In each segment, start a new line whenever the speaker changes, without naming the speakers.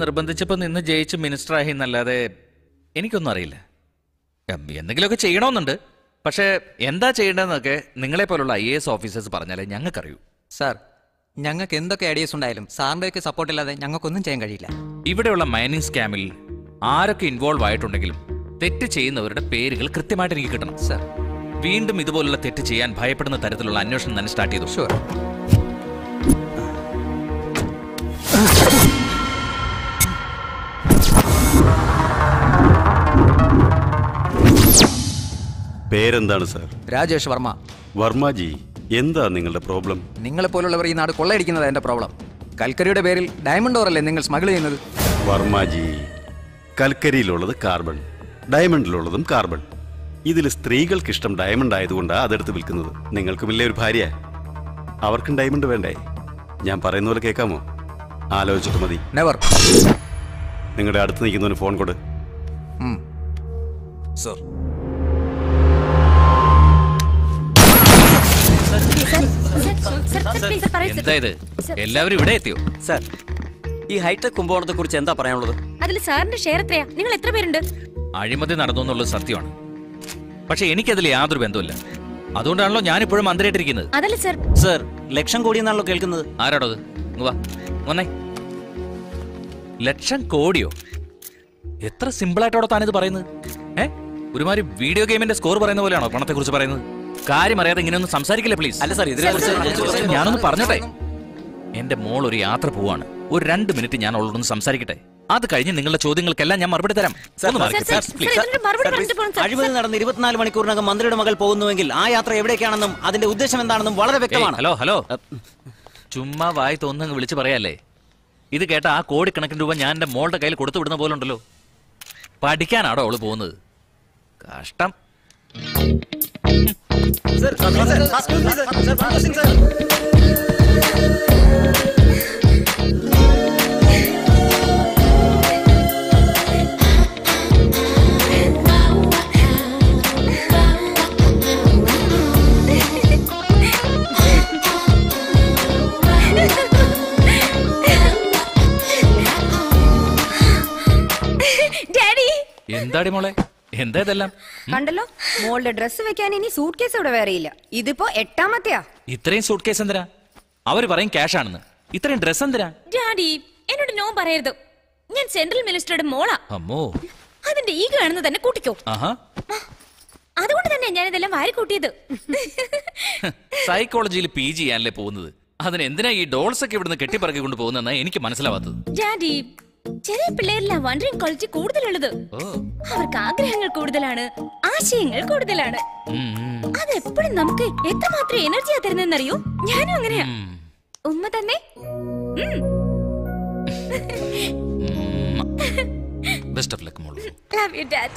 നിർബന്ധിച്ചപ്പോൾ നിന്ന് ജയിച്ച് മിനിസ്റ്ററായി എന്നല്ലാതെ എനിക്കൊന്നും അറിയില്ല ഉം, എന്തെങ്കിലുമൊക്കെ ചെയ്യണമെന്നുണ്ട് പക്ഷേ എന്താ ചെയ്യേണ്ടതെന്നൊക്കെ നിങ്ങളെ പോലുള്ള ഐ എ എസ് ഓഫീസേഴ്സ് പറഞ്ഞാലേ ഞങ്ങൾക്കറിയൂ
സാർ ഞങ്ങൾക്ക് എന്തൊക്കെ ഐഡിയസ് ഉണ്ടായാലും സാറിൻ്റെയൊക്കെ സപ്പോർട്ട് ഇല്ലാതെ ഞങ്ങൾക്കൊന്നും ചെയ്യാൻ കഴിയില്ല
ഇവിടെയുള്ള മൈനിങ് സ്കാമിൽ ആരൊക്കെ ഇൻവോൾവ് ആയിട്ടുണ്ടെങ്കിലും തെറ്റ് ചെയ്യുന്നവരുടെ പേരുകൾ കൃത്യമായിട്ട് എനിക്ക് കിട്ടണം
സാർ
വീണ്ടും ഇതുപോലുള്ള തെറ്റ് ചെയ്യാൻ ഭയപ്പെടുന്ന തരത്തിലുള്ള അന്വേഷണം തന്നെ സ്റ്റാർട്ട് ചെയ്തു
ഷുവർ
പേരെന്താണ് സാർ
രാജേഷ് വർമ്മ
വർമ്മജി എന്താ നിങ്ങളുടെ പ്രോബ്ലം
നിങ്ങളെപ്പോലുള്ളവർ ഈ നാട് കൊള്ളയടിക്കുന്നത് എന്റെ പ്രോബ്ലം കൽക്കരിയുടെ പേരിൽ ഡയമണ്ട് ഓറല്ലേ നിങ്ങൾ സ്മഗിൾ ചെയ്യുന്നത്
വർമ്മജി കൽക്കരിയിലുള്ളത് കാർബൺ ഡയമണ്ടിലുള്ളതും കാർബൺ ഇതിൽ സ്ത്രീകൾക്ക് ഇഷ്ടം ഡയമണ്ട് ആയതുകൊണ്ടാണ് അതെടുത്ത് വിൽക്കുന്നത് നിങ്ങൾക്കുമില്ലേ ഒരു ഭാര്യ അവർക്കും ഡയമണ്ട് വേണ്ടേ ഞാൻ പറയുന്ന പോലെ കേൾക്കാമോ ആലോചിച്ചിട്ട് മതി
നെവർ
നിങ്ങളുടെ അടുത്ത് നിൽക്കുന്നവന് ഫോൺ കൊടു
സർ
എന്താ ഇത് എല്ലാവരും ഇവിടെ എത്തിയോ
സാർ ഈ ഹൈടെക് കുംഭകോണത്തെ കുറിച്ച് എന്താ പറയാനുള്ളത്
അതിൽ സാറിന്റെ ഷെയർ എത്രയാ നിങ്ങൾ എത്ര പേരുണ്ട്
അഴിമതി നടന്നു എന്നുള്ളത് സത്യമാണ് പക്ഷെ എനിക്കതിൽ യാതൊരു ബന്ധമില്ല അതുകൊണ്ടാണല്ലോ ഞാനിപ്പോഴും മന്ത്രിയായിട്ടിരിക്കുന്നത്
അതല്ല സർ
സാർ ലക്ഷം കോടി എന്നാണല്ലോ കേൾക്കുന്നത്
ആരാടോ അത് ഇങ്ങ് വാ വന്നേ ലക്ഷം കോടിയോ എത്ര സിമ്പിളായിട്ടോടെ താനിത് പറയുന്നത് ഏ ഒരുമാതിരി വീഡിയോ ഗെയിമിന്റെ സ്കോർ പറയുന്ന പോലെയാണോ പണത്തെ കുറിച്ച് പറയുന്നത് കാര്യം അറിയാതെ ഇങ്ങനെയൊന്നും സംസാരിക്കില്ല പ്ലീസ്
അല്ല സാർ ഇതിനെ കുറിച്ച്
ഞാനൊന്ന് പറഞ്ഞോട്ടെ എന്റെ മോൾ ഒരു യാത്ര പോവാണ് ഒരു രണ്ട് മിനിറ്റ് ഞാൻ അവളോടൊന്ന് സംസാരിക്കട്ടെ അത് കഴിഞ്ഞ് നിങ്ങളുടെ ചോദ്യങ്ങൾക്കെല്ലാം ഞാൻ മറുപടി തരാം ഒന്ന് മാറിക്ക്,
സർ,
please,
സർ,
please.
ഇതിനൊരു മറുപടി പറഞ്ഞിട്ട് പോണം, സർ.
അഴിമതി നടന്ന് ഇരുപത്തിനാല് മണിക്കൂറിനകം മന്ത്രിയുടെ മകൾ പോകുന്നുവെങ്കിൽ ആ യാത്ര എവിടേക്കാണെന്നും അതിന്റെ ഉദ്ദേശം എന്താണെന്നും വളരെ
ഏയ്,
വ്യക്തമാണ്
ഹലോ ഹലോ ചുമ്മാ വായി തോന്നുന്നു വിളിച്ച് പറയാല്ലേ ഇത് കേട്ട ആ കോടിക്കണക്കിന് രൂപ ഞാൻ എന്റെ മോളുടെ കയ്യിൽ കൊടുത്തു വിടുന്ന പോലെ ഉണ്ടല്ലോ പഠിക്കാനാണോ അവള് പോകുന്നത് കഷ്ടം
ഡാഡി
എന്താടി മോളെ എന്താ ഇതെല്ലാം
കണ്ടല്ലോ മോളുടെ ഡ്രസ്സ് വെക്കാൻ ഇനി സൂട്ട് കേസ് ഇവിടെ വേറെയില്ല ഇതിപ്പോ എട്ടാമത്തെയാ
ഇത്രയും സൂട്ട് കേസ് എന്തിനാ അവര് പറയും ക്യാഷ് ആണെന്ന് ഇത്രയും ഡ്രസ് എന്തിനാ
ഡാഡി എന്നോട് നോ പറയരുത് ഞാൻ സെൻട്രൽ മിനിസ്റ്ററുടെ മോളാ
അമ്മോ
അതിന്റെ ഈഗോ ആണെന്ന് തന്നെ കൂട്ടിക്കോ
ആഹാ
അതുകൊണ്ട് തന്നെ ഞാൻ ഇതെല്ലാം വാരി കൂട്ടിയത്
സൈക്കോളജിയിൽ പി ജി ചെയ്യാനല്ലേ പോകുന്നത് അതിന് എന്തിനാ ഈ ഡോൾസ് ഒക്കെ ഇവിടുന്ന് കെട്ടിപ്പറക്കി കൊണ്ട് പോകുന്നതെന്നാ എനിക്ക് മനസ്സിലാവാത്തത്
ഡാഡി ചെറിയ പിള്ളേരില്ല വണ്ടറിങ് ക്വാളിറ്റി കൂടുതലുള്ളത്
ഓ
അവർക്ക് ആഗ്രഹങ്ങൾ കൂടുതലാണ് ആശയങ്ങൾ കൂടുതലാണ്
ഉം, ഉം,
അതെപ്പോഴും നമുക്ക് എത്രമാത്രം എനർജിയാ തരുന്നറിയോ ഞാനും അങ്ങനെയാ
ഉം.
ഉമ്മ തന്നെ
ബെസ്റ്റ് ഓഫ് ലക്ക് മോളു
love you dad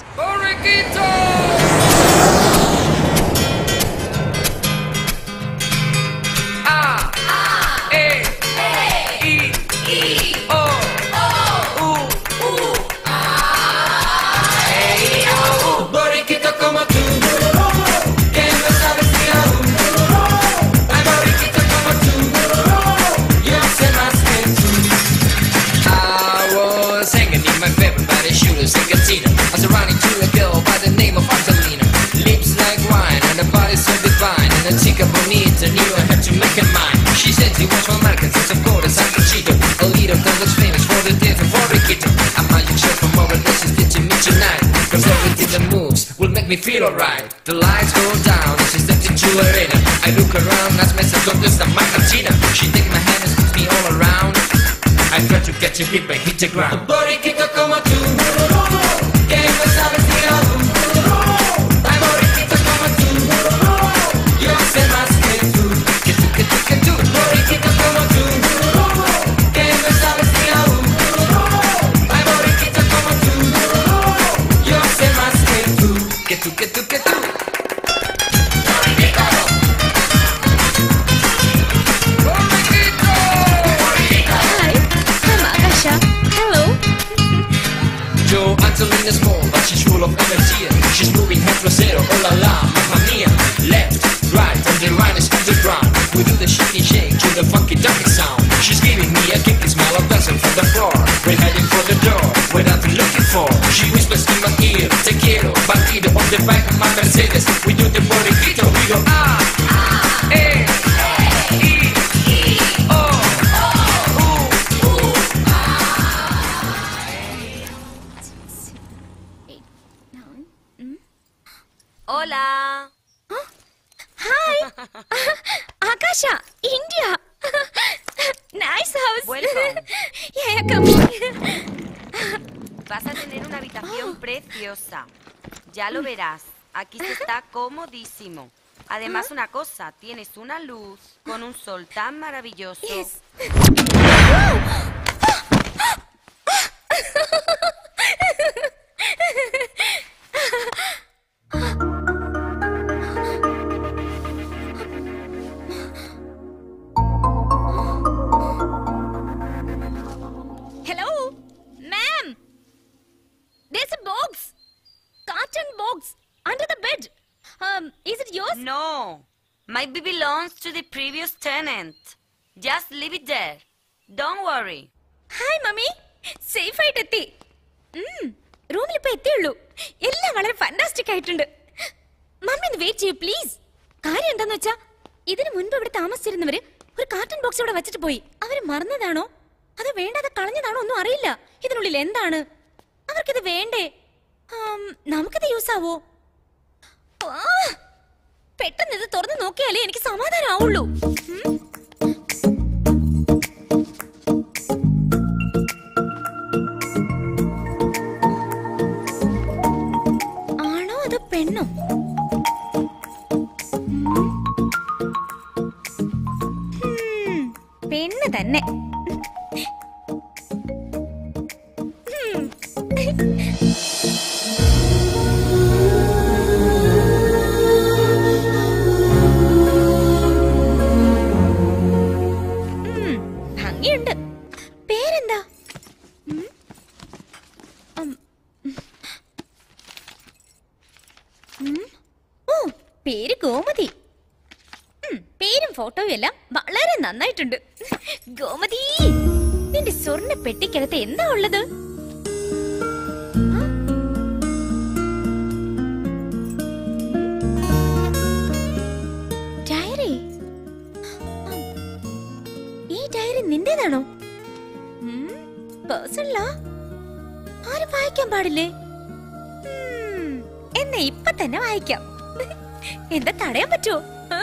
I was hanging in my favorite by the shooters in Katina. I was running to a girl by the name of Angelina. Lips like wine and a body so divine. And a chica bonita knew I had to make her mine. She said she was from Arkansas, of course, I'm Conchito. A leader that was famous for the death of Enriquito. A magic show from over there, she's teaching me tonight. Cause everything that moves will make me feel alright. The lights go down and she steps into her arena. I look around, ask myself, don't this my Cantina. She take my hand and spins me all around. I try to catch a hit but hit the ground. Boriquito como tú, que no sabes tirar. Ay, boriquito como tú, yo sé más que tú. Que tú, que tú, que tú. Boriquito como tú, que no sabes tirar. Ay, boriquito como tú, yo sé más que tú. Que tú, que tú, que tú.
Hi, I'm Akasha. Hello.
Joe Angelina's small, but she's full of energy. She's moving head to zero, oh la la, mamma mia. Left, right, and the right is on the ground. We do the shaky shake to the funky ducky sound. She's giving me a kinky smile of dancing from on the floor. We're heading for the door. What I've been looking for. She whispers in my ear, te quiero, bandido on the back of my Mercedes. We do the body grito. We go ah, ah, eh, e, e, o, u, u.
Hola.
Hi ആകാശ India nice house
Welcome.
Yeah, come in.
Vas a tener una habitación preciosa. Ya lo verás. Aquí se está comodísimo. Además, una cosa, tienes una luz con un sol tan maravilloso.
Yes. Hello, ma'am. There's a box, carton box under the bed. Um, is it yours?
No, might be belongs to the previous tenant. Just leave it there. Don't worry.
Hi mummy safe ആയിട്ട് എത്തി റൂമിൽ ഇപ്പൊ എത്തിയുള്ളൂ എല്ലാം വളരെ fantastic ആയിട്ടുണ്ട് mummy ഒന്ന് wait ചെയ്യൂ please കാര്യം എന്താന്ന് വെച്ചാ ഇതിനു മുൻപ് ഇവിടെ താമസിച്ചിരുന്നവര് ഒരു കാർട്ടൺ ബോക്സ് ഇവിടെ വെച്ചിട്ട് പോയി അവര് മറന്നതാണോ അത് വേണ്ടാതെ കളഞ്ഞതാണോ ഒന്നും അറിയില്ല ഇതിനുള്ളിൽ എന്താണ് അവർക്കിത് വേണ്ടേ ആം, നമുക്കിത് യൂസ് ആവോ ആ, പെട്ടെന്ന് ഇത് തുറന്ന് നോക്കിയാലേ എനിക്ക് സമാധാനം ആവുള്ളൂ ഉം. ആണോ അതോ പെണ്ണോ ഉം, പെണ്ണ് തന്നെ ഉം. ഉം, ഭംഗിയുണ്ട് പേരെന്താ ഉം. ഉം. ഉം. ഓ പേര് ഗോമതി ഉം, പേരും ഫോട്ടോയും എല്ലാം വളരെ നന്നായിട്ടുണ്ട് ഗോമതി നിന്റെ സ്വർണ്ണ പെട്ടിക്കകത്ത് എന്താ ഉള്ളത് ആ? ഡയറി ഉം. ഈ ഡയറി നിന്റേതാണോ പേഴ്സണലാ ആരും വായിക്കാൻ പാടില്ലേ ഉം, എന്നാ ഇപ്പൊ തന്നെ വായിക്കാം എന്താ തടയാൻ പറ്റുമോ ആ?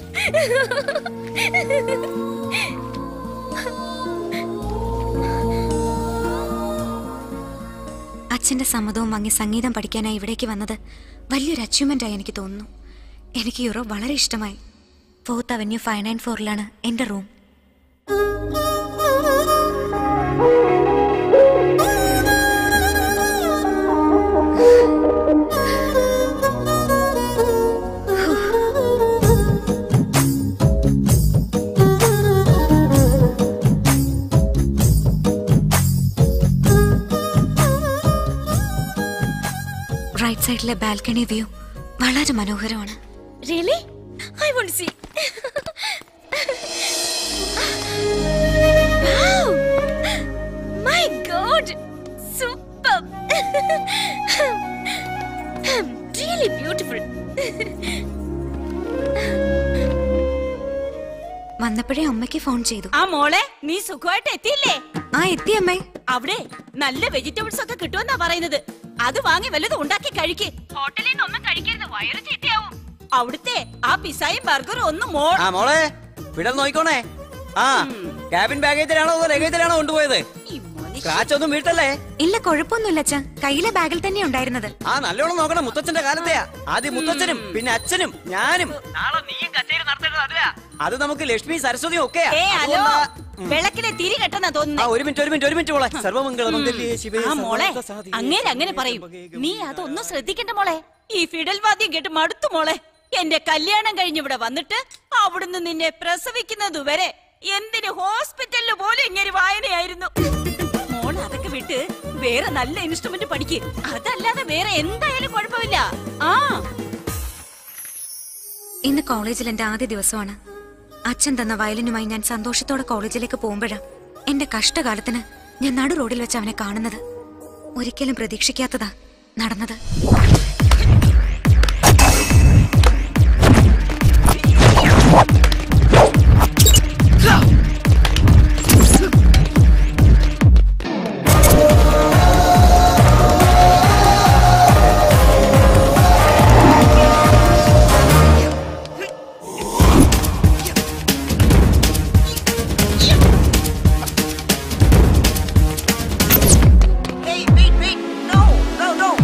അച്ഛന്റെ സമ്മതവും വാങ്ങി സംഗീതം പഠിക്കാനായി ഇവിടേക്ക് വന്നത് വലിയൊരു അച്ചീവ്മെന്റ് ആയി എനിക്ക് തോന്നുന്നു എനിക്ക് യൂറോപ്പ് വളരെ ഇഷ്ടമായി ഫോർത്ത് അവന്യൂ ഫൈവ് നയൻ ഫോറിലാണ് എന്റെ റൂം റൈറ്റ് സൈഡിലെ ബാൽക്കണി വ്യൂ വളരെ മനോഹരമാണ്
Really? I want to see. wow! My God! Super! really beautiful.
വന്നപ്പോഴേ അമ്മയ്ക്ക് ഫോൺ ചെയ്തു
ആ മോളെ നീ സുഖമായിട്ട് എത്തിയില്ലേ
ആ എത്തി അമ്മേ
അവിടെ നല്ല വെജിറ്റബിൾസ് ഒക്കെ കിട്ടുമെന്നാ പറയുന്നത് അത് വാങ്ങി വല്ലതും ഉണ്ടാക്കി കഴിക്ക് ഹോട്ടലിൽ നിന്ന് ഒന്നും കഴിക്കരുത് വയറ് ചീത്തയാവും അവിടുത്തെ ആ പിസായും ബർഗറും ഒന്നും മോൾ
ആ മോളെ വിടൽ നോയിക്കോണേ ആ ക്യാബിൻ ബാഗേജിലാണോ അതോ ലഗേജിലാണോ കൊണ്ടുപോയത്
ഈ മനുഷ്യ-
സ്ക്രാച്ച് ഒന്നും വീഴ്ത്തല്ലേ
ഇല്ല കുഴപ്പമൊന്നുമില്ല അച്ഛാ കയ്യിലെ ബാഗിൽ തന്നെ ഉണ്ടായിരുന്നത്
ആ നല്ലോണം നോക്കണം മുത്തച്ഛന്റെ കാലത്തെയാ ആദ്യം മുത്തച്ഛനും പിന്നെ അച്ഛനും ഞാനും അത് നമുക്ക് ലക്ഷ്മി സരസ്വതിയും ഒക്കെയാ
ഏ ഹലോ
അതുകൊണ്ടാ-
വിളക്കിലെ തിരി കെട്ടെന്നാ
ആ
തോന്നുന്നേ
ഒരു മിനിറ്റ് ഒരു മിനിറ്റ് ഒരു മിനിറ്റ് മോളെ സർവമംഗളമംഗല്യേ ശിവേ
ആ മോളെ
സർവ്വസാധികേ
അങ്ങനെ അങ്ങനെ പറയും നീ അതൊന്നും ശ്രദ്ധിക്കണ്ട മോളെ ഈ ഫിഡൽ വാദ്യം കേട്ട് മടുത്തു മോളെ എന്റെ കല്യാണം കഴിഞ്ഞ് ഇവിടെ വന്നിട്ട് അവിടുന്ന് നിന്നെ പ്രസവിക്കുന്നത് വരെ എന്തിന് ഹോസ്പിറ്റലില് പോലും ഇങ്ങനെ വായനയായിരുന്നു മോൾ അതൊക്കെ വിട്ട് വേറെ നല്ല ഇൻസ്ട്രുമെന്റ് പഠിക്ക് അതല്ലാതെ വേറെ എന്തായാലും കുഴപ്പമില്ല ആ
ഇന്ന് കോളേജിൽ എന്റെ ആദ്യ ദിവസമാണ് അച്ഛൻ തന്ന വയലിനുമായി ഞാൻ സന്തോഷത്തോടെ കോളേജിലേക്ക് പോകുമ്പോഴാ എന്റെ കഷ്ടകാലത്തിന് ഞാൻ നടു റോഡിൽ വെച്ച് അവനെ കാണുന്നത് ഒരിക്കലും പ്രതീക്ഷിക്കാത്തതാ നടന്നത്
Wait, wait, wait. No, no, no.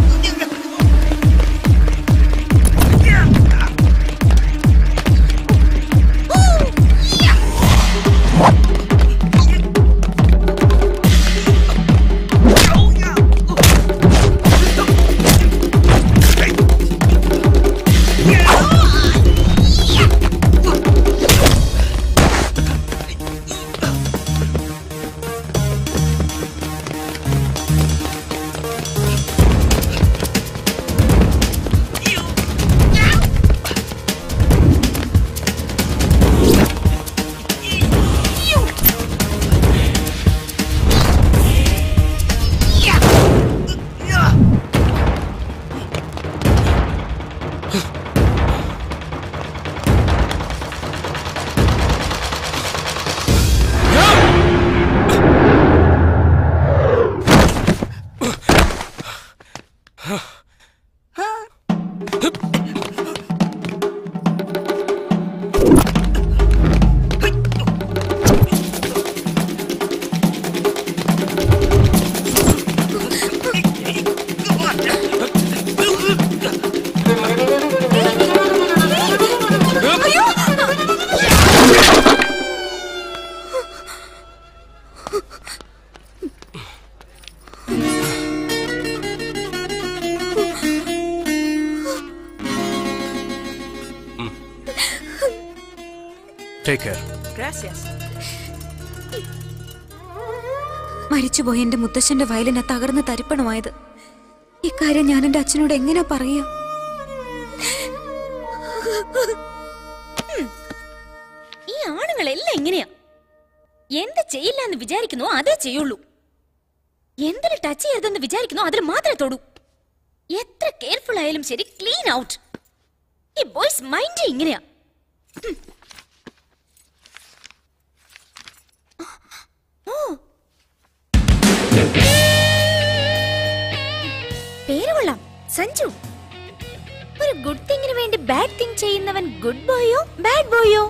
Take care
Gracias.
മരിച്ചുപോയ എന്റെ മുത്തശ്ശന്റെ വയലിനെ തകർന്ന് തരിപ്പണമായത് ഇക്കാര്യം ഞാൻ എന്റെ അച്ഛനോട് എങ്ങനെ പറയാ
ഈ ആണുങ്ങളെല്ലാം എങ്ങനെയാ എന്ത് ചെയ്യില്ല എന്ന് വിചാരിക്കുന്നോ അതേ ചെയ്യുള്ളൂ എന്തിന് ടച്ച് ചെയ്യരുതെന്ന് വിചാരിക്കുന്നോ അതിൽ മാത്രമേ തൊടൂ എത്ര കെയർഫുൾ ആയാലും ശരി ക്ലീൻ ഔട്ട് ഈ ബോയ്സ് മൈൻഡ് ഇങ്ങനെയാ ഹും. ഓ പേര് കൊള്ളാം സഞ്ജു ഒരു ഗുഡ് തിങ്ങിന് വേണ്ടി ബാഡ് തിങ് ചെയ്യുന്നവൻ ഗുഡ് ബോയോ ബാഡ് ബോയോ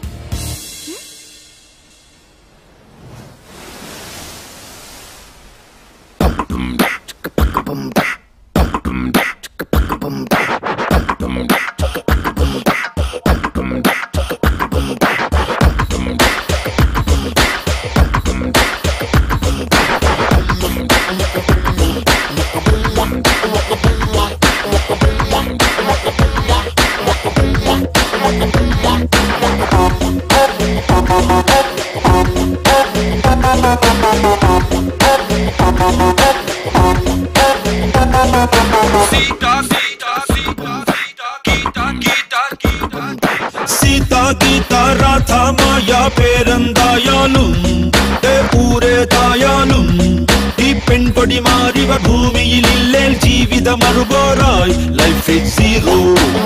സീത ഗീത രാധ മായ പേരെന്തായാലും ഏ ഊരേതായാലും ഈ പെൺകൊടി മാറിവ ഭൂമിയിലില്ലേ ജീവിത മറുപോറായി ലൈഫ് ഇസ് സീറോ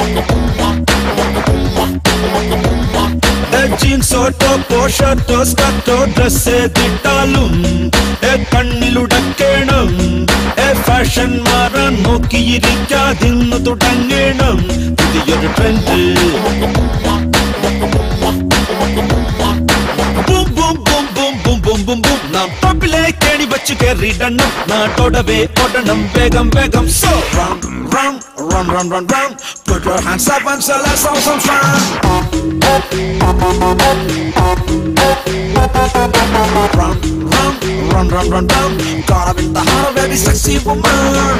ജീൻസോ ടോപ്പോ ഷർട്ടോ സ്കർട്ടോ ഡ്രസ് ഏതിട്ടാലും ഏ കണ്ണിലുടക്കേണം ഏ ഫാഷൻ മാറാൻ നോക്കിയിരിക്കാതിന്ന് തുടങ്ങണം പുതിയൊരു trend boom boom boom boom boom boom boom boom നാം ടോപ്പിലേക്ക് എണി വച്ച് കയറിയിടണം നാട്ടോടവേ ഓടണം വേഗം വേഗം so run run run run run run put your hands up and so let's have some fun run run run run run run caught up in the heart of every sexy woman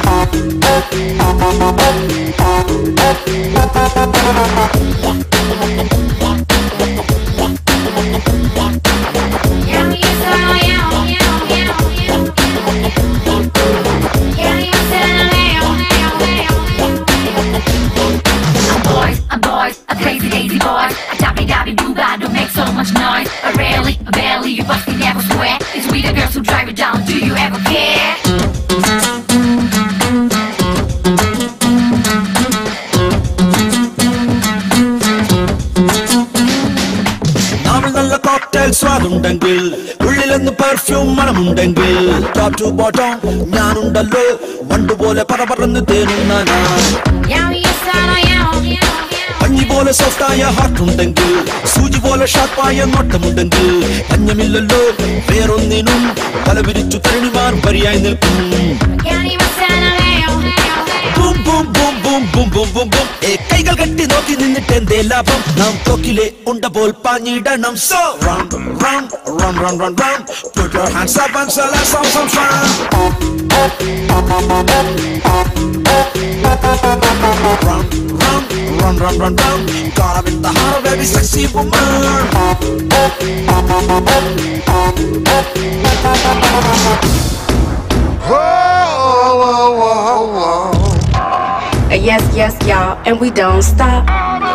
I'm boys, I'm boys, a crazy daisy boys. A dabby dabby doo bad don't make so much noise. I rarely, I barely, you busty never swear. It's we the girls who drive it down. Do you ever
perfume മണമുണ്ടെങ്കിൽ top to bottom ഞാനുണ്ടല്ലോ വണ്ടുപോലെ പറ പറന്ന് തേനുന്ന ഞാൻ പഞ്ഞി പോലെ സോഫ്റ്റായ heart ഉണ്ടെങ്കിൽ സൂചി പോലെ ഷാർപ്പായ നോട്ടമുണ്ടെങ്കിൽ പഞ്ഞമില്ലല്ലോ വേറൊന്നിനും തല വിരിച്ചു തരണിമാർ വരിയായി നിൽക്കും boom boom boom boom boom boom boom boom ഏ കൈകൾ കെട്ടി നോക്കി നിന്നിട്ട് എന്തേ ലാഭം നാം തോക്കിലെ ഉണ്ട പോൽ പാഞ്ഞിടണം so run run run run run run put your hands up and so let's have some fun run run run run run run caught up in the heart of every sexy woman
Yes, yes, y'all, and we don't stop.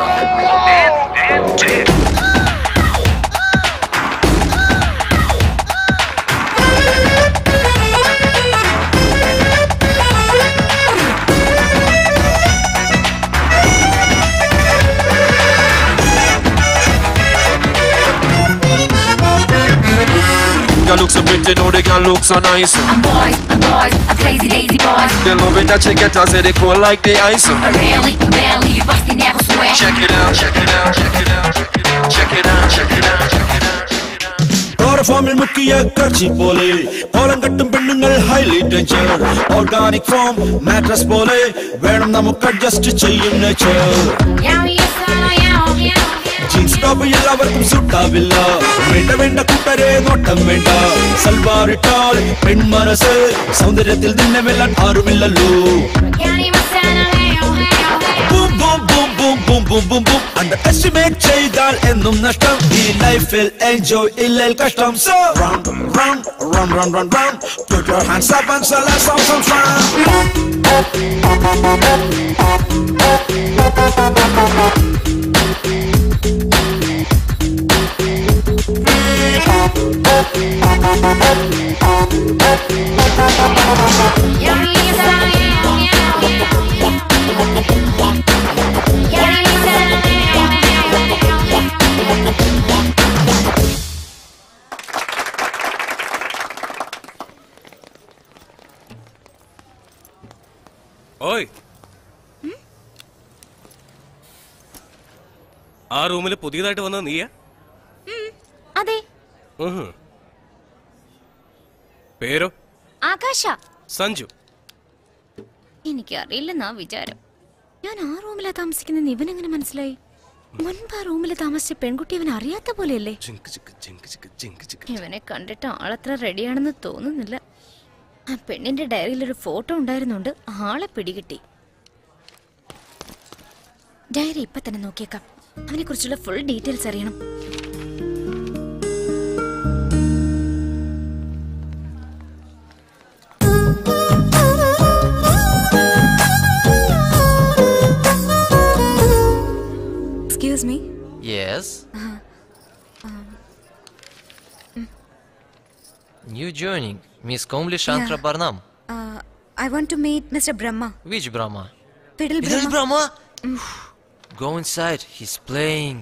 Girl look so pretty, know the girl look so nice.
I'm boys, I'm boys, I'm crazy daisy boys.
They love it that you get us, say they cool like the ice.
Really, really, you busting never sweat.
Check it out, check it out, check it out, check it out, check it out, check it out.
ഫോമിൽ മുക്കിയ കർച്ചി പോലെ ഓളം കെട്ടും പെണ്ണുങ്ങൾ highly danger organic foam mattress പോലെ വേണം നമുക്ക് adjust ചെയ്യും നേച്ചർ ജീൻസ് ടോപ്പ് എല്ലാവർക്കും സൂട്ടാവില്ല വേണ്ട വേണ്ട കൂട്ടരെ നോട്ടം വേണ്ട സൽവാർ ഇട്ടാൽ പെൺമനസ് സൗന്ദര്യത്തിൽ നിന്നെ വെല്ലാൻ ആരുമില്ലല്ലോ boom boom boom boom boom boom boom boom underestimate ചെയ്താൽ എന്നും നഷ്ടം ഈ ലൈഫിൽ എൻജോയ് ഇല്ലേൽ കഷ്ടം so run run run run run run put your hands up and so let's have some
ഓയ് ആ റൂമിൽ പുതിയതായിട്ട് വന്നത് നീയാ
അതെ
ഉഹും. പേരോ
ആകാശ
സഞ്ജു
എനിക്കറിയില്ലെന്നാ വിചാരം ഞാൻ ആ റൂമിലാ താമസിക്കുന്ന ഇവനെങ്ങനെ മനസ്സിലായി മുൻപ് ആ റൂമിൽ താമസിച്ച പെൺകുട്ടി ഇവൻ അറിയാത്ത പോലെയല്ലേ ഇവനെ കണ്ടിട്ട് ആളത്ര റെഡിയാണെന്ന് തോന്നുന്നില്ല ആ പെണ്ണിന്റെ ഡയറിയിൽ ഒരു ഫോട്ടോ ഉണ്ടായിരുന്നുണ്ട് ആളെ പിടികിട്ടി ഡയറി ഇപ്പൊ തന്നെ നോക്കിയേക്കാം അവനെ കുറിച്ചുള്ള ഫുൾ ഡീറ്റെയിൽസ് അറിയണം
excuse me
Yes. New joining, Miss Komli Shantra
Yeah.
Barnam.
I want to meet mister Brahma
Which Brahma?
Fiddle
Little
Brahma
Brahma? Go inside, he's playing.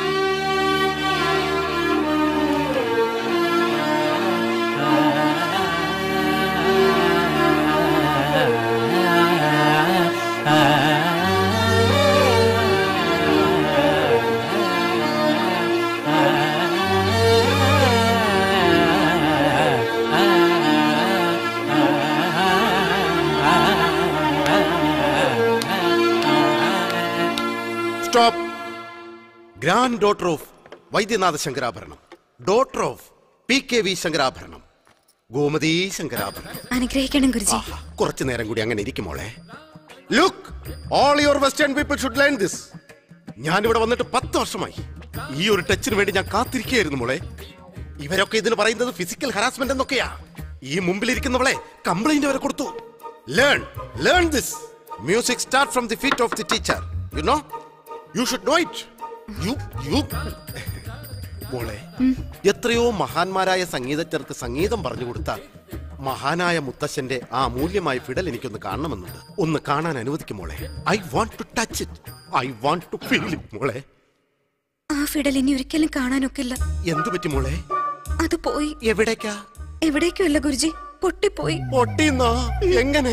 Stop granddaughter of Vaidyanatha Shankarabharanam daughter of P K V Shankarabharanam Gomathi Shankarabharanam
അനുഗ്രഹിക്കണം ഗുരുജി
കുറച്ചു നേരം കൂടി അങ്ങനെ ഇരിക്കുമോളെ look all your western people should learn this ഞാൻ ഇവിടെ വന്നിട്ട് പത്ത് വർഷമായി ഈ ഒരു ടച്ചിന് വേണ്ടി ഞാൻ കാത്തിരിക്കുകയായിരുന്നു മോളെ ഇവരൊക്കെ ഇതിന് പറയുന്നത് ഫിസിക്കൽ ഹറാസ്മെന്റ് എന്നൊക്കെയാ ഈ മുമ്പിലിരിക്കുന്നവളെ കംപ്ലൈന്റ് വരെ കൊടുത്തു learn learn this music start from the feet of the teacher you know you should know it you you മോളെ എത്രയോ മഹാന്മാരായ സംഗീതജ്ഞർക്ക് സംഗീതം പറഞ്ഞു കൊടുത്ത മഹാനായ മുത്തശ്ശന്റെ ആ അമൂല്യമായ ഫിഡൽ എനിക്കൊന്ന് കാണണമെന്നുണ്ട് ഒന്ന് കാണാൻ അനുവദിക്കും മോളെ I want to touch it I want to feel it മോളെ
ആ ഫിഡൽ ഇനി ഒരിക്കലും കാണാനൊക്കില്ല
എന്തു പറ്റി മോളെ
അത് പോയി
എവിടേക്കാ
എവിടേക്കും അല്ല ഗുരുജി പൊട്ടിപ്പോയി
പൊട്ടിന്നോ എങ്ങനെ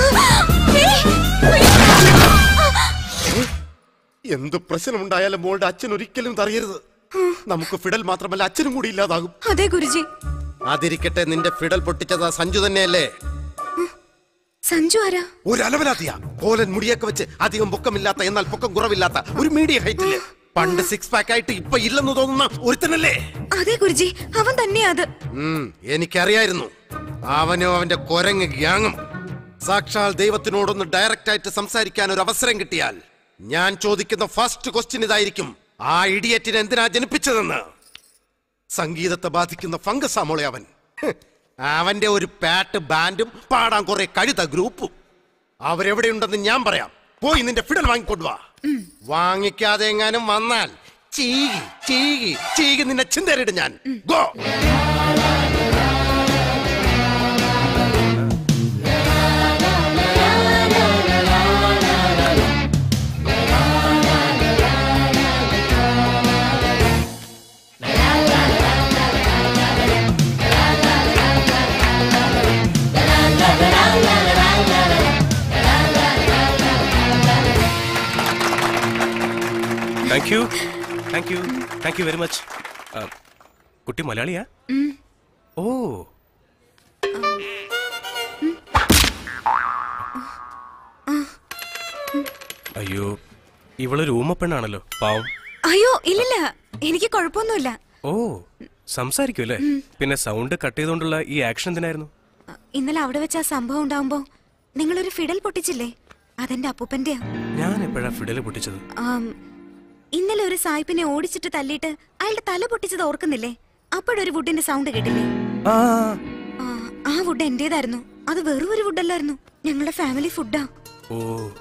എന്ത് പ്രശ്നമുണ്ടായാലും മോളുടെ അച്ഛൻ ഒരിക്കലും തറിയരുത് നമുക്ക് ഫിഡൽ മാത്രമല്ല അച്ഛനും കൂടി ഇല്ലാതാകും
അതെ ഗുരുജി
അതിരിക്കട്ടെ നിന്റെ ഫിഡൽ പൊട്ടിച്ചത് ആ സഞ്ജു തന്നെയല്ലേ
സഞ്ജു ആരാ
ഒരു അലവലാതിയ കോലൻ മുടിയൊക്കെ വെച്ച് അധികം പൊക്കമില്ലാത്ത എന്നാൽ പൊക്കം കുറവില്ലാത്ത ഒരു മീഡിയം ഹൈറ്റില് പണ്ട് സിക്സ് പാക്ക് ആയിട്ട് ഇപ്പൊ ഇല്ലെന്ന് തോന്നുന്ന ഒരുത്തനല്ലേ
അതെ ഗുരുജി അവൻ തന്നെയാ അത്
ഉം, എനിക്കറിയായിരുന്നു അവനും അവന്റെ കൊരങ്ങ് ഗ്യാങ്ങും സാക്ഷാൽ ദൈവത്തിനോടൊന്ന് ഡയറക്റ്റ് ആയിട്ട് സംസാരിക്കാൻ ഒരു അവസരം കിട്ടിയാൽ ഞാൻ ചോദിക്കുന്ന ഫസ്റ്റ് ക്വസ്റ്റ്യൻ ഇതായിരിക്കും ആ ഇഡിയറ്റിനെ എന്തിനാ ജനിപ്പിച്ചതെന്ന് സംഗീതത്തെ ബാധിക്കുന്ന ഫംഗസ് മോളെ അവൻ ഹ്, അവന്റെ ഒരു പാട്ട് ബാൻഡും പാടാൻ കുറെ കഴുത ഗ്രൂപ്പും അവരെവിടെയുണ്ടെന്ന് ഞാൻ പറയാം പോയി നിന്റെ ഫിഡൽ വാങ്ങിക്കൊണ്ടുവാ വാങ്ങിക്കാതെ എങ്ങാനും വന്നാൽ ചീകി ചീകി ചീകി നിന്നെ ചിന്തരിടും ഞാൻ go
thank you thank you thank you very much കുട്ടി മലയാളിയാ
ഉം.
ഓ അയ്യോ ഇവളൊരു ഊമപ്പെണ്ണാണല്ലോ പാവം
അയ്യോ ഇല്ലില്ല എനിക്ക് കുഴപ്പമൊന്നുമില്ല
ഓ സംസാരിക്കുമല്ലേ പിന്നെ സൗണ്ട് കട്ട് ചെയ്തുകൊണ്ടുള്ള ഈ ആക്ഷൻ എന്തിനായിരുന്നു
ഇന്നലെ അവിടെ വെച്ച് ആ സംഭവം ഉണ്ടാവുമ്പോ നിങ്ങളൊരു ഫിഡൽ പൊട്ടിച്ചില്ലേ അതെന്റെ അപ്പൂപ്പന്റെയാ
ഞാൻ എപ്പോഴാ ഫിഡല് പൊട്ടിച്ചത്
ആം, ഇന്നലെ ഒരു സായിപ്പിനെ ഓടിച്ചിട്ട് തല്ലിയിട്ട് അയാളുടെ തല പൊട്ടിച്ചത് ഓർക്കുന്നില്ലേ അപ്പോഴൊരു വുഡിന്റെ സൗണ്ട് കേട്ടില്ലേ
ആ
ആ, ആ വുഡ് എന്റേതായിരുന്നു അത് വെറും ഒരു വുഡല്ലായിരുന്നു ഞങ്ങളുടെ ഫാമിലി ഫുഡാ
ഓ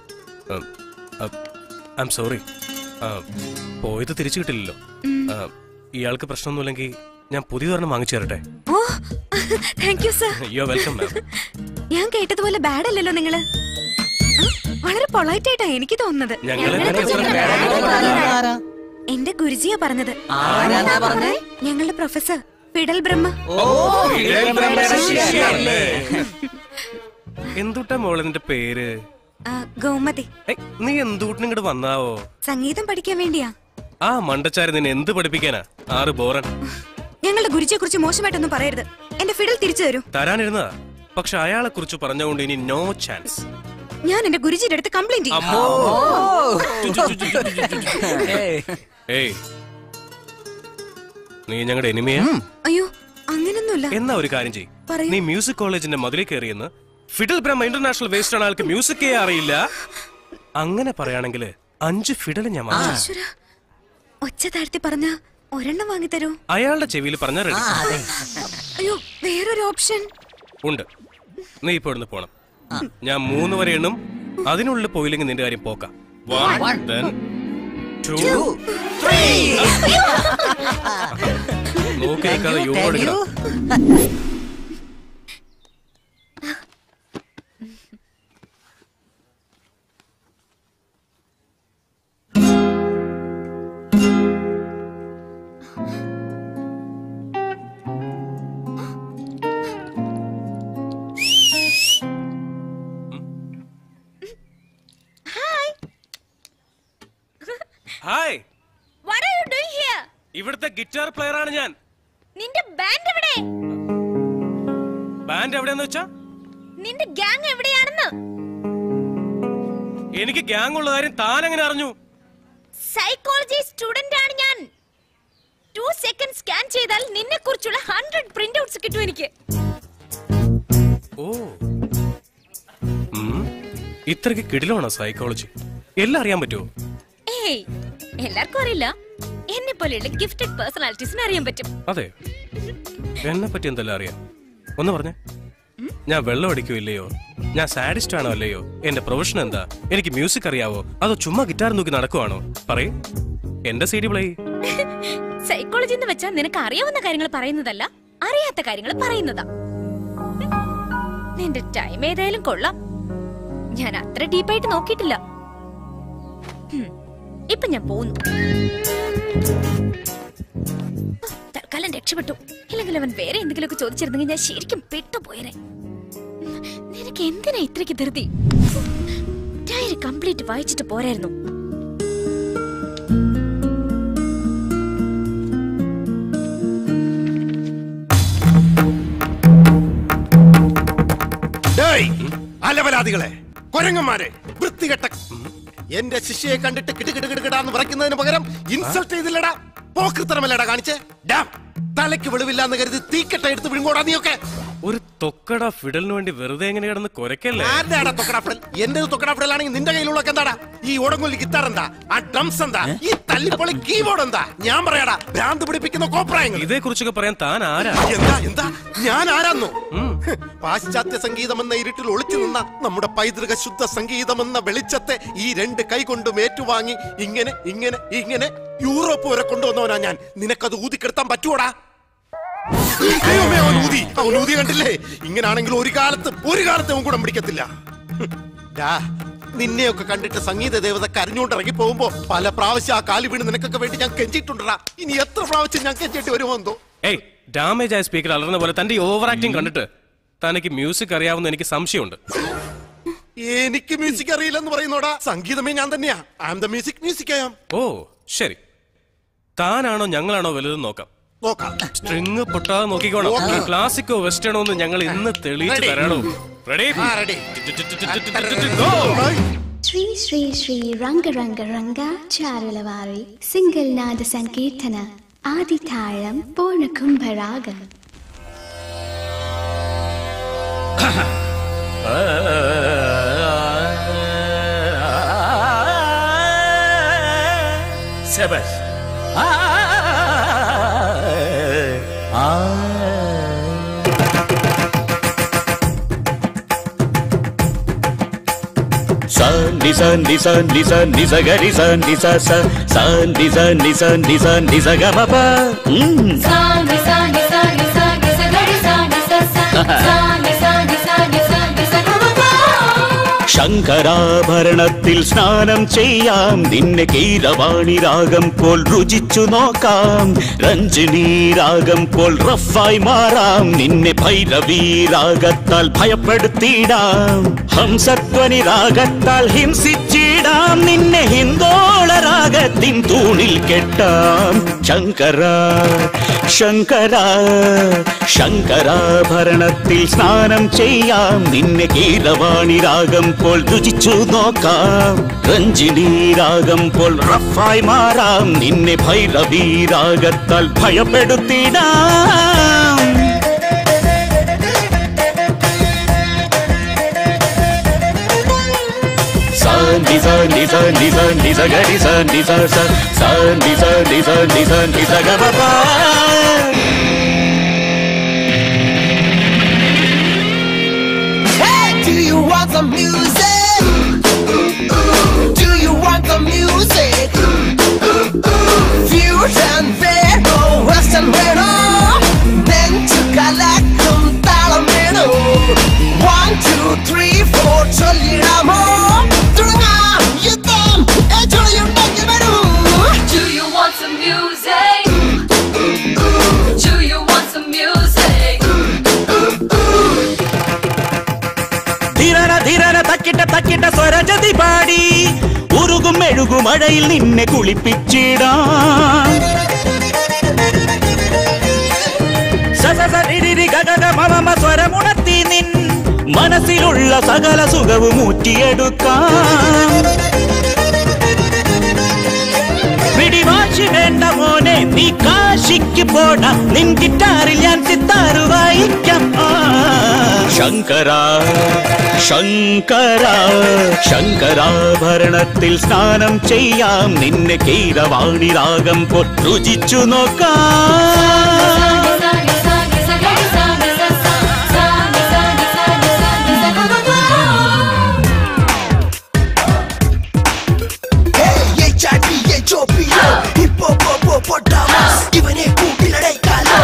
ഐ എം സോറി പോയത് തിരിച്ചു കിട്ടില്ലല്ലോ ആ, ഇയാൾക്ക് പ്രശ്നമൊന്നുമില്ലെങ്കിൽ ഞാൻ പുതിയതൊരെണ്ണം വാങ്ങിച്ചു തരട്ടെ
ഓ thank you sir
you're welcome ma'am
ഞാൻ കേട്ടതുപോലെ ബാഡ് അല്ലല്ലോ നിങ്ങള് ആ, വളരെ പൊളൈറ്റ് ആയിട്ടാ എനിക്ക് തോന്നുന്നത്
ഞങ്ങളെ
എന്റെ ഗുരുജിയാ പറഞ്ഞത്
ആരാന്നാ പറഞ്ഞേ?
ഞങ്ങളുടെ പ്രൊഫസർ ഫിഡൽ ബ്രഹ്മ
ഫിഡൽ ബ്രഹ്മയുടെ ശിഷ്യയല്ലേ? എന്തുട്ടാ മോളെ നിന്റെ പേര്
ആ, ഗോമതി
ഏയ്, നീ എന്തുട്ടിനും ഇങ്ങോട്ട് വന്നാവോ
സംഗീതം പഠിക്കാൻ വേണ്ടിയാ
ആ മണ്ടച്ചാരി നിന്നെ എന്ത് പഠിപ്പിക്കാനാ ആറ് ബോറൻ
ഞങ്ങളുടെ ഗുരുജിയെ കുറിച്ച് മോശമായിട്ടൊന്നും പറയരുത് എന്റെ ഫിഡൽ തിരിച്ചു തരൂ
തരാനിരുന്നതാ പക്ഷെ അയാളെ കുറിച്ച് പറഞ്ഞുകൊണ്ട് ഇനി നോ ചാൻസ്
ഞാൻ എന്റെ ഗുരുജിയുടെ അടുത്ത് കംപ്ലൈന്റ്
അമ്മോ. ഏയ് നീ ഞങ്ങളുടെ എനിമിയാ
അയ്യോ അങ്ങനൊന്നുമില്ല
എന്നാ ഒരു കാര്യം ചെയ്
പറയൂ.
നീ മ്യൂസിക് കോളേജിന്റെ മതിലേ കയറിയെന്ന് ഫിഡൽ ബ്രഹ്മ ഇന്റർനാഷണൽ വേസ്റ്റ് ആണ് ആൾക്ക് മ്യൂസിക്കേ അറിയില്ല അങ്ങനെ പറയുകയാണെങ്കിൽ അഞ്ച് ഫിഡൽ ഞാൻ വാങ്ങിച്ചു
ഈശ്വരാ, ഒച്ച താഴ്ത്തി പറഞ്ഞ ഒരെണ്ണം വാങ്ങി തരൂ
അയാളുടെ ചെവിയിൽ പറഞ്ഞ റെഡി
അയ്യോ വേറൊരു ഓപ്ഷൻ
ഉണ്ട് നീ ഇപ്പൊ ഇവിടുന്ന് പോണം ഞാൻ മൂന്ന് വരെ എണ്ണും അതിനുള്ളിൽ പോയില്ലെങ്കിൽ നിന്റെ കാര്യം പോക്കാം One, then two, നോക്കി നിൽക്കാതെ യോഗ എടുക്കണം hi
What are you doing here?
ഇവിടുത്തെ ഗിറ്റാർ പ്ലെയർ ആണ് ഞാൻ
നിന്റെ ബാൻഡ് എവിടെ
ബാൻഡ് എവിടെയെന്ന് വെച്ചാ
നിന്റെ ഗ്യാങ് എവിടെയാണെന്ന്
എനിക്ക് ഗ്യാങ് ഉള്ള കാര്യം താൻ എങ്ങനെ അറിഞ്ഞു
സൈക്കോളജി സ്റ്റുഡന്റ് ആണ് ഞാൻ ടു സെക്കൻഡ് സ്കാൻ ചെയ്താൽ നിന്നെ കുറിച്ചുള്ള ഹൺഡ്രഡ് പ്രിന്റ് ഔട്ട്സ് കിട്ടും എനിക്ക്
ഓ ഉം. ഇത്രയ്ക്ക് കിടിലമാണോ സൈക്കോളജി എല്ലാം അറിയാൻ പറ്റുമോ
ഏയ് എല്ലാവർക്കും അറിയില്ല എന്നെ പോലെയുള്ള ഗിഫ്റ്റഡ് പേഴ്സണാലിറ്റീസിന് അറിയാൻ പറ്റും
അതെ എന്നെ പറ്റി എന്തെല്ലാം അറിയാം ഒന്ന് പറഞ്ഞേ ഞാൻ വെള്ളം അടിക്കോ ഇല്ലയോ ഞാൻ സാഡിസ്റ്റ് ആണോ അല്ലയോ എന്റെ പ്രൊഫഷൻ എന്താ എനിക്ക് മ്യൂസിക് അറിയാവോ അതോ ചുമ്മാ ഗിറ്റാർ നോക്കി നടക്കുവാണോ പറയേ എന്റെ സി ഡി പ്ലേ
സൈക്കോളജി എന്ന് വെച്ചാൽ നിനക്ക് അറിയാവുന്ന കാര്യങ്ങൾ പറയുന്നതല്ല അറിയാത്ത കാര്യങ്ങൾ പറയുന്നതാ നിന്റെ ടൈം ഏതായാലും കൊള്ളാം ഞാൻ അത്ര ഡീപ്പായിട്ട് നോക്കിയിട്ടില്ല ഹും, ഇപ്പൊ ഞാൻ പോന്നു തൽക്കാലം രക്ഷപ്പെട്ടു ഇല്ലെങ്കിൽ അവൻ വേറെ എന്തെങ്കിലുമൊക്കെ ചോദിച്ചിരുന്നെങ്കിൽ ഞാൻ ശരിക്കും പെട്ടുപോയനെ ഉം, നിനക്ക് എന്തിനാ ഇത്രയ്ക്ക് ധൃതി ഡയറി കംപ്ലീറ്റ് വായിച്ചിട്ട് പോരായിരുന്നു
ഡേയ്, അലവലാദികളെ കൊരങ്ങന്മാരെ വൃത്തികെട്ട എന്റെ ശിഷ്യയെ കണ്ടിട്ട് കിടുകിടുകിടുകിടാന്ന് പറയുന്നതിന് പകരം ഇൻസൾട്ട് ചെയ്തില്ലടാ പോക്കൃത്തരമല്ലടാ കാണിച്ചേ ഡാ തലയ്ക്ക് വെളിവില്ലാന്ന് കരുതി തീക്കട്ട എടുത്ത് വിഴുങ്ങോടാ നീയൊക്കെ
ഒരു തൊക്കട ഫിഡലിന് വേണ്ടി വെറുതെ എങ്ങനെ കിടന്ന് കുരക്കല്ലേ
ആരുടെയാടാ തൊക്കടാഫിടൽ എന്റെ തൊക്കടാഫിടലാണെങ്കിൽ നിന്റെ കയ്യിലുള്ളൊക്കെ എന്താടാ ഈ ഉടങ്ങൊല്ലി ഗിത്താർ എന്താ ആ ഡ്രംസ് എന്താ ഈ തല്ലിപ്പൊളി കീബോർഡ് എന്താ ഞാൻ പറയടാ ഭ്രാന്ത് പിടിപ്പിക്കുന്ന കോപ്രായങ്ങൾ
ഇതേ കുറിച്ചൊക്കെ പറയാൻ താൻ ആരാ
എന്താ എന്താ ഞാൻ ആരാന്നോ പാശ്ചാത്യ സംഗീതം എന്ന ഇരുട്ടിൽ ഒളിച്ചു നിന്ന നമ്മുടെ പൈതൃക ശുദ്ധ സംഗീതം എന്ന വെളിച്ചത്തെ ഈ രണ്ട് കൈകൊണ്ടും ഏറ്റുവാങ്ങി ഇങ്ങനെ ഇങ്ങനെ ഇങ്ങനെ യൂറോപ്പ് വരെ കൊണ്ടുവന്നവനാ ഞാൻ നിനക്കത് ഊതിക്കെടുത്താൻ പറ്റുവോടാ ദൈവമേ, അവൻ ഊതി അവൻ ഊതി കണ്ടില്ലേ ഇങ്ങനാണെങ്കിൽ ഒരു കാലത്ത് ഒരു കാലത്ത് അവൻ കൂടെ പിടിക്കത്തില്ല ഹും. ഡാ, നിന്നെയൊക്കെ കണ്ടിട്ട് സംഗീത ദേവത കരഞ്ഞുകൊണ്ട് ഇറങ്ങി പോകുമ്പോ പല പ്രാവശ്യം ആ കാലി വീണ് നിനക്കൊക്കെ വേണ്ടി ഞാൻ കെഞ്ചിട്ടുണ്ടടാ ഇനി എത്ര പ്രാവശ്യം ഞാൻ കെഞ്ചിട്ട് വരുമോ എന്തോ
ഏയ് ഡാമേജ് ആയ സ്പീക്കർ അലർന്ന പോലെ തന്റെ ഓവർ ആക്ടിങ് കണ്ടിട്ട് തനിക്ക് മ്യൂസിക് അറിയാവുന്ന എനിക്ക് സംശയമുണ്ട്
എനിക്ക് മ്യൂസിക് അറിയില്ലെന്ന് പറയുന്നോടാ സംഗീതമേ ഞാൻ തന്നെയാ I am the music music I am
ഓ ശരി താനാണോ ഞങ്ങളാണോ വലുതെന്ന് നോക്കാം
നോക്കാം
സ്ട്രിങ് പൊട്ടാതെ നോക്കിക്കോണം
ഓക്കേ.
ക്ലാസിക്കോ വെസ്റ്റേണോ എന്ന് ഞങ്ങൾ ഇന്ന് തെളിയിച്ച്
Ready.
തരണോ റെഡി
ആ, ready.
శ్రీ శ్రీ శ్రీ రంగ రంగ రంగ చారుల వారి సింగిల్ నాద సంకీర్తన ఆది తాళం పూర్ణ కుంభరాగం
ശബാഷ്
sa ni sa ni sa ni sa ni sa ga ni sa ni sa sa sa ni sa ni sa ni sa ni sa ga ma pa mm. ശങ്കരാഭരണത്തിൽ സ്നാനം ചെയ്യാം നിന്നെ കീരവാണി രാഗം പോൽ രുചിച്ചു നോക്കാം രഞ്ജിനി രാഗം പോൽ റഫായി മാറാം നിന്നെ ഭൈരവി രാഗത്താൽ ഭയപ്പെടുത്തിയിടാം ഹംസധ്വനി രാഗത്താൽ ഹിംസിച്ചിടാം നിന്നെ ഹിന്ദോള രാഗത്തിൻ തൂണിൽ കെട്ടാം ശങ്കര ശങ്കര ശങ്കരാഭരണത്തിൽ സ്നാനം ചെയ്യാം നിന്നെ കീരവാണി രാഗം പോൽ രുചിച്ചു നോക്കാം രഞ്ജിനി രാഗം പോൽ റഫായി മാറാം നിന്നെ Bhairavi രാഗത്താൽ ഭയപ്പെടുത്തിടാം sa ni sa ni sa ni sa ni sa ga ni sa ni sa sa sa ni sa ni sa ni sa ni sa ga ma pa
Hey, do you want some music? Do you want some music? Fusion വേണോ western വേണോ നെഞ്ചു കലക്കും താളം വേണോ One, two, three, four ചൊല്ലിടാമോ തുടങ്ങാം യുദ്ധം ചൊല്ലിയുണ്ടെങ്കിൽ വരൂ
Do you want some music? Do you want some music?
ധിരന ധിരന തക്കിട്ട തക്കിട്ട സ്വരജതി പാടി ഉരുകും മെഴുകും മഴയിൽ നിന്നെ കുളിപ്പിച്ചിടാം സ സ സ രി രി രി ഗ ഗ ഗ മ മ മ സ്വരമുണർത്തി നിൻ മനസ്സിലുള്ള സകല സുഖവും ഊറ്റിയെടുക്കാം പിടിവാശി വേണ്ട മോനെ നീ കാശിക്ക് പോട നിൻ ഗിറ്റാറിൽ ഞാൻ സിത്താറ് വായിക്കാം ആ. ശങ്കര ശങ്കര ശങ്കരാഭരണത്തിൽ സ്നാനം ചെയ്യാം നിന്നെ കീരവാണി രാഗം പൊട്ടുചിച്ചു നോക്കാം
HIV, Ethiopia, hippopotamus, ഇവനെ കൂട്ടിലടയ്ക്കാലോ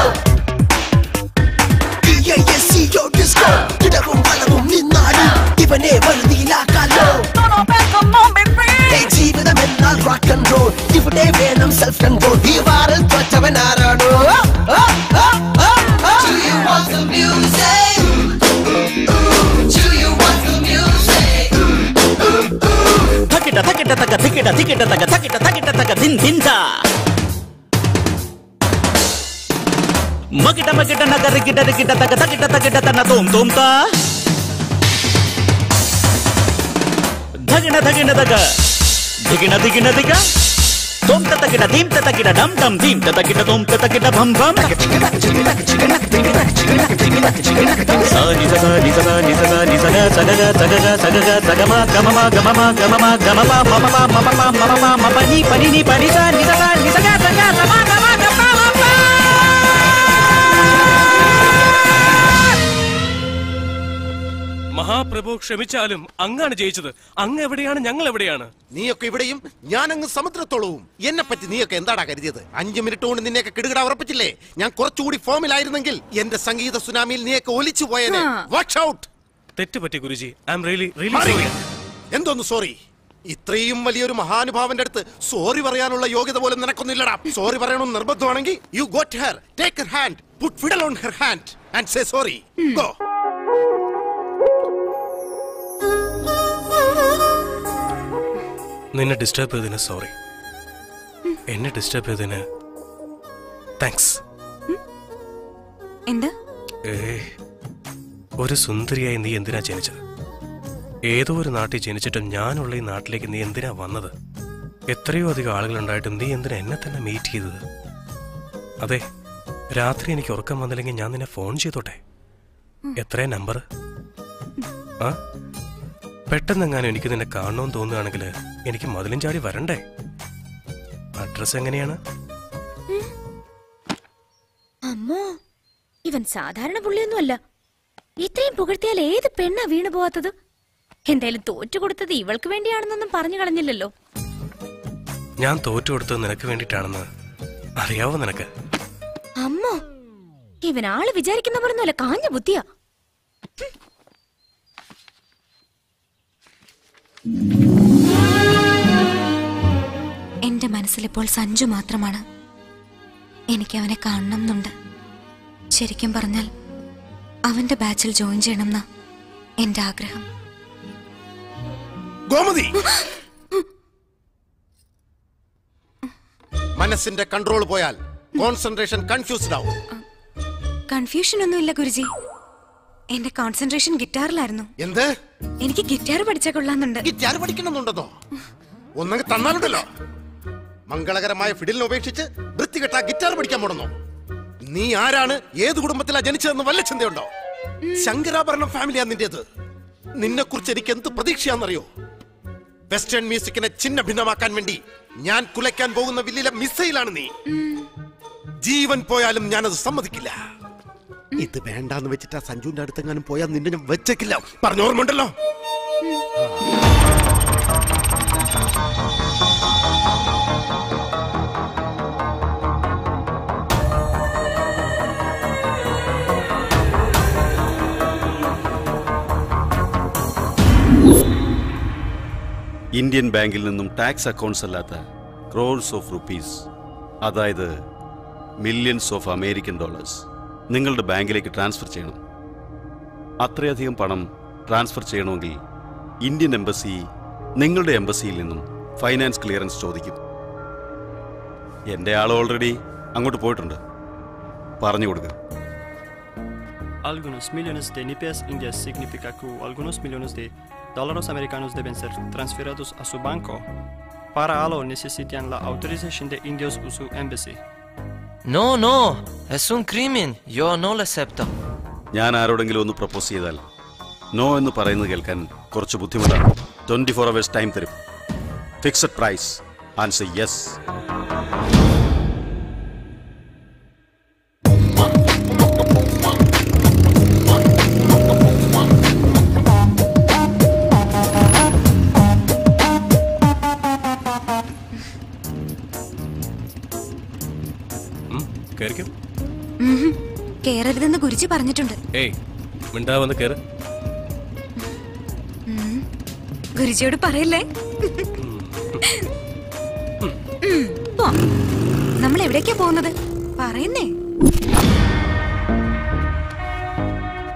DISCO disco, ഇടവും വളവും നിന്നാടി ഇവനെ വഴുതിയിലാക്കാലോ Hey, ജീവിതം എന്നാൽ rock and roll ഇവിടെ വേണം സെൽഫ് കൺട്രോൾ ഈ വാറിൽ തോറ്റവൻ ആരാണോ ആ,
തകിട തക തികിട തികിട തക തകിട തകിട തക ദിൻ ദിൻസ മകിട മകിട നഗ റികിട റികിട തക തകിട തകിട തന തോം തോം ത ധകിണ ധകിണ തക ധികിണ ധികിണ ധിക തോം ത തകിട ധീം ത തകിട ഡം ഡം ധീം ത തകിട തോം ത തകിട ഭം ഭം സാനി സ സാനി സ സാനി സ സാനി സ ഗ സ ഗ ഗ സ ഗ ഗ സ ഗ ഗ സ ഗ മ ഗ മ മ ഗ മ മ ഗ മ മ ഗ മ പ മ മ മ മ മ മ മ മ മ പ നി പ നി നി പ നി സ നി സ സ നി സ ഗ സ ഗ സ മ ഗ മ ഗ പ മ പ
മഹാപ്രഭു ക്ഷമിച്ചാലും അങ്ങാണ് ജയിച്ചത് അങ്ങ് എവിടെയാണ് ഞങ്ങൾ എവിടെയാണ്
നീയൊക്കെ ഇവിടെയും ഞാനങ്ങ് സമുദ്രത്തോളവും എന്നെ പറ്റി നീയൊക്കെ എന്താടാ കരുതിയത് അഞ്ചു മിനിറ്റ് കൊണ്ട് നിന്നെയൊക്കെ കിടുകിട ഉറപ്പിച്ചില്ലേ ഞാൻ കുറച്ചുകൂടി ഫോമിലായിരുന്നെങ്കിൽ എന്റെ സംഗീത സുനാമിയിൽ നീയൊക്കെ ഒലിച്ചു പോയേനെ വാച്ച് ഔട്ട്
തെറ്റുപറ്റി Guruji I'm really really sorry
എന്തോന്ന് സോറി ഇത്രയും വലിയൊരു മഹാനുഭാവന്റെ അടുത്ത് സോറി പറയാനുള്ള യോഗ്യത പോലും നിനക്കൊന്നുമില്ലടാ സോറി പറയണമെന്ന് നിർബന്ധമാണെങ്കിൽ you got her take her hand put fiddle on her hand and say sorry go
നിന്നെ ഡിസ്റ്റർബ് ചെയ്തതിന് സോറി എന്നെ ഡിസ്റ്റർബ് ചെയ്തതിന് താങ്ക്സ്
എന്താ
ഏ ഒരു സുന്ദരിയായി നീ എന്തിനാ ജനിച്ചത് ഏതോ ഒരു നാട്ടിൽ ജനിച്ചിട്ടും ഞാനുള്ള ഈ നാട്ടിലേക്ക് നീ എന്തിനാ വന്നത് എത്രയോ അധികം ആളുകളുണ്ടായിട്ടും നീ എന്തിനാ എന്നെ തന്നെ മീറ്റ് ചെയ്തത് അതെ രാത്രി എനിക്ക് ഉറക്കം വന്നില്ലെങ്കിൽ ഞാൻ നിന്നെ ഫോൺ ചെയ്തോട്ടെ എത്രയാ നമ്പർ ആ പെട്ടെന്നെങ്ങാനും എനിക്ക് നിന്നെ കാണണമെന്ന് തോന്നുകയാണെങ്കിൽ എനിക്ക് മതിലും ചാടി വരണ്ടേ അഡ്രസ് എങ്ങനെയാണ്
അമ്മോ ഇവൻ സാധാരണ പുള്ളിയൊന്നുമല്ല ഇത്രയും പുകഴ്ത്തിയാൽ ഏത് പെണ്ണാ വീണു പോവാത്തത് എന്തായാലും തോറ്റു കൊടുത്തത് ഇവൾക്ക് വേണ്ടിയാണെന്നൊന്നും പറഞ്ഞു കളഞ്ഞില്ലല്ലോ
ഞാൻ തോറ്റു കൊടുത്തത് നിനക്ക് വേണ്ടിയിട്ടാണെന്ന് അറിയാവോ നിനക്ക്
അമ്മോ ഇവൻ ആള് വിചാരിക്കുന്ന പറഞ്ഞല്ല കാഞ്ഞ ബുദ്ധിയാ
എന്റെ മനസ്സിലിപ്പോൾ സഞ്ജു മാത്രമാണ് എനിക്ക് അവനെ കാണണം എന്നുണ്ട് ശരിക്കും പറഞ്ഞാൽ അവന്റെ ബാച്ചിൽ ജോയിൻ ചെയ്യണമെന്ന എന്റെ ആഗ്രഹം
ഗോമതി മനസ്സിന്റെ കൺട്രോൾ പോയാൽ കോൺസെൻട്രേഷൻ കൺഫ്യൂസ്ഡ് ആവും
കൺഫ്യൂഷൻ ഒന്നുമില്ല ഗുരുജി എന്റെ കോൺസെൻട്രേഷൻ ഗിറ്റാറിലായിരുന്നു
എന്ത്
എനിക്ക് ഗിറ്റാർ പഠിച്ചാൽ കൊള്ളാന്നുണ്ട്
ഗിറ്റാർ പഠിക്കണമെന്നുണ്ടെന്നോ ഒന്നങ്ങ് തന്നാലുണ്ടല്ലോ മംഗളകരമായ ഫിഡിലിനെ ഉപേക്ഷിച്ച് വൃത്തികെട്ട ഗിറ്റാർ പഠിക്കാൻ പോണെന്നോ നീ ആരാണ് ഏത് കുടുംബത്തിലാ ജനിച്ചതെന്ന് വല്ല ചിന്തയുണ്ടോ ശങ്കരാഭരണം ഫാമിലിയാ നിന്റേത് നിന്നെ കുറിച്ച് എനിക്ക് എന്ത് പ്രതീക്ഷയാണെന്നറിയോ വെസ്റ്റേൺ മ്യൂസിക്കിനെ ചിന്ന ഭിന്നമാക്കാൻ വേണ്ടി ഞാൻ കുലയ്ക്കാൻ പോകുന്ന വില്ലിലെ മിസൈലാണ് നീ ജീവൻ പോയാലും ഞാനത് സമ്മതിക്കില്ല ഇത് വേണ്ടാന്ന് വെച്ചിട്ട് ആ സഞ്ജുവിന്റെ അടുത്തെങ്ങാനും പോയാൽ നിന്നെ ഞാൻ വെച്ചേക്കില്ല പറഞ്ഞ ഓർമ്മയുണ്ടല്ലോ
ഇന്ത്യൻ ബാങ്കിൽ നിന്നും ടാക്സ് അക്കൗണ്ട്സ് അല്ലാത്ത ക്രോർസ് ഓഫ് റുപ്പീസ് അതായത് മില്യൺസ് ഓഫ് അമേരിക്കൻ ഡോളേഴ്സ് നിങ്ങളുടെ ബാങ്കിലേക്ക് ട്രാൻസ്ഫർ ചെയ്യണം അത്രയധികം പണം ട്രാൻസ്ഫർ ചെയ്യണമെങ്കിൽ ഇന്ത്യൻ എംബസി നിങ്ങളുടെ എംബസിയിൽ നിന്നും ഫൈനാൻസ് ക്ലിയറൻസ് ചോദിക്കും എൻ്റെ ആൾ ഓൾറെഡി അങ്ങോട്ട് പോയിട്ടുണ്ട് പറഞ്ഞു കൊടുക്കുക
Algunos millones de NIPES indias significa que algunos millones de dólares americanos deben ser transferidos a su banco. Para ello necesitan la autorización de indios o su embassy.
No, no, es un crimen. Yo no lo acepto.
ഞാൻ ആരോടെങ്കിലും ഒന്ന് propose ചെയ്താൽ no എന്ന് പറയുന്നത് കേൾക്കാൻ കുറച്ച് ബുദ്ധിമുട്ടാണ് twenty four hours time തരും ഫിക്സഡ് പ്രൈസ് ആൻസർ യെസ്
കയറിക്കും
ഉംഹും. കേറരുതെന്ന് ഗുരുജി പറഞ്ഞിട്ടുണ്ട്
ഏയ് മിണ്ടാ വന്ന് കയറ്
ഉം. ഗുരുജിയോട് പറയല്ലേ ഉം, പോ. നമ്മൾ എവിടേക്കാ പോകുന്നത് പറയുന്നേ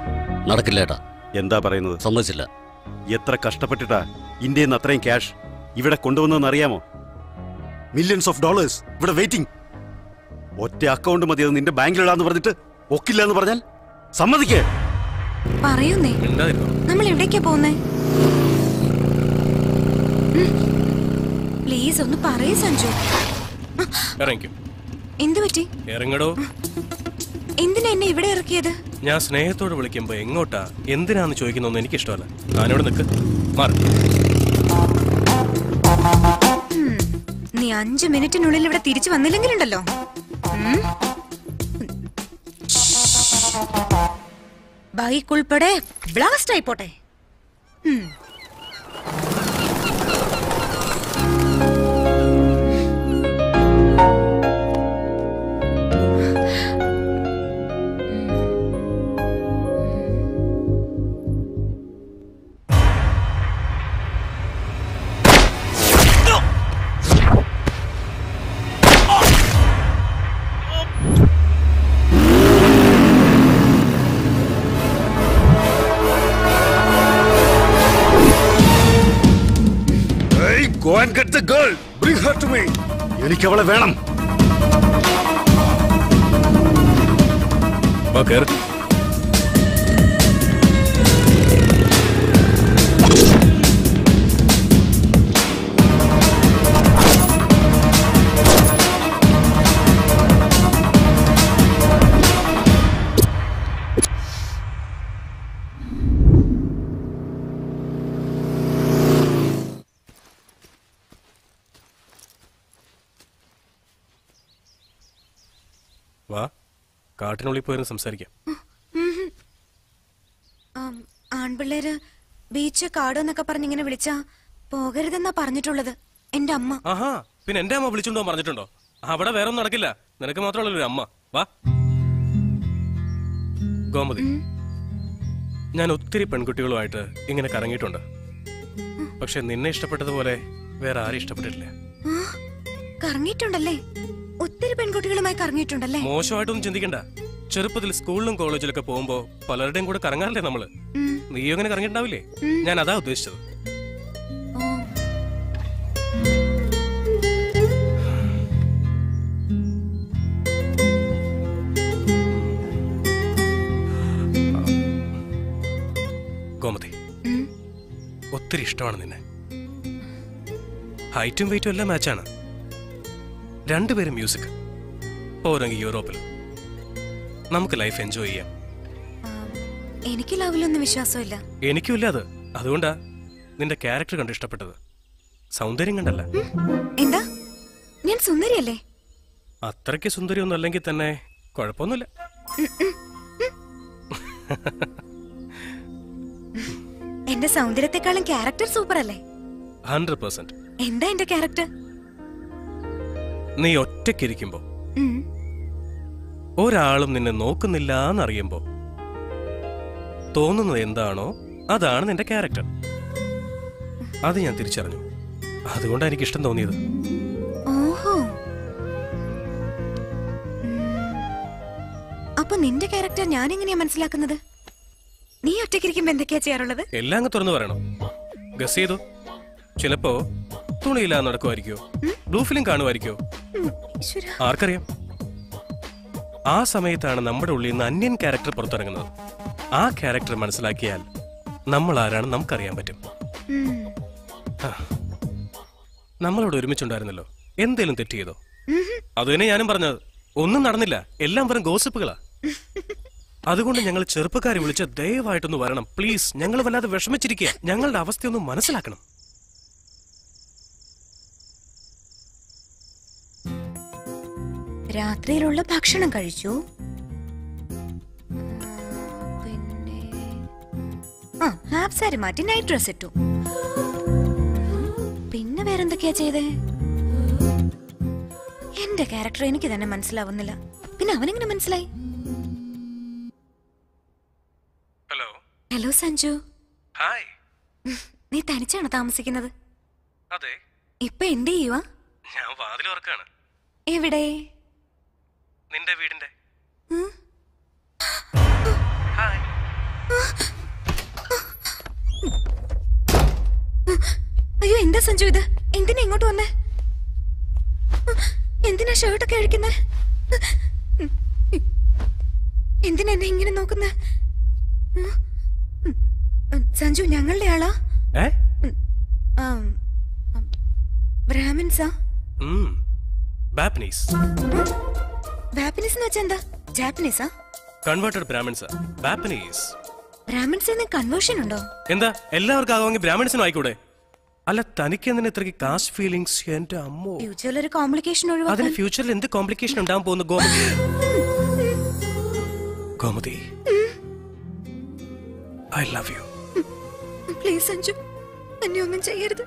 നടക്കില്ല ഏട്ടാ എന്താ പറയുന്നത് സമ്മതിച്ചില്ല എത്ര കഷ്ടപ്പെട്ടിട്ടാ ഇന്ത്യയിൽ നിന്ന് അത്രയും ക്യാഷ് ഇവിടെ കൊണ്ടുവന്നതെന്ന് അറിയാമോ മില്യൺസ് ഓഫ് ഡോളേഴ്സ് ഇവിടെ വെയിറ്റിംഗ് ഒറ്റ അക്കൗണ്ട് മതി അത് നിന്റെ ബാങ്കിലിടാന്ന് പറഞ്ഞിട്ട് ഒക്കില്ല എന്ന് പറഞ്ഞാൽ സമ്മതിക്കേ
പറയുന്നേ നമ്മൾ എവിടേക്കാ പോകുന്നേ പ്ലീസ് ഒന്ന് പറയൂ സഞ്ജു
ഇറങ്ങിക്കും
എന്തു പറ്റി
ഇറങ്ങടോ
എന്തിനാ എന്നെ ഇവിടെ ഇറക്കിയത്
ഞാൻ സ്നേഹത്തോട് വിളിക്കുമ്പോ എങ്ങോട്ടാ എന്തിനാന്ന് ചോദിക്കുന്നൊന്നും എനിക്ക് ഇഷ്ടമല്ല ഞാനിവിടെ നിൽക്ക് മാറി
ഉം, നീ അഞ്ചു മിനിറ്റിനുള്ളിൽ ഇവിടെ തിരിച്ചു വന്നില്ലെങ്കിലുണ്ടല്ലോ ഉം. ബൈക്ക് ഉൾപ്പെടെ ബ്ലാസ്റ്റ് ആയിപ്പോട്ടെ ഉം.
Hey, go and get the girl. Bring her to me. എനിക്ക് അവളെ വേണം
വാ കേറ് വാ കാട്ടിനുള്ളിൽ പോയിരുന്നു സംസാരിക്കാം
ഉം. ആം, ആൺപിള്ളേര് ബീച്ച് കാട് എന്നൊക്കെ പറഞ്ഞ് ഇങ്ങനെ വിളിച്ചാ പോകരുതെന്നാ പറഞ്ഞിട്ടുള്ളത് എന്റെ അമ്മ
ആഹാ പിന്നെ എന്റെ അമ്മ വിളിച്ചോണ്ടോ പറഞ്ഞിട്ടുണ്ടോ അവിടെ വേറെ ഒന്നും നടക്കില്ല നിനക്ക് മാത്രമല്ല ഒരു അമ്മ വാ ഗോമതി ഞാൻ ഒത്തിരി പെൺകുട്ടികളുമായിട്ട് ഇങ്ങനെ കറങ്ങിയിട്ടുണ്ട് പക്ഷെ നിന്നെ ഇഷ്ടപ്പെട്ടതുപോലെ വേറെ ആരും ഇഷ്ടപ്പെട്ടിട്ടില്ല
ആ, കറങ്ങിയിട്ടുണ്ടല്ലേ ഒത്തിരി പെൺകുട്ടികളുമായി കറങ്ങിയിട്ടുണ്ടല്ലേ
മോശമായിട്ടൊന്നും ചിന്തിക്കണ്ട ചെറുപ്പത്തിൽ സ്കൂളിലും കോളേജിലൊക്കെ പോകുമ്പോ പലരുടെയും കൂടെ കറങ്ങാറില്ലേ നമ്മള്
ഉം.
നീയും അങ്ങനെ കറങ്ങിയിട്ടുണ്ടാവില്ലേ ഞാൻ അതാ ഉദ്ദേശിച്ചത് ഗോമതി
ഉം.
ഒത്തിരി ഇഷ്ടമാണ് നിന്നെ ഹൈറ്റും വെയിറ്റും എല്ലാം മാച്ചാണ് രണ്ടുപേരും മ്യൂസിക് പോരെങ്കിൽ യൂറോപ്പിൽ നമുക്ക് ലൈഫ് എൻജോയ് ചെയ്യാം
എനിക്ക് ലവിലൊന്നും വിശ്വാസമില്ല
എനിക്കും ഇല്ല അത് അതുകൊണ്ടാ നിന്റെ ക്യാരക്ടർ കണ്ട് ഇഷ്ടപ്പെട്ടത് സൗന്ദര്യം കണ്ടല്ല
എന്താ ഞാൻ സുന്ദരിയല്ലേ
അത്രയ്ക്ക് സുന്ദരിയൊന്നും അല്ലെങ്കിൽ തന്നെ കുഴപ്പമൊന്നുമില്ല
എന്റെ സൗന്ദര്യത്തെക്കാളും ക്യാരക്ടർ സൂപ്പർ അല്ലേ
ഹൺഡ്രഡ് പെർസെന്റ്
എന്താ എന്റെ ക്യാരക്ടർ
നീ ഒറ്റയ്ക്കിരിക്കുമ്പോ ഒരാളും നിന്നെ നോക്കുന്നില്ല എന്നറിയുമ്പോ തോന്നുന്നത് എന്താണോ അതാണ് നിന്റെ ക്യാരക്ടർ അത് ഞാൻ തിരിച്ചറിഞ്ഞു അതുകൊണ്ടാണ് എനിക്ക് ഇഷ്ടം തോന്നിയത്
ഓഹോ ഉം. അപ്പൊ നിന്റെ ക്യാരക്ടർ ഞാൻ എങ്ങനെയാ മനസ്സിലാക്കുന്നത് നീ ഒറ്റയ്ക്കിരിക്കുമ്പോ എന്തൊക്കെയാ ചെയ്യാറുള്ളത്
എല്ലാം അങ്ങ് തുറന്നു പറയണം ഗസ് ചെയ്തു ചിലപ്പോ തുണിയില്ലാതെ നടക്കുമായിരിക്കോ ബ്ലൂ ഫിലിം കാണുമായിരിക്കോ
ഉം, ഈശ്വരാ.
ആർക്കറിയാം ആ സമയത്താണ് നമ്മുടെ ഉള്ളിൽ നിന്ന് അന്യൻ ക്യാരക്ടർ പുറത്തിറങ്ങുന്നത് ആ ക്യാരക്ടർ മനസ്സിലാക്കിയാൽ നമ്മൾ ആരാണെന്ന് നമുക്കറിയാൻ പറ്റും
ഉം.
ആ. നമ്മളോട് ഒരുമിച്ചുണ്ടായിരുന്നല്ലോ എന്തേലും തെറ്റ് ചെയ്തോ
ഉഹും.
അത് തന്നെ ഞാനും പറഞ്ഞത് ഒന്നും നടന്നില്ല എല്ലാം വെറും ഗോസിപ്പുകളാ അതുകൊണ്ട് ഞങ്ങൾ ചെറുപ്പക്കാരെ വിളിച്ച് ദയവായിട്ടൊന്ന് വരണം പ്ലീസ് ഞങ്ങൾ വല്ലാതെ വിഷമിച്ചിരിക്കുക ഞങ്ങളുടെ അവസ്ഥയൊന്ന് മനസ്സിലാക്കണം
രാത്രിയിലുള്ള ഭക്ഷണം കഴിച്ചു പിന്നെ ആ ഹാഫ് സാരി മാറ്റി നൈറ്റ് ഡ്രസ് ഇട്ടു പിന്നെ വേറെന്തൊക്കെയാ ചെയ്തേ എന്റെ ക്യാരക്ടർ എനിക്ക് തന്നെ മനസ്സിലാവുന്നില്ല പിന്നെ അവനെങ്ങനെ മനസ്സിലായി
ഹലോ
ഹലോ സഞ്ജു
ഹായ്
നീ തനിച്ചാണോ താമസിക്കുന്നത്
അതെ
ഇപ്പൊ എന്ത് ചെയ്യുവാ
ഞാൻ വാതിൽ ഓർക്കാണ്
എവിടെ
നിന്റെ വീടിന്റെ
ഉം?
ഹായ്
അയ്യോ എന്താ സഞ്ജു ഇത് എന്തിനാ ഇങ്ങോട്ട് വന്നേ എന്തിനാ ഷർട്ടൊക്കെ അഴിക്കുന്നേ എന്തിനാ എന്നെ ഇങ്ങനെ നോക്കുന്നേ സഞ്ജു ഞങ്ങളുടെ ആളാ
ഏ
ആം, ആം, ബ്രാഹ്മിൻസാ
ബാപ്പനീസ്
ബാപ്പിനീസ് എന്ന് വെച്ചാ എന്താ ജാപ്പനീസാ
കൺവേർട്ടഡ് ബ്രാഹ്മിൺസ് ബാപ്പനീസ്
ബ്രാഹ്മിൻസ് എന്ന് കൺവേർഷൻ ഉണ്ടോ
എന്താ എല്ലാവർക്കും ആകുമെങ്കിൽ ബ്രാഹ്മിൺസിനും ആയിക്കൂടെ അല്ല തനിക്ക് എന്തിനാ ഇത്രയ്ക്ക് കാസ്റ്റ് ഫീലിങ്സ് എന്റെ അമ്മോ
ഫ്യൂച്ചറിൽ ഒരു കോംപ്ലിക്കേഷൻ
അതിന്
ഒഴിവാക്കാൻ
ഫ്യൂച്ചറിൽ എന്ത് കോംപ്ലിക്കേഷൻ ഉണ്ടാവാൻ പോകുന്നു Gomathi Gomathi I love you
please Sanju എന്നെ ഒന്നും ചെയ്യരുത്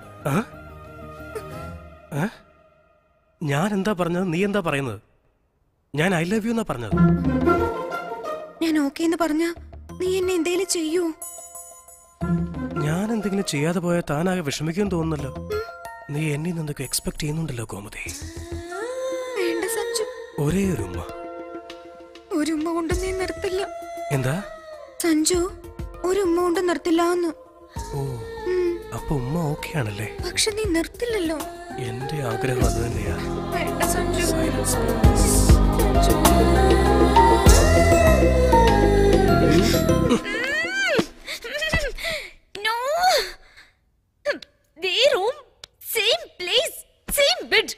ഞാൻ എന്താ പറഞ്ഞത് നീ എന്താ പറയുന്നത് ഞാൻ ഐ ലവ് യു എന്നാ പറഞ്ഞത്
ഞാൻ ഓക്കെ എന്ന് പറഞ്ഞ നീ എന്നെ എന്തേലും ചെയ്യൂ
ഞാൻ എന്തെങ്കിലും ചെയ്യാതെ പോയാൽ താനാകെ വിഷമിക്കുമെന്ന് തോന്നുന്നല്ലോ നീ എന്നിൽ നിന്നൊക്കെ എക്സ്പെക്ട് ചെയ്യുന്നുണ്ടല്ലോ ഗോമതി
വേണ്ട സഞ്ജു
ഒരേ ഒരു ഉമ്മ
ഒരു ഉമ്മ കൊണ്ട് നീ നിർത്തില്ല
എന്താ
സഞ്ജു ഒരു ഉമ്മ കൊണ്ട് നിർത്തില്ല എന്ന്
ഓ അപ്പൊ ഉമ്മ ഓക്കെ ആണല്ലേ
പക്ഷെ നീ നിർത്തില്ലല്ലോ
എന്റെ ആഗ്രഹം അത് തന്നെയാ
വേണ്ട സഞ്ജു
നോ ദേ room same place same bed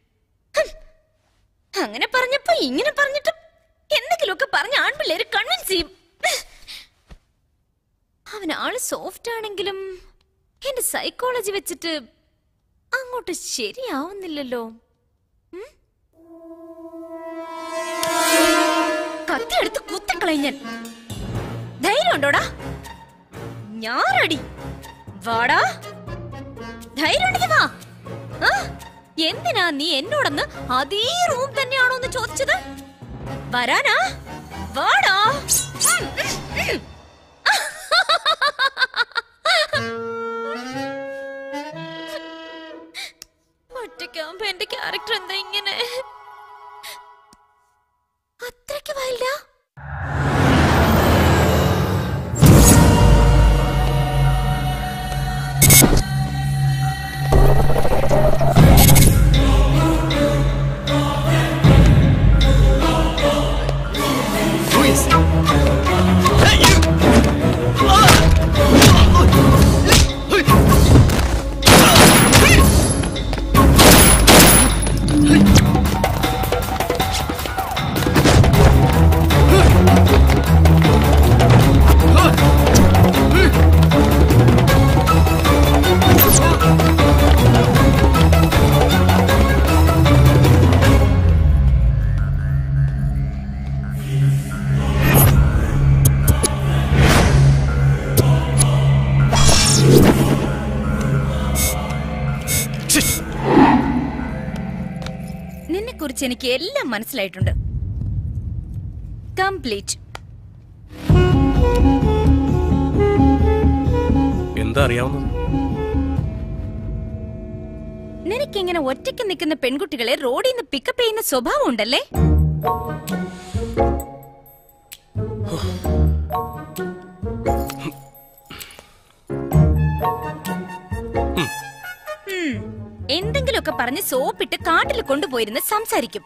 അങ്ങനെ പറഞ്ഞപ്പോ ഇങ്ങനെ പറഞ്ഞിട്ടും എന്തെങ്കിലുമൊക്കെ പറഞ്ഞ ആൺപിള്ളേര് കൺവിൻസ് ചെയ്യും അവൻ ആള് സോഫ്റ്റ് ആണെങ്കിലും എന്റെ സൈക്കോളജി വെച്ചിട്ട് അങ്ങോട്ട് ശരിയാവുന്നില്ലല്ലോ ഉം? കത്തിയെടുത്ത് കുത്തിക്കളഞ്ഞൻ ധൈര്യം ഉണ്ടോടാ ഞാറടി വാടാ ധൈര്യം ഉണ്ടെങ്കിൽ വാ ആ? എന്തിനാ നീ എന്നോടന്ന് അതേ റൂം തന്നെയാണോ എന്ന് ചോദിച്ചത് വരാനാ വാടാ ഉം, ഉം, ഉം. ഒറ്റയ്ക്കാവുമ്പോ എന്റെ ക്യാരക്ടർ എന്താ ഇങ്ങനെ അത്രയ്ക്ക് വൈൽഡാ നിന്നെ കുറിച്ച് എനിക്ക് എല്ലാം മനസ്സിലായിട്ടുണ്ട് കംപ്ലീറ്റ്
എന്താ അറിയാവുന്നത്
നിനക്കിങ്ങനെ ഒറ്റയ്ക്ക് നിൽക്കുന്ന പെൺകുട്ടികളെ റോഡിൽ നിന്ന് പിക്കപ്പ് ചെയ്യുന്ന സ്വഭാവം ഉണ്ടല്ലേ ഉം. എന്തെങ്കിലുമൊക്കെ പറഞ്ഞ് സോപ്പിട്ട് കാട്ടിൽ കൊണ്ടുപോയിരുന്ന് സംസാരിക്കും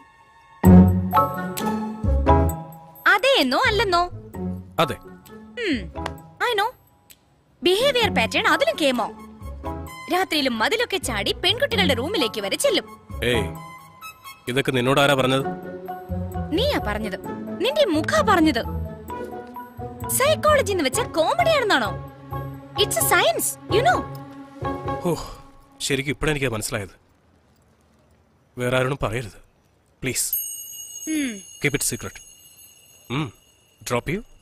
അതെന്നോ അല്ലെന്നോ
അതെ
ഐ നോ ബിഹേവിയർ പാറ്റേൺ അതിലും കേമോ രാത്രിയിലും മതിലൊക്കെ ചാടി പെൺകുട്ടികളുടെ റൂമിലേക്ക് വരെ ചെല്ലും
ഏയ് ഇതൊക്കെ നിന്നോട് ആരാ പറഞ്ഞത്
നീയാ പറഞ്ഞത് നിന്റെ മുഖ പറഞ്ഞത് സൈക്കോളജി എന്ന് വെച്ചാൽ കോമഡി ആണെന്നാണോ it's a science you know
ഓ ശരിക്കും ഇപ്പോഴെനിക്ക് മനസ്സിലായത് വേറെ ആരോടും പറയരുത് please keep it secret drop you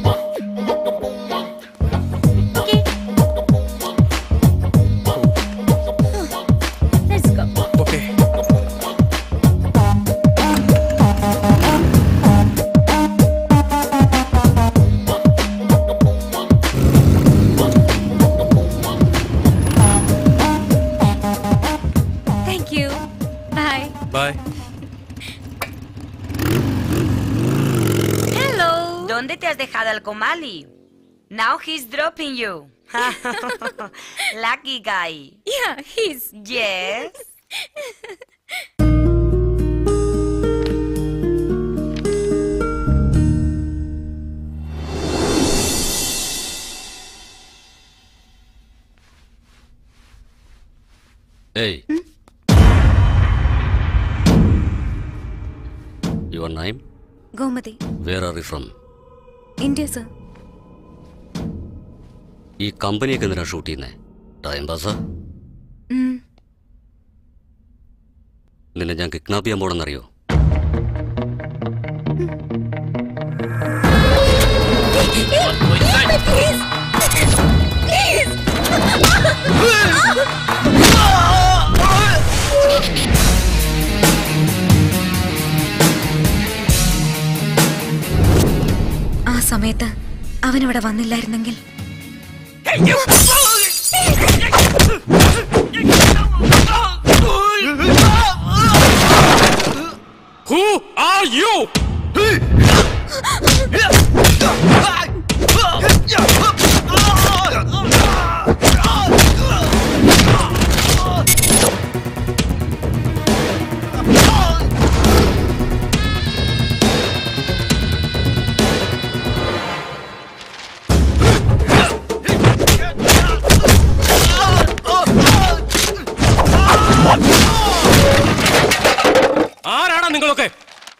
let's go
okay
thank you bye
bye
Hello. ¿Dónde te has dejado al Comali? Now he's dropping you. Lucky guy.
Yeah, he's.
Yes.
Hey. Your name?
Gomathi
Where are you from?
India sir
ഈ കമ്പനിയൊക്കെ എന്തിനാ shoot ചെയ്യുന്നേ time പാസാ നിന്നെ ഞാൻ kidnap ചെയ്യാൻ പോണെന്നറിയോ
ആ സമയത്ത് അവനിവിടെ വന്നില്ലായിരുന്നെങ്കിൽ
Who are you? ആരാടാ നിങ്ങളൊക്കെ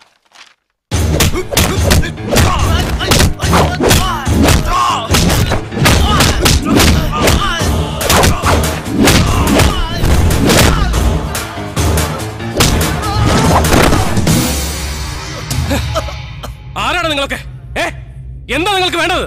ആരാണ് നിങ്ങളൊക്കെ ഏ എന്താ നിങ്ങൾക്ക് വേണ്ടത്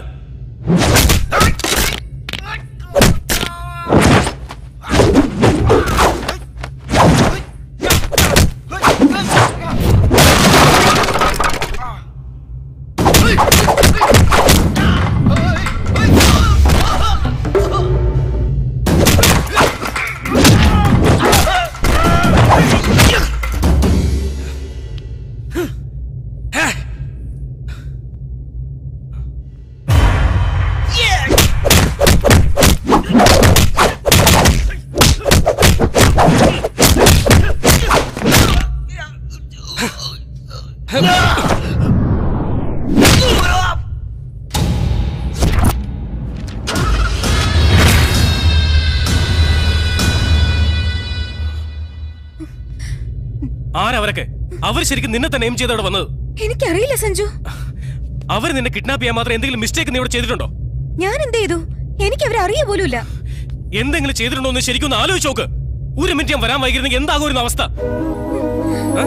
ആരവരൊക്കെ അവർ ശരിക്കും നിന്നെ തന്നെ എയിം ചെയ്തവിടെ വന്നത്
എനിക്കറിയില്ല സഞ്ജു
അവർ നിന്നെ കിഡ്നാപ്പ് ചെയ്യാൻ മാത്രം എന്തെങ്കിലും മിസ്റ്റേക്ക് നീ ഇവിടെ ചെയ്തിട്ടുണ്ടോ
ഞാൻ എന്ത് ചെയ്തു എനിക്ക് അവരെ അറിയ പോലുമില്ല
എന്തെങ്കിലും ചെയ്തിട്ടുണ്ടോ എന്ന് ശരിക്കും ഒന്ന് ആലോചിച്ച് നോക്ക് ഒരു മിനിറ്റ് ഞാൻ വരാൻ വൈകിരുന്നെങ്കിൽ എന്താകുമായിരുന്നു അവസ്ഥ ആ?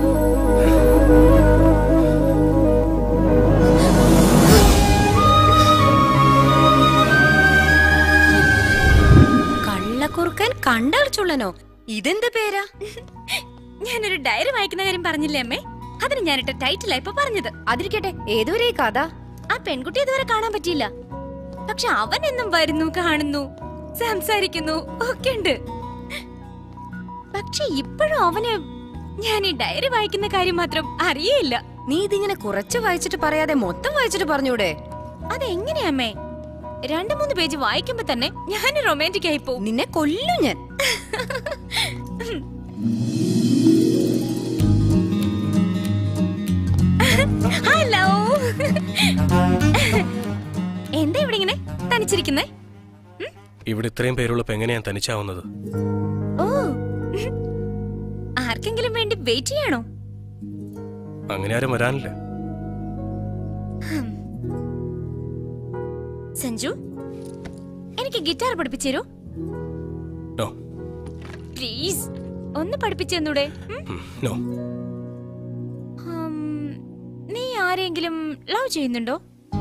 കള്ളക്കുറുക്കൻ കണ്ടാൽ ചുള്ളനോ ഇതെന്ത് പേരാ ഞാനൊരു ഡയറി വായിക്കുന്ന കാര്യം പറഞ്ഞില്ലേ അമ്മേ അതിന് ഞാനിട്ട ടൈറ്റിലാ ഇപ്പൊ പറഞ്ഞത് അതിരിക്കട്ടെ ഏതൊരു കഥ ആ പെൺകുട്ടി ഇതുവരെ കാണാൻ പറ്റിയില്ല പക്ഷെ അവൻ എന്നും വരുന്നു കാണുന്നു സംസാരിക്കുന്നു ഒക്കെ ഉണ്ട് പക്ഷെ ഇപ്പോഴും അവന് ഞാൻ ഈ ഡയറി വായിക്കുന്ന കാര്യം മാത്രം അറിയേയില്ല
നീ ഇതിങ്ങനെ കുറച്ച് വായിച്ചിട്ട് പറയാതെ മൊത്തം വായിച്ചിട്ട് പറഞ്ഞൂടെ
അതെങ്ങനെയാ അമ്മേ രണ്ടു മൂന്ന് പേജ് വായിക്കുമ്പോ തന്നെ ഞാൻ റൊമാൻറ്റിക് ആയി പോകും
നിന്നെ കൊല്ലും ഞാൻ
ഹലോ എന്താ ഇവിടെ ഇങ്ങനെ തനിച്ചിരിക്കുന്നേ
ഇവിടെ ഇത്രയും പേരുള്ളപ്പോ എങ്ങനെയാ തനിച്ചാവുന്നത്
ഓ ആർക്കെങ്കിലും വേണ്ടി വെയിറ്റ് ചെയ്യണോ
അങ്ങനെ ആരും വരാനില്ല
ഹും. സഞ്ജു എനിക്ക് ഗിറ്റാർ പഠിപ്പിച്ചു
നോ
പ്ലീസ് ഒന്ന് പഠിപ്പിച്ചു തന്നൂടെ ഉം?
നോ
ഹും, നീ ആരെങ്കിലും ലവ് ചെയ്യുന്നുണ്ടോ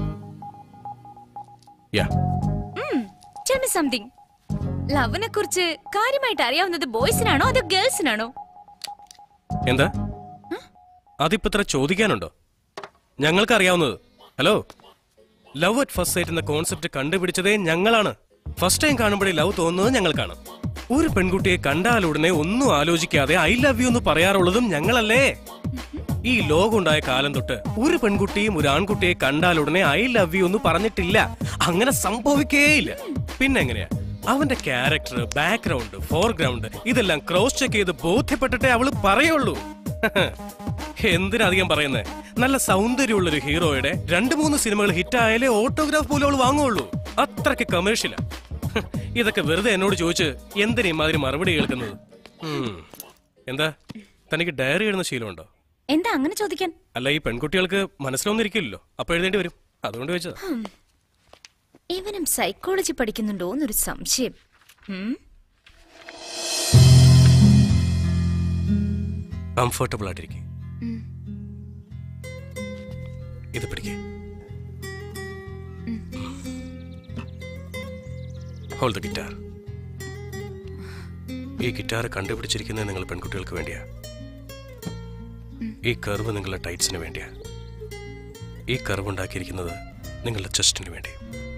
യാ
സംതിങ് ലവിനെ കുറിച്ച് കാര്യമായിട്ട് അറിയാവുന്നത് ബോയ്സിനാണോ അതോ ഗേൾസിനാണോ
എന്താ അതിപ്പോ ഇത്ര ചോദിക്കാനുണ്ടോ ഞങ്ങൾക്ക് അറിയാവുന്നത് hello love at first sight എന്ന കോൺസെപ്റ്റ് കണ്ടുപിടിച്ചതേ ഞങ്ങളാണ് ഫസ്റ്റ് ടൈം കാണുമ്പോഴേ ലവ് തോന്നുന്നത് ഞങ്ങൾക്കാണ് ഒരു പെൺകുട്ടിയെ കണ്ടാലുടനെ ഒന്നും ആലോചിക്കാതെ ഐ ലവ് യു എന്ന് പറയാറുള്ളതും ഞങ്ങളല്ലേ ഈ ലോകം ഉണ്ടായ കാലം തൊട്ട് ഒരു പെൺകുട്ടിയും ഒരു ആൺകുട്ടിയെ കണ്ടാലുടനെ ഐ ലവ് യു എന്ന് പറഞ്ഞിട്ടില്ല അങ്ങനെ സംഭവിക്കേയില്ല പിന്നെ എങ്ങനെയാ അവന്റെ ക്യാരക്ടർ ബാക്ക്ഗ്രൗണ്ട് ഫോർഗ്രൗണ്ട് ഇതെല്ലാം ക്രോസ് ചെക്ക് ചെയ്ത് ബോധ്യപ്പെട്ടിട്ടേ അവള് പറയുള്ളൂ എന്തിനധികം പറയുന്നേ നല്ല സൗന്ദര്യമുള്ള ഒരു ഹീറോയുടെ രണ്ട് മൂന്ന് സിനിമകൾ ഹിറ്റ് ആയാലേ ഓട്ടോഗ്രാഫ് പോലും അവള് വാങ്ങുള്ളൂ അത്രയ്ക്ക് കമേഴ്ഷ്യലാ ഇതൊക്കെ വെറുതെ എന്നോട് ചോദിച്ച് എന്തിനാ ഇമാതിരി മറുപടി കേൾക്കുന്നത് ഉം. എന്താ തനിക്ക് ഡയറി എഴുതുന്ന ശീലമുണ്ടോ
എന്താ അങ്ങനെ ചോദിക്കാൻ
അല്ല ഈ പെൺകുട്ടികൾക്ക് മനസ്സിലൊന്നിരിക്കില്ലല്ലോ അപ്പൊ എഴുതേണ്ടി വരും അതുകൊണ്ട് ചോദിച്ചതാ
ഹും. ഇവനും സൈക്കോളജി പഠിക്കുന്നുണ്ടോ എന്നൊരു സംശയം ഉം?
കംഫർട്ടബിൾ ആയിട്ടിരിക്കും
ഉം.
ഇത് പിടിക്കേ ഹോൾ ദ ഗിറ്റാർ ഈ ഗിറ്റാർ കണ്ടുപിടിച്ചിരിക്കുന്നത് നിങ്ങൾ പെൺകുട്ടികൾക്ക് വേണ്ടിയാ ഈ കർവ് നിങ്ങളുടെ ടൈറ്റ്സിന് വേണ്ടിയാ ഈ കർവ് ഉണ്ടാക്കിയിരിക്കുന്നത് നിങ്ങളുടെ ചെസ്റ്റിന് വേണ്ടി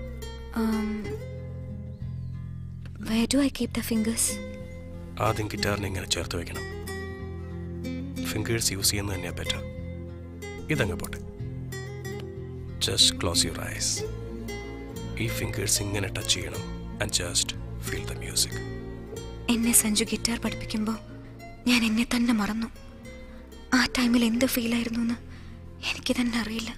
where do I keep the fingers
ആദ്യം ഗിറ്റാറിനെ ഇങ്ങനെ ചേർത്ത് വെക്കണം ഫിംഗേഴ്സ് യൂസ് ചെയ്യുന്നത് തന്നെയാ ബെറ്റർ ഇതങ്ങ് പോട്ടെ ജസ്റ്റ് ക്ലോസ് യുവർ ഐസ് ഈ ഫിംഗേഴ്സ് ഇങ്ങനെ ടച്ച് ചെയ്യണം and just feel the music
എന്നെ സഞ്ജു ഗിറ്റാർ പഠിപ്പിക്കുമ്പോൾ ഞാൻ എന്നെ തന്നെ മറന്നു ആ ടൈമിൽ എന്ത് ഫീൽ ആയിരുന്നു എന്ന് എനിക്ക് തന്നെ അറിയില്ല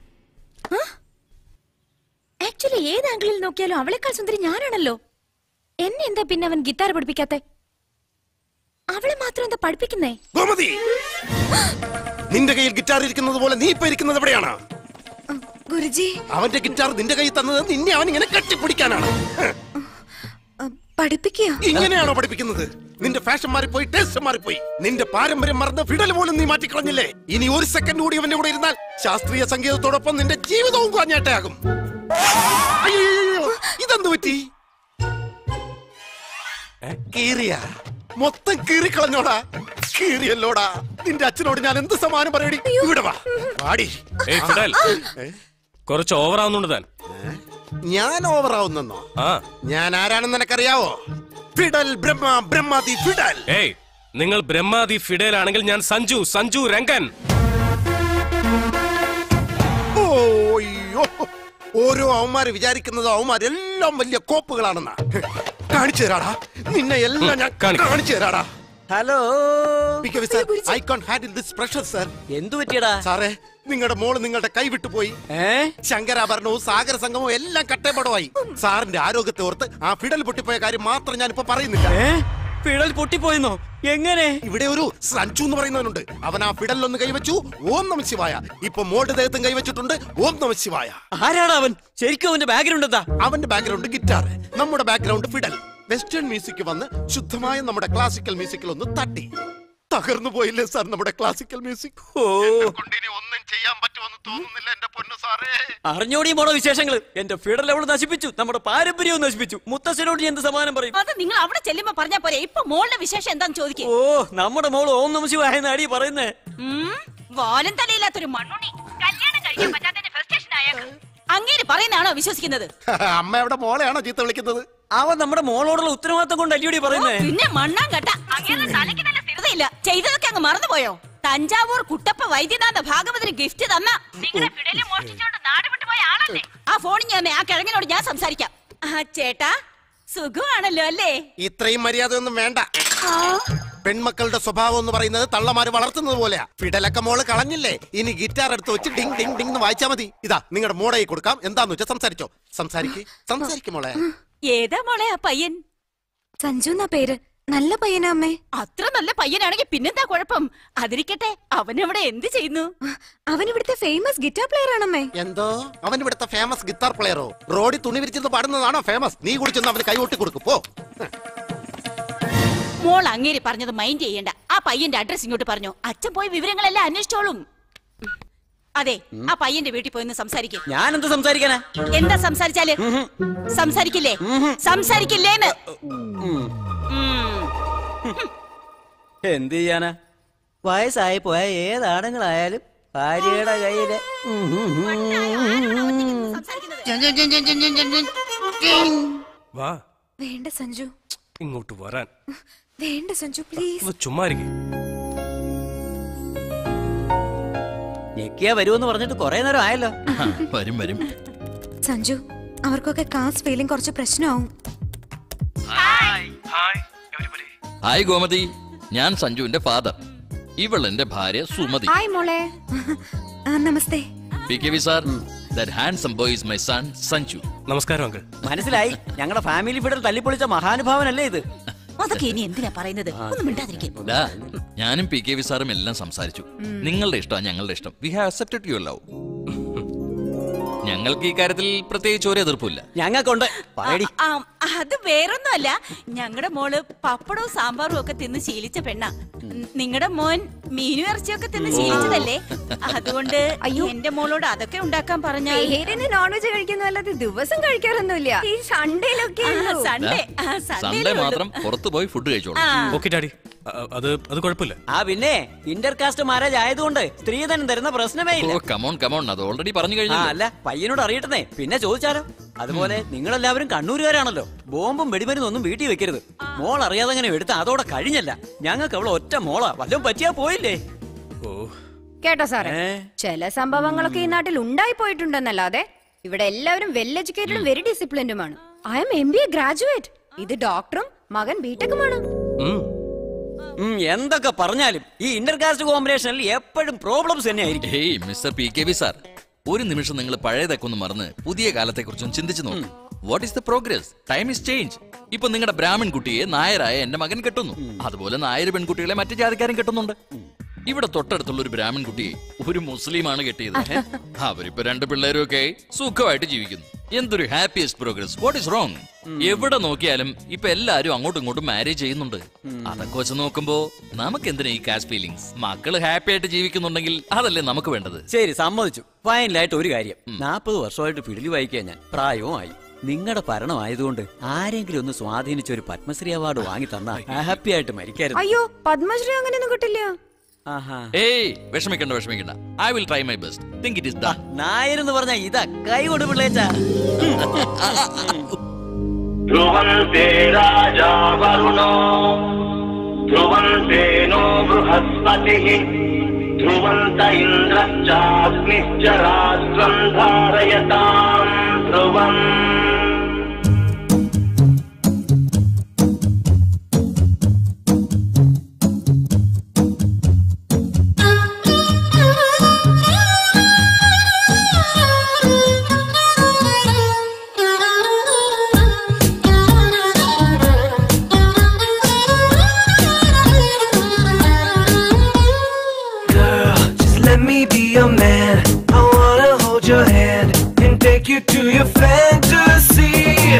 ആക്ച്വലി ഏത് ആംഗിളിൽ നോക്കിയാലും അവളെക്കാൾ സുന്ദരി ഞാനാണല്ലോ എന്നെ എന്താ പിന്നെ അവൻ ഗിത്താർ പഠിപ്പിക്കാത്തെ അവളെ മാത്രം എന്താ പഠിപ്പിക്കുന്നേ
ഗോമതി നിന്റെ കയ്യിൽ ഗിറ്റാർ ഇരിക്കുന്നത് പോലെ നീ ഇപ്പൊ ഇരിക്കുന്നത് എവിടെയാണ്
ഗുരുജി
അവന്റെ ഗിറ്റാർ നിന്റെ കയ്യിൽ തന്നത് നിന്നെ അവൻ ഇങ്ങനെ കെട്ടിപ്പിടിക്കാനാണ് ഹ്.
പഠിപ്പിക്കുക
ഇങ്ങനെയാണോ പഠിപ്പിക്കുന്നത് നിന്റെ ഫാഷൻ മാറിപ്പോയി ടേസ്റ്റ് മാറിപ്പോയി നിന്റെ പാരമ്പര്യം മറന്ന് ഫിഡൽ പോലും നീ മാറ്റിക്കളഞ്ഞില്ലേ ഇനി ഒരു സെക്കൻഡ് കൂടി അവന്റെ കൂടെ ഇരുന്നാൽ ശാസ്ത്രീയ സംഗീതത്തോടൊപ്പം നിന്റെ ജീവിതവും കുഞ്ഞാട്ടയാകും അയ്യോ ഇതെന്ത് പറ്റി കീറിയ മൊത്തം കീറിക്കളഞ്ഞോടാ കീറിയല്ലോടാ നിന്റെ അച്ഛനോട് ഞാൻ എന്ത് സമാനം പറയടി ഇവിടെ വാ പാടി
ഏയ് ഫിഡൽ കുറച്ച് ഓവർ ആവുന്നുണ്ട് താൻ
ഞാൻ ഓവർ ആവുന്നെന്നോ
ആ
ഞാൻ ആരാണെന്ന് നിനക്കറിയാവോ ഫിഡൽ ബ്രഹ്മ ബ്രഹ്മാതി ഫിഡൽ
ഏയ് നിങ്ങൾ ബ്രഹ്മാദി ഫിഡേൽ ആണെങ്കിൽ ഞാൻ സഞ്ജു സഞ്ജു രംഗൻ
ഓ, അയ്യോ ഓരോ അവന്മാര് വിചാരിക്കുന്നത് അവന്മാരെല്ലാം വലിയ കോപ്പുകളാണെന്നാ കാണിച്ചു തരാടാ നിന്നെ എല്ലാം ഞാൻ കാണിച്ചു തരാടാ
hello
I can handle this pressure sir
എന്തു പറ്റിയടാ
സാറേ നിങ്ങളുടെ മോള് നിങ്ങളുടെ കൈ വിട്ടുപോയി ശങ്കരാഭരണവും സാഗര സംഗമവും എല്ലാം കട്ടേപടമായി സാറിന്റെ ആരോഗ്യത്തെ ഓർത്ത് ആ ഫിഡൽ പൊട്ടിപ്പോയ കാര്യം മാത്രം ഞാൻ ഇപ്പൊ പറയുന്നില്ല
ഫിഡൽ പൊട്ടിപ്പോയെന്നോ എങ്ങനെ
ഇവിടെ ഒരു സഞ്ജു എന്ന് പറയുന്നവനുണ്ട് അവൻ ആ ഫിഡലിൽ ഒന്ന് കൈവച്ചു ഓം നമ ശിവായ ഇപ്പൊ മോളുടെ ദേഹത്തും കൈവച്ചിട്ടുണ്ട് ഓം നമ ശിവായ
ആരാണ് അവൻ ശരിക്കും അവന്റെ ബാക്ക്ഗ്രൗണ്ട് എന്താ
അവന്റെ ബാക്ക്ഗ്രൗണ്ട് ഗിറ്റാർ നമ്മുടെ ബാക്ക്ഗ്രൗണ്ട് ഫിഡൽ വെസ്റ്റേൺ മ്യൂസിക് വന്ന് ശുദ്ധമായ നമ്മുടെ ക്ലാസിക്കൽ മ്യൂസിക്കിൽ ഒന്ന് തട്ടി തകർന്നു പോയില്ലേ സാർ നമ്മുടെ ക്ലാസിക്കൽ മ്യൂസിക്
ഓ
ഒന്നും ചെയ്യാൻ പറ്റുമെന്ന് തോന്നുന്നില്ല എന്റെ പൊന്നു സാറേ
അറിഞ്ഞോടി പോണോ വിശേഷങ്ങള് എന്റെ ഫിഡൽ അവള് നശിപ്പിച്ചു നമ്മുടെ പാരമ്പര്യവും നശിപ്പിച്ചു മുത്തശ്ശനോട് ഞാൻ എന്ത് സമാനം പറയും
അത് നിങ്ങൾ അവിടെ ചെല്ലുമ്പോ പറഞ്ഞാ പോരെ ഇപ്പൊ മോളുടെ വിശേഷം എന്താന്ന് ചോദിക്കും
ഓ നമ്മുടെ മോള് ഓം നമ ശിവായ അടി പറയുന്നേ
വാലും തലയില്ലാത്തൊരു മണ്ണുണ്ണി കല്യാണം കഴിക്കാൻ പറ്റാത്തതിന്റെ ഫ്രസ്ട്രേഷൻ ആയേക്കാം അങ്ങേര് പറയുന്നതാണോ വിശ്വസിക്കുന്നത്
അമ്മ എവിടെ മോളെയാണോ ചീത്ത വിളിക്കുന്നത്
അവൻ നമ്മുടെ മോളോടുള്ള ഉത്തരവാദിത്തം കൊണ്ട് അല്ലിയോടി പറയുന്നേ
ഓ, പിന്നെ മണ്ണാൻ കട്ട അങ്ങേരുടെ തലയ്ക്ക് നല്ല സ്ഥിരതയില്ല ചെയ്തതൊക്കെ അങ്ങ് മറന്നുപോയോ തഞ്ചാവൂർ കുട്ടപ്പ വൈദ്യനാഥ ഭാഗവതിന് ഗിഫ്റ്റ് തന്ന നിങ്ങളുടെ ഫിഡലിൽ മോഷ്ടിച്ചോണ്ട് നാട് വിട്ടുപോയ ആളല്ലേ ആ ഫോണിൽ ഞാൻ ആ കിഴങ്ങിനോട് ഞാൻ സംസാരിക്കാം ആ ചേട്ടാ സുഖമാണല്ലോ അല്ലേ
ഇത്രയും മര്യാദയൊന്നും വേണ്ട പെൺമക്കളുടെ സ്വഭാവം എന്ന് പറയുന്നത് തള്ളമാര് വളർത്തുന്നത് പോലെയാ ഫിഡലൊക്കെ മോള് കളഞ്ഞില്ലേ ഇനി ഗിറ്റാർ എടുത്ത് വെച്ച് ഡിങ് ഡിങ് ഡിങ് എന്ന് വായിച്ചാ മതി ഇതാ നിങ്ങളുടെ മോളെ കൊടുക്കാം എന്താന്ന് വെച്ചാ സംസാരിച്ചോ സംസാരിക്ക് സംസാരിക്കും മോളെ
ഏതാ മോളെ ആ പയ്യൻ
സഞ്ജു എന്നാ പേര് നല്ല പയ്യനാ അമ്മേ
അത്ര നല്ല പയ്യനാണെങ്കിൽ പിന്നെന്താ കുഴപ്പം അതിരിക്കട്ടെ അവനവിടെ എന്ത് ചെയ്യുന്നു
അവൻ ഇവിടുത്തെ ഫേമസ് ഗിറ്റാർ പ്ലെയർ ആണമ്മേ
എന്തോ അവൻ ഇവിടുത്തെ ഫേമസ് ഗിത്താർ പ്ലെയറോ റോഡിൽ തുണി വിരിച്ചെന്ന് പാടുന്നതാണോ ഫേമസ് നീ കുടിച്ചെന്ന് അവന് കൈകൊട്ടി കൊടുക്കും പോ
മോൾ അങ്ങേരി പറഞ്ഞത് മൈൻഡ് ചെയ്യണ്ട ആ പയ്യന്റെ അഡ്രസ് ഇങ്ങോട്ട് പറഞ്ഞു അച്ഛൻ പോയി വിവരങ്ങളെല്ലാം അന്വേഷിച്ചോളും അതെ ആ പയ്യന്റെ വീട്ടിൽ പോയി ഒന്ന് സംസാരിക്കും
ഞാൻ എന്ത് സംസാരിക്കാനാ
എന്താ സംസാരിച്ചാല് സംസാരിക്കില്ലേ സംസാരിക്കില്ലേന്ന് ഉം.
എന്ത് ചെയ്യാനാ വയസ്സായി പോയ ഏതാണുങ്ങളായാലും ഭാര്യയുടെ കയ്യില്
വാ
വേണ്ട സഞ്ജു
ഇങ്ങോട്ട് വരാൻ
വേണ്ട സഞ്ജു പ്ലീസ്
ഒന്ന് ചുമ്മാ ഇരിക്ക്.
ഞെക്കിയാ വരുമെന്ന് പറഞ്ഞിട്ട് കൊറേ നേരം ആയല്ലോ
വരും വരും
സഞ്ജു അവർക്കൊക്കെ ക്ലാസ് ഫീലിംഗ് കുറച്ച് പ്രശ്നമാവും
ഹായ് ഗോമതി ഞാൻ സഞ്ജുവിന്റെ ഫാദർ ഇവൾ എന്റെ ഭാര്യ സുമതി
ഹായ് മോളെ
ആ, namaste
P K V sir that handsome boy is my son Sanju
നമസ്കാരം അങ്കിൾ
മനസ്സിലായി ഞങ്ങളുടെ ഫാമിലി ഫിഡൽ തല്ലിപ്പൊളിച്ച മഹാനുഭാവനല്ലേ ഇത്
അതൊക്കെ ഇനി എന്തിനാ പറയുന്നത് ഒന്നും മിണ്ടാതിരിക്കും
ദാ, ഞാനും പി കെ വി സാറും എല്ലാം സംസാരിച്ചു നിങ്ങളുടെ ഇഷ്ടമാണ് ഞങ്ങളുടെ ഇഷ്ടം we have accepted your love ഞങ്ങൾക്ക് ഈ കാര്യത്തിൽ പ്രത്യേകിച്ച് ഒരു എതിർപ്പില്ല
ഞങ്ങൾക്കുണ്ട് പറയടി
ആ, അത് വേറൊന്നുമല്ല ഞങ്ങളുടെ മോള് പപ്പടവും സാമ്പാറും ഒക്കെ തിന്ന് ശീലിച്ച പെണ്ണ നിങ്ങളുടെ മോൻ മീനും ഇറച്ചിയൊക്കെ തിന്ന് ശീലിച്ചതല്ലേ അതുകൊണ്ട് എന്റെ മോളോട് അതൊക്കെ ഉണ്ടാക്കാൻ പറഞ്ഞാൽ
പേരിന് നോൺ വെജ് കഴിക്കുന്നതല്ലാതെ ദിവസം കഴിക്കാറൊന്നുമില്ല ഈ സൺഡേയിലൊക്കെ
സൺഡേ
സൺഡേ മാത്രം പുറത്തു പോയി ഫുഡ് കഴിച്ചോളൂ
ഓക്കെ ഡാഡി അത് അത് കുഴപ്പമില്ല
ആ പിന്നെ ഇന്റർ കാസ്റ്റ് മാരേജ് ആയതുകൊണ്ട് സ്ത്രീധനം തരുന്ന പ്രശ്നമേ ഇല്ല
ഓ കമോൺ കമോൺ അത് ഓൾറെഡി പറഞ്ഞു
ആ,
കഴിഞ്ഞു
അല്ല പയ്യനോട് അറിയട്ടെ പിന്നെ ചോദിച്ചാലോ അതുപോലെ നിങ്ങളെല്ലാവരും കണ്ണൂരുകാരാണല്ലോ ബോംബും വെടിമരുന്നും ഒന്നും വീട്ടിൽ വെക്കരുത് മോൾ അറിയാതെ അങ്ങനെ എടുത്ത് അതോടെ കഴിഞ്ഞല്ല ഞങ്ങൾക്ക് അവളെ ഒറ്റ മോളാ വല്ലതും പറ്റിയാ പോയില്ലേ
കേട്ടോ സാറേ
ഏ?
ചില സംഭവങ്ങളൊക്കെ ഈ നാട്ടിൽ ഉണ്ടായി പോയിട്ടുണ്ടെന്നല്ലാതെ ഇവിടെ എല്ലാവരും വെൽ എഡ്യൂക്കേറ്റഡും വെരി ഡിസിപ്ലിൻഡുമാണ് I'm M B A graduate ഇത് ഡോക്ടറും മകൻ ബിടെക്കുമാണ്
ഉം, എന്തൊക്കെ പറഞ്ഞാലും ഈ ഇന്റർ കാസ്റ്റ് കോമ്പിനേഷനിൽ എപ്പോഴും പ്രോബ്ലംസ് തന്നെയായിരിക്കും
hey mister P K V sir ഒരു നിമിഷം നിങ്ങൾ പഴയതൊക്കെ ഒന്ന് മറന്ന് പുതിയ കാലത്തെ കുറിച്ചും ചിന്തിച്ചു നോക്കും what is the progress time is change ഇപ്പൊ നിങ്ങളുടെ ബ്രാഹ്മൺ കുട്ടിയെ നായരായ എന്റെ മകൻ കെട്ടുന്നു അതുപോലെ നായർ പെൺകുട്ടികളെ മറ്റു ജാതിക്കാരും കെട്ടുന്നുണ്ട് ഇവിടെ തൊട്ടടുത്തുള്ള ഒരു ബ്രാഹ്മൺ കുട്ടിയെ ഒരു മുസ്ലിമാണ് കെട്ടിയത് അവരിപ്പോ രണ്ട് പിള്ളേരും ഒക്കെ സുഖമായിട്ട് ജീവിക്കുന്നു എന്തൊരു happiest progress what is wrong എവിടെ നോക്കിയാലും ഇപ്പൊ എല്ലാരും അങ്ങോട്ടും ഇങ്ങോട്ടും മാരേജ് ചെയ്യുന്നുണ്ട് അതൊക്കെ വെച്ച് നോക്കുമ്പോ നമുക്ക് എന്തിനാ ഈ കാസ്റ്റ് ഫീലിങ്സ് മക്കള് ഹാപ്പി ആയിട്ട് ജീവിക്കുന്നുണ്ടെങ്കിൽ അതല്ലേ നമുക്ക് വേണ്ടത്
ശരി സമ്മതിച്ചു ഫൈനലായിട്ട് ഒരു കാര്യം നാൽപ്പത് വർഷമായിട്ട് ഫിഡിൽ വായിക്കാൻ ഞാൻ പ്രായവും ആയി നിങ്ങളുടെ ഭരണമായതുകൊണ്ട് ആരെങ്കിലും ഒന്ന് സ്വാധീനിച്ച ഒരു പത്മശ്രീ അവാർഡ് വാങ്ങി തന്നാ ഹാപ്പി ആയിട്ട് മരിക്കരുത്
അയ്യോ പത്മശ്രീ അങ്ങനെയൊന്നും കിട്ടില്ല
ആഹാ
ഏയ് വിഷമിക്കണ്ട വിഷമിക്കണ്ട I will try my best think it is done
നായരെന്ന് പറഞ്ഞ ഇതാ കൈ കൊണ്ട് പിള്ളേച്ച
ध्रुवन्ते राजा वरुणो ध्रुवन्ते नो बृहस्पतिः ध्रुवन्त इन्द्रश्चाग्निश्च राष्ट्रम् धारयताम् ध्रुवम्
Girl, just let me be your man. I wanna hold your hand and take you to your fantasy.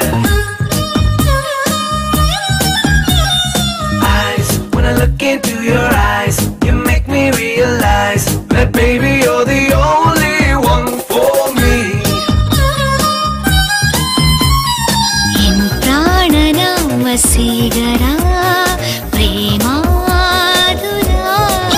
Eyes, when I look into your eyes, you make me realize that baby you're the only one for me.
ప్రాణనామసీగరా ప్రేమాదురా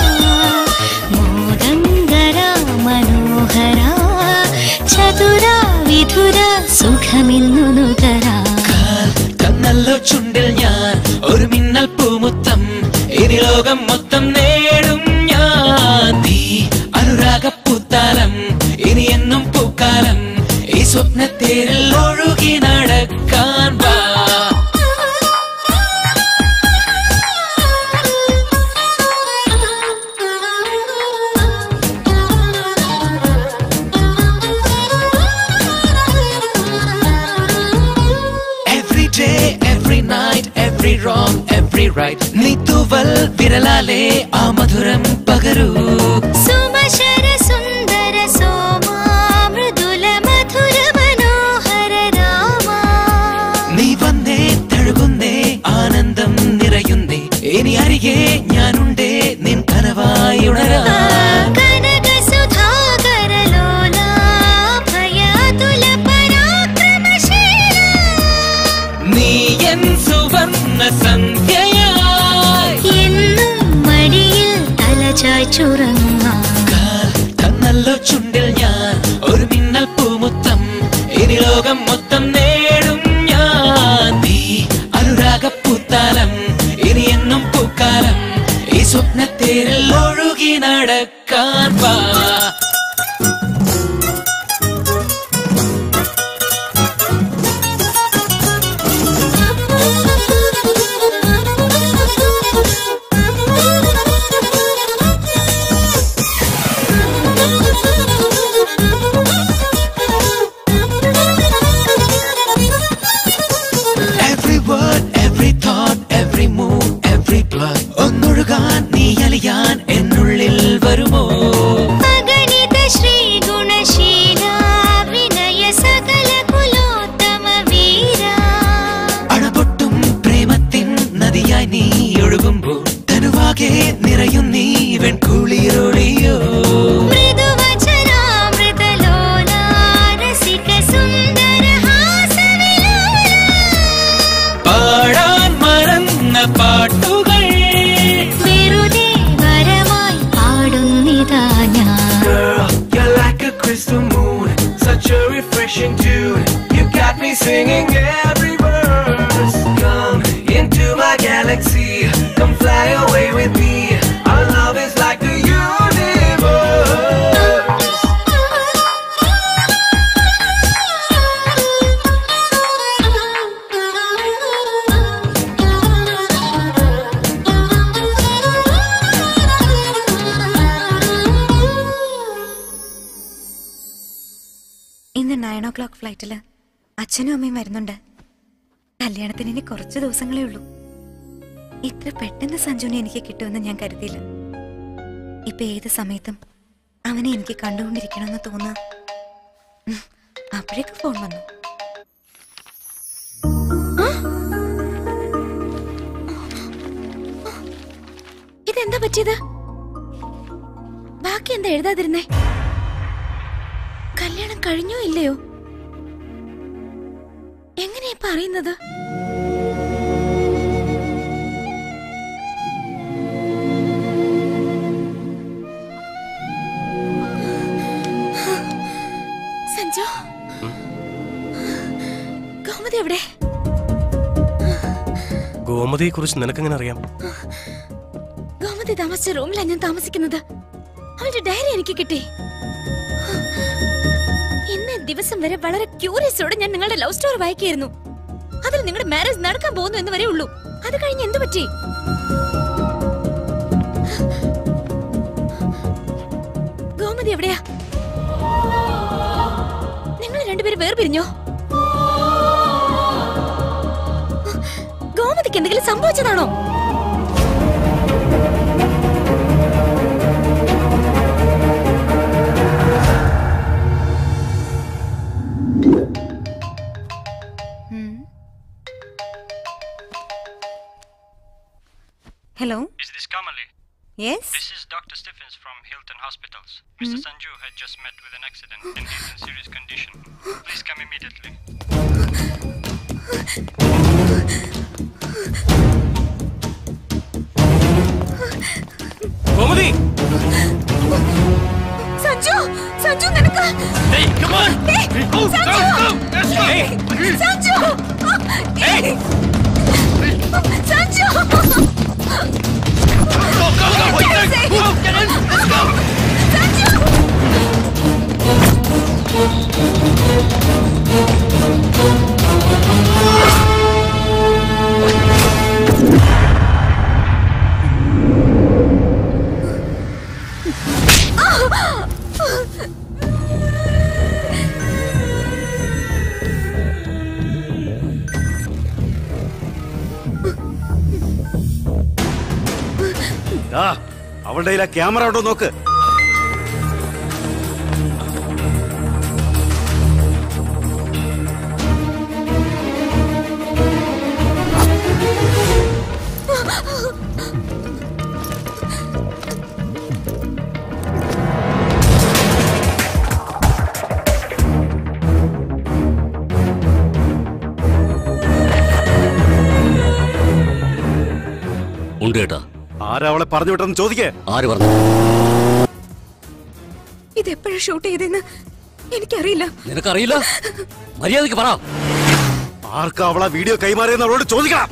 మోదంగరా మనోహరా చతురా విధుర సుఖమిన్నునుగరా
കണ്ണല്ലോ ചുണ്ടിൽ ഞാൻ ഒരു മിന്നൽ പൂമുത്തം ഇനി ലോകം മൊത്തം നേടും ഞാൻ നീ അനുരാഗപ്പൂത്താലം ഇനി എന്നും പൂക്കാലം ഈ സ്വപ്നത്തേരിൽ ഒഴുകി നടക്കാൻ വാ Every day, every night, every wrong, every right. നീ തൂവൽ വിരലാലേ ആ മധുരം പകരൂ
സുമശര സുന്ദര സോമാ മൃദുല മധുര മനോഹര രാമാ
നീ വന്നേ തഴുകുന്നേ ആനന്ദം നിറയുന്നേ ഇനി അരികെ ഞാനുണ്ടേ നിൻ കനവായി ഉണരാ
കനക സുധാകര ലോലാ ഭയാതുല പരാക്രമശീല
നീ എൻ സുവർണ സന്ധ്യയായി
എന്നും മടിയിൽ തലചായ്ച്ചുറങ്ങാം
തന്നല്ലോ ചുണ്ടിൽ ഞാൻ ഒരു മിന്നൽ പൂമുത്തം ഇനി ലോകം മൊത്തം നേടും ഞാൻ നീ അനുരാഗപ്പൂത്താലം ഇനി എന്നും പൂക്കാലം ഈ സ്വപ്നത്തേരിൽ ഒഴുകി നടക്കാൻ വാ
ഫ്രീ പ്ലഗ് ഒന്നൊഴുകാൻ നീ അലിയാൻ എന്നുള്ളിൽ വരുമോ
അഗണിത ശ്രീ ഗുണശീല വിനയ സകല കുലോത്തമ വീര
അണപൊട്ടും പ്രേമത്തിൻ നദിയായി നീ ഒഴുകുമ്പോൾ തനുവാകെ നിറയും നീ വെൺകുളിരൊളിയോ
മൃദുവചനാമൃതലോല രസിക സുന്ദര ഹാസവിലോല
പാടാൻ മറന്ന പാട്ടുകൾ
വെറുതെ വരമായി പാടുന്നിതാ ഞാൻ
Girl, you're like a crystal moon, such a refreshing tune. You got me singing every verse. Come into my galaxy, come fly away with me. Our love is like the universe.
ഇന്ന് nine o'clock ഫ്ലൈറ്റില് അച്ഛനും അമ്മയും വരുന്നുണ്ട് കല്യാണത്തിന് ഇനി കുറച്ച് ദിവസങ്ങളേ ഉള്ളൂ ഇത്ര പെട്ടെന്ന് സഞ്ജുവിനെ എനിക്ക് കിട്ടുമെന്ന് ഞാൻ കരുതിയില്ല ഇപ്പൊ ഏത് സമയത്തും അവനെ എനിക്ക് കണ്ടുകൊണ്ടിരിക്കണമെന്ന് തോന്നുക ഉം, അപ്പോഴേക്ക് ഫോൺ വന്നു ഇതെന്താ പറ്റിയത് ബാക്കി എന്താ എഴുതാതിരുന്നേ കല്യാണം കഴിഞ്ഞോ ഇല്ലയോ എങ്ങനെയാ പറയുന്നത് സഞ്ജു ഗോമതി എവിടെ
ഗോമതിയെ കുറിച്ച് നിനക്കെങ്ങനെ അറിയാം
ഗോമതി താമസിച്ച റൂമിലാണ് ഞാൻ താമസിക്കുന്നത് അവന്റെ ഡയറി എനിക്ക് കിട്ടി ഇന്ന് ദിവസം വരെ വളരെ ക്യൂരിയസോടെ ഞാൻ നിങ്ങളുടെ ലവ് സ്റ്റോറി വായിക്കായിരുന്നു അതിൽ നിങ്ങളുടെ മാരേജ് നടക്കാൻ പോകുന്നു എന്ന് വരെ ഉള്ളൂ അത് കഴിഞ്ഞ് എന്ത് പറ്റി ഗോമതി എവിടെയാ നിങ്ങൾ രണ്ടുപേരും വേർപിരിഞ്ഞോ ഗോമതിക്ക് എന്തെങ്കിലും സംഭവിച്ചതാണോ Hello?
Is this Kamali?
Yes?
This is Dr. Stephens from Hilton Hospitals. Mr.
Hmm?
Sanju had just met with an accident and is in serious condition. Please come immediately.
Gomathi
Sanju Sanju നിനക്ക്
Hey, come on!
Hey,
Go, go,
Sanju!
go! Let's go! Hey!
Sanju
Hey!
Sanju
Go, go, go! Wait, there! Go, get in! Let's go!
ആ അവളുടെ കയ്യിൽ ആ camera ഉണ്ടോ നോക്ക്
ഉണ്ട് കേട്ടാ
ആരാ അവളെ പറഞ്ഞു വിട്ടെന്ന് ചോദിക്കേ
ആര് പറഞ്ഞു
ഇത് എപ്പോഴാ ഷൂട്ട് ചെയ്തെന്ന് എനിക്കറിയില്ല
നിനക്കറിയില്ല മര്യാദക്ക് പറ
ആർക്കാ അവളെ വീഡിയോ കൈമാറിയെന്ന് അവളോട് ചോദിക്കണം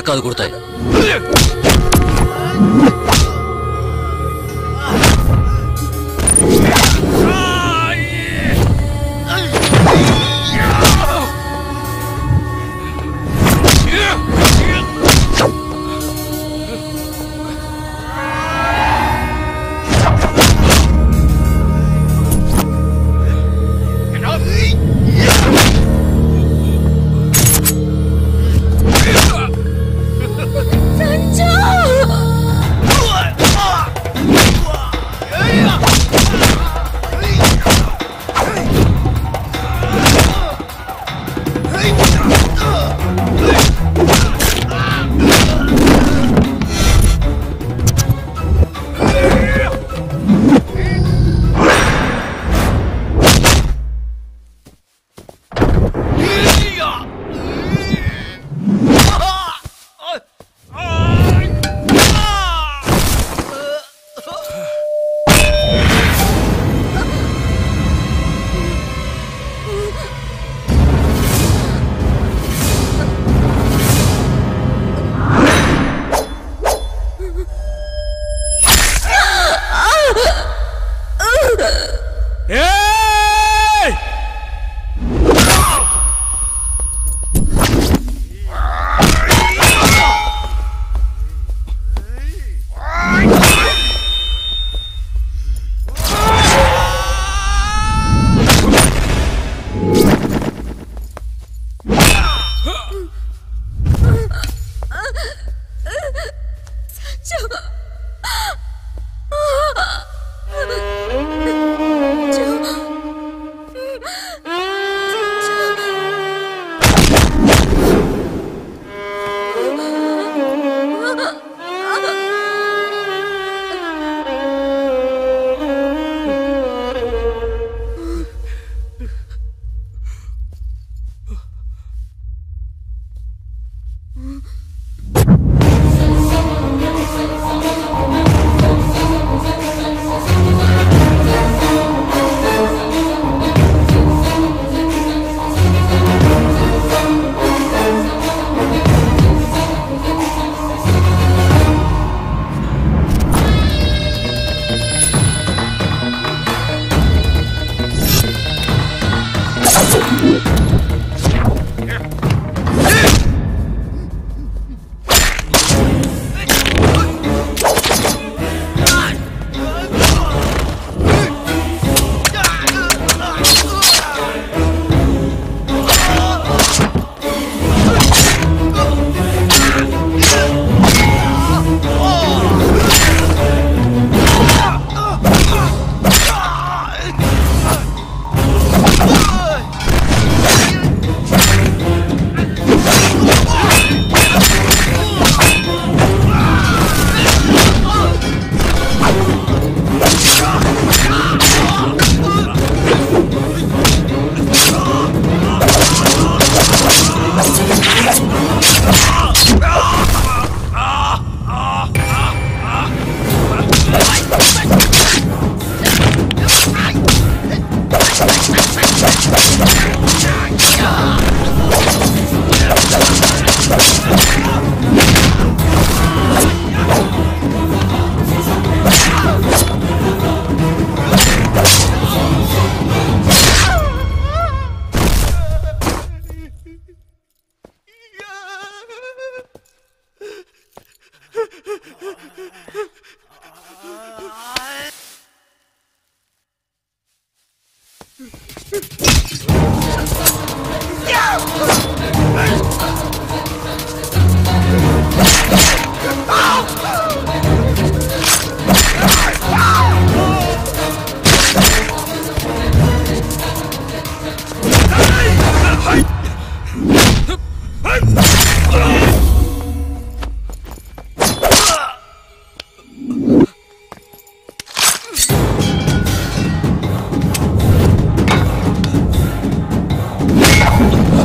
யாருக்கா அது கொடுத்த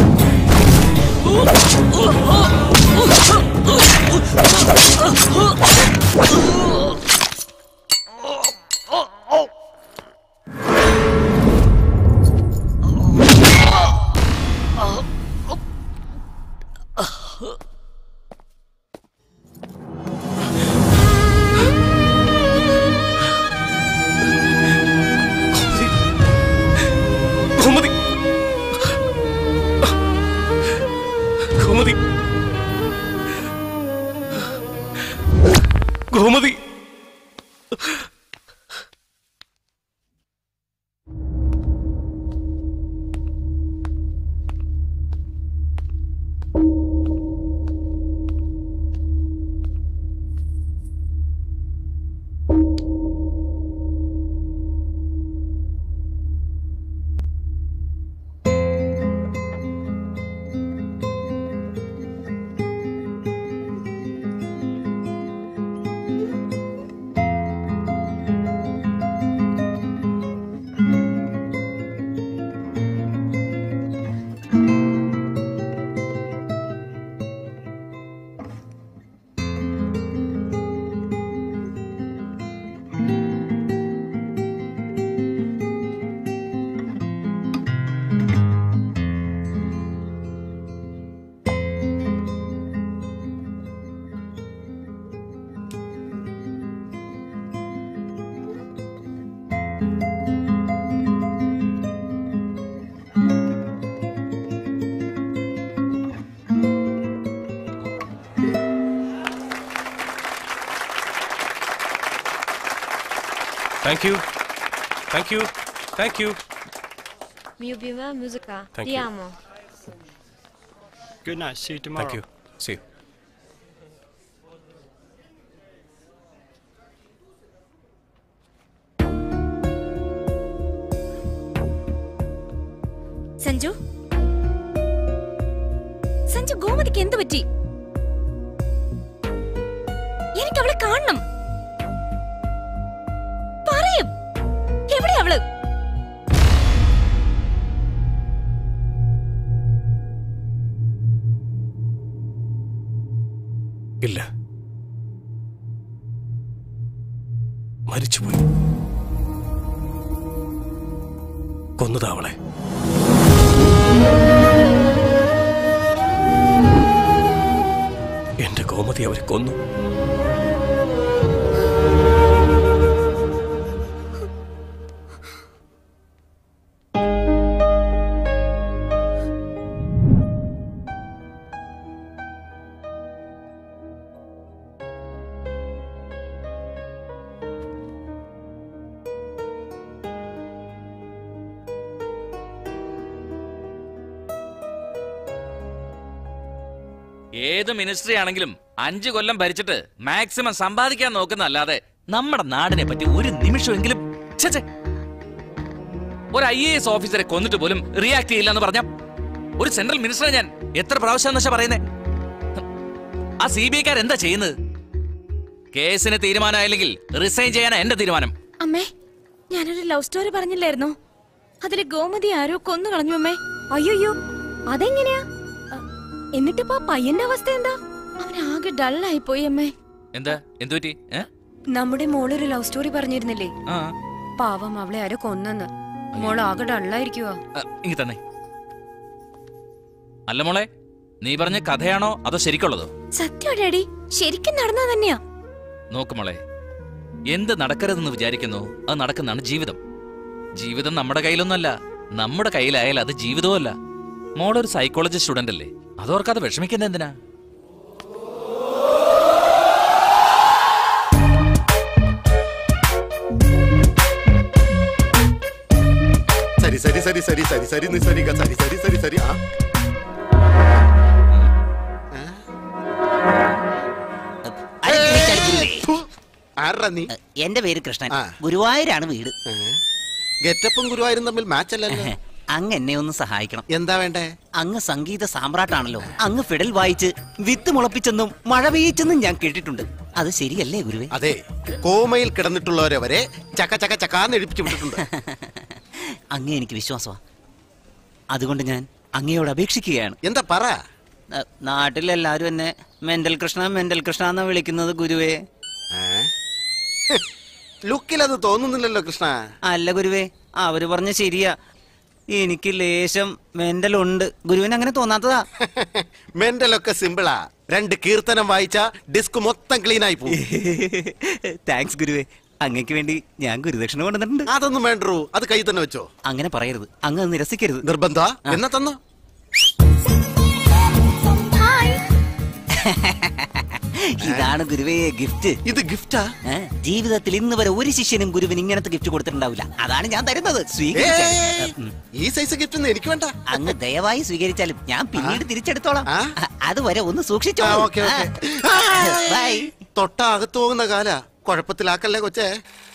Oh!
Thank you thank you thank you
Mio bimba musica.
Thank
Ti
you.
amo.
Good night. See you tomorrow.
Thank you see
Sanju Sanju ഗോമതിക്ക് എന്ത് പറ്റി എനിക്ക് അവളെ കാണണം പറയും എവിടെ അവള്
ഇല്ല മരിച്ചുപോയി കൊന്നതാ അവളെ എന്റെ കോമതി അവരെ കൊന്നു
ഏത് മിനിസ്ട്രി ആണെങ്കിലും അഞ്ചു കൊല്ലം ഭരിച്ചിട്ട് മാക്സിമം സമ്പാദിക്കാൻ നോക്കുന്നല്ലാതെ നമ്മുടെ നാടിനെ പറ്റി ഒരു നിമിഷമെങ്കിലും ഛെ, ഛെ. ഒരു ഐ എ എസ് ഓഫീസറെ കൊന്നിട്ട് പോലും റിയാക്ട് ചെയ്യില്ല എന്ന് പറഞ്ഞ ഒരു സെൻട്രൽ മിനിസ്റ്ററെ ഞാൻ എത്ര പ്രാവശ്യം വെച്ചാ പറയുന്നേ ആ സി ബി ഐക്കാർ എന്താ ചെയ്യുന്നത് കേസിന് തീരുമാനമായില്ലെങ്കിൽ റിസൈൻ ചെയ്യാനാ എന്റെ തീരുമാനം
അമ്മേ ഞാനൊരു ലവ് സ്റ്റോറി പറഞ്ഞില്ലായിരുന്നോ അതില് ഗോമതി ആരോ കൊന്നു കളഞ്ഞു അമ്മേ
അയ്യോ അതെങ്ങനെയാ അ, എന്നിട്ടിപ്പോ ആ പയ്യന്റെ അവസ്ഥ എന്താ
അവൻ ആകെ ഡള്ളായി പോയി അമ്മേ
എന്താ എന്തു പറ്റി ഏ?
നമ്മുടെ മോളൊരു ലവ് സ്റ്റോറി പറഞ്ഞിരുന്നില്ലേ
ആ
പാവം അവളെ ആരോ കൊന്നെന്ന് മോൾ ആകെ ഡള്ളായിരിക്കുവാ
ആ, ഇങ്ങ് തന്നെ അല്ല മോളെ നീ പറഞ്ഞ കഥയാണോ അതോ ശരിക്കുള്ളതോ
സത്യം ഡാഡി ശരിക്കും നടന്നാ തന്നെയാ
നോക്ക് മോളെ എന്ത് നടക്കരുതെന്ന് വിചാരിക്കുന്നു അത് നടക്കുന്നതാണ് ജീവിതം ജീവിതം നമ്മുടെ കയ്യിലൊന്നല്ല നമ്മുടെ കയ്യിലായാൽ അത് ജീവിതവുമല്ല മോളൊരു സൈക്കോളജി സ്റ്റുഡന്റ് അല്ലേ അതോർക്കാതെ വിഷമിക്കുന്നത് എന്തിനാ
സരി സരി സരി സരി സരി സരി നിസരിക സരി സരി സരി സരി ആ ആരാ നീ
എന്റെ പേര് കൃഷ്ണൻ ഗുരുവായൂരാണ് വീട്
ഗെറ്റപ്പും ഗുരുവായൂരും തമ്മിൽ മാച്ച് അല്ലല്ലോ
അങ്ങ് എന്നെ ഒന്ന് സഹായിക്കണം
എന്താ വേണ്ടേ
അങ്ങ് സംഗീത സാമ്രാട്ടാണല്ലോ അങ്ങ് ഫിഡൽ വായിച്ച് വിത്ത് മുളപ്പിച്ചെന്നും മഴ പെയ്യിച്ചെന്നും ഞാൻ കേട്ടിട്ടുണ്ട് അത് ശരിയല്ലേ ഗുരുവേ
അതെ കോമയിൽ കിടന്നിട്ടുള്ളവരെ വരെ ചക്ക ചക്ക ചക്കാന്ന് എഴുപ്പിച്ചു വിട്ടിട്ടുണ്ട്
അങ്ങേ എനിക്ക് വിശ്വാസമാ അതുകൊണ്ട് ഞാൻ അങ്ങയോട് അപേക്ഷിക്കുകയാണ്
എന്താ പറ
നാട്ടിലെല്ലാരും എന്നെ മെന്റൽ കൃഷ്ണ മെന്റൽ കൃഷ്ണ എന്നാ വിളിക്കുന്നത് ഗുരുവേ
ലുക്കിൽ അത് തോന്നുന്നില്ലല്ലോ കൃഷ്ണ
അല്ല ഗുരുവേ അവര് പറഞ്ഞ ശരിയാ എനിക്ക് ലേശം മെന്റൽ ഉണ്ട് ഗുരുവിന് അങ്ങനെ തോന്നാത്തതാ
മെന്റലൊക്കെ സിമ്പിളാ രണ്ട് കീർത്തനം വായിച്ച ഡിസ്ക് മൊത്തം ക്ലീൻ ആയി പോകും
താങ്ക്സ് ഗുരുവേ അങ്ങക്ക് വേണ്ടി ഞാൻ ഗുരുദക്ഷിണ കൊണ്ടുവന്നിട്ടുണ്ട്
അതൊന്നും വേണ്ടൂ അത് കൈ തന്നെ വെച്ചോ
അങ്ങനെ പറയരുത് അങ്ങ് അത് നിരസിക്കരുത്
നിർബന്ധ എന്നാ തന്നോ
ഇതാണ് ഗുരുവേ ഗിഫ്റ്റ്
ഇത് ഗിഫ്റ്റാ
ജീവിതത്തിൽ ഇന്ന് വരെ ഒരു ശിഷ്യനും ഗുരുവിന് ഇങ്ങനത്തെ ഗിഫ്റ്റ് കൊടുത്തിട്ടുണ്ടാവില്ല അതാണ് ഞാൻ തരുന്നത് സ്വീകരിച്ചാൽ ഉം.
ഈ സൈസ് ഗിഫ്റ്റ് ഒന്നും എനിക്ക് വേണ്ട
അങ്ങ് ദയവായി സ്വീകരിച്ചാലും ഞാൻ പിന്നീട് തിരിച്ചെടുത്തോളാം അതുവരെ ഒന്ന്
ആ,
സൂക്ഷിച്ചോ
ഓക്കേ, ഓക്കേ.
ബൈ
തൊട്ട അകത്ത് പോകുന്ന കാല കുഴപ്പത്തിലാക്കല്ലേ കൊച്ചേ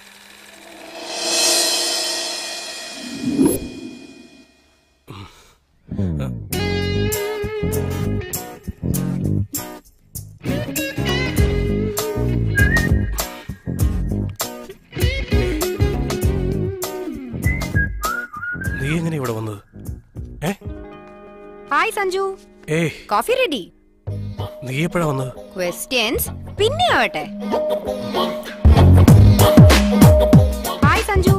നീ എങ്ങനെ ഇവിടെ വന്നത്
ഹായ് സഞ്ജു
ഏയ്
കോഫി റെഡി
നീ എപ്പോഴാ വന്നത്
ക്വസ്റ്റ്യൻസ് പിന്നെ ആവട്ടെ ഹായ് സഞ്ജു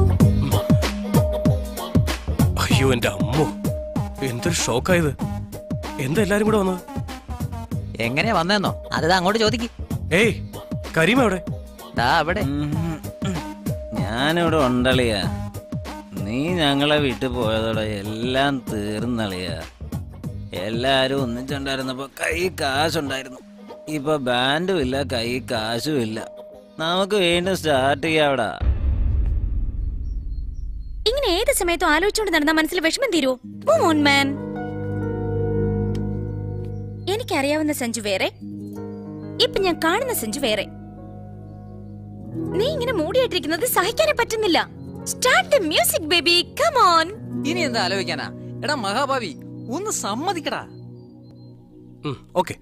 അയ്യോ എന്റെ അമ്മോ എന്തൊരു ഷോക്കായത് എന്താ എല്ലാരും കൂടെ വന്നത്
എങ്ങനെയാ വന്നെന്നോ അത് അങ്ങോട്ട് ചോദിക്ക്
ഏയ് കരീം എവിടെ
ദാ അവിടെ ഞാൻ ഞാനിവിടെ ഉണ്ടളിയ നീ ഞങ്ങളെ വീട്ടിൽ പോയതോടെ എല്ലാം തീർന്നളിയ എല്ലാരും ഒന്നിച്ചുണ്ടായിരുന്നപ്പോ കൈ കാശുണ്ടായിരുന്നു ഇപ്പൊ ബാൻഡും ഇല്ല കൈ കാശും ഇല്ല നമുക്ക് വീണ്ടും സ്റ്റാർട്ട് ചെയ്യാവിടാ
ഇങ്ങനെ ഏത് സമയത്തും ആലോചിച്ചുകൊണ്ട് നടന്ന മനസ്സിൽ വിഷമം തീരുവോ Come on, man. എനിക്കറിയാവുന്ന സഞ്ജു വേറെ ഇപ്പൊ ഞാൻ കാണുന്ന സഞ്ജു വേറെ നീ ഇങ്ങനെ മൂടിയായിട്ടിരിക്കുന്നത് സഹിക്കാനേ പറ്റുന്നില്ല start the music baby come on
ഇനി എന്താ ആലോചിക്കാനാ എടാ മഹാഭാവി ഒന്ന് സമ്മതിക്കടാ
ഓക്കെ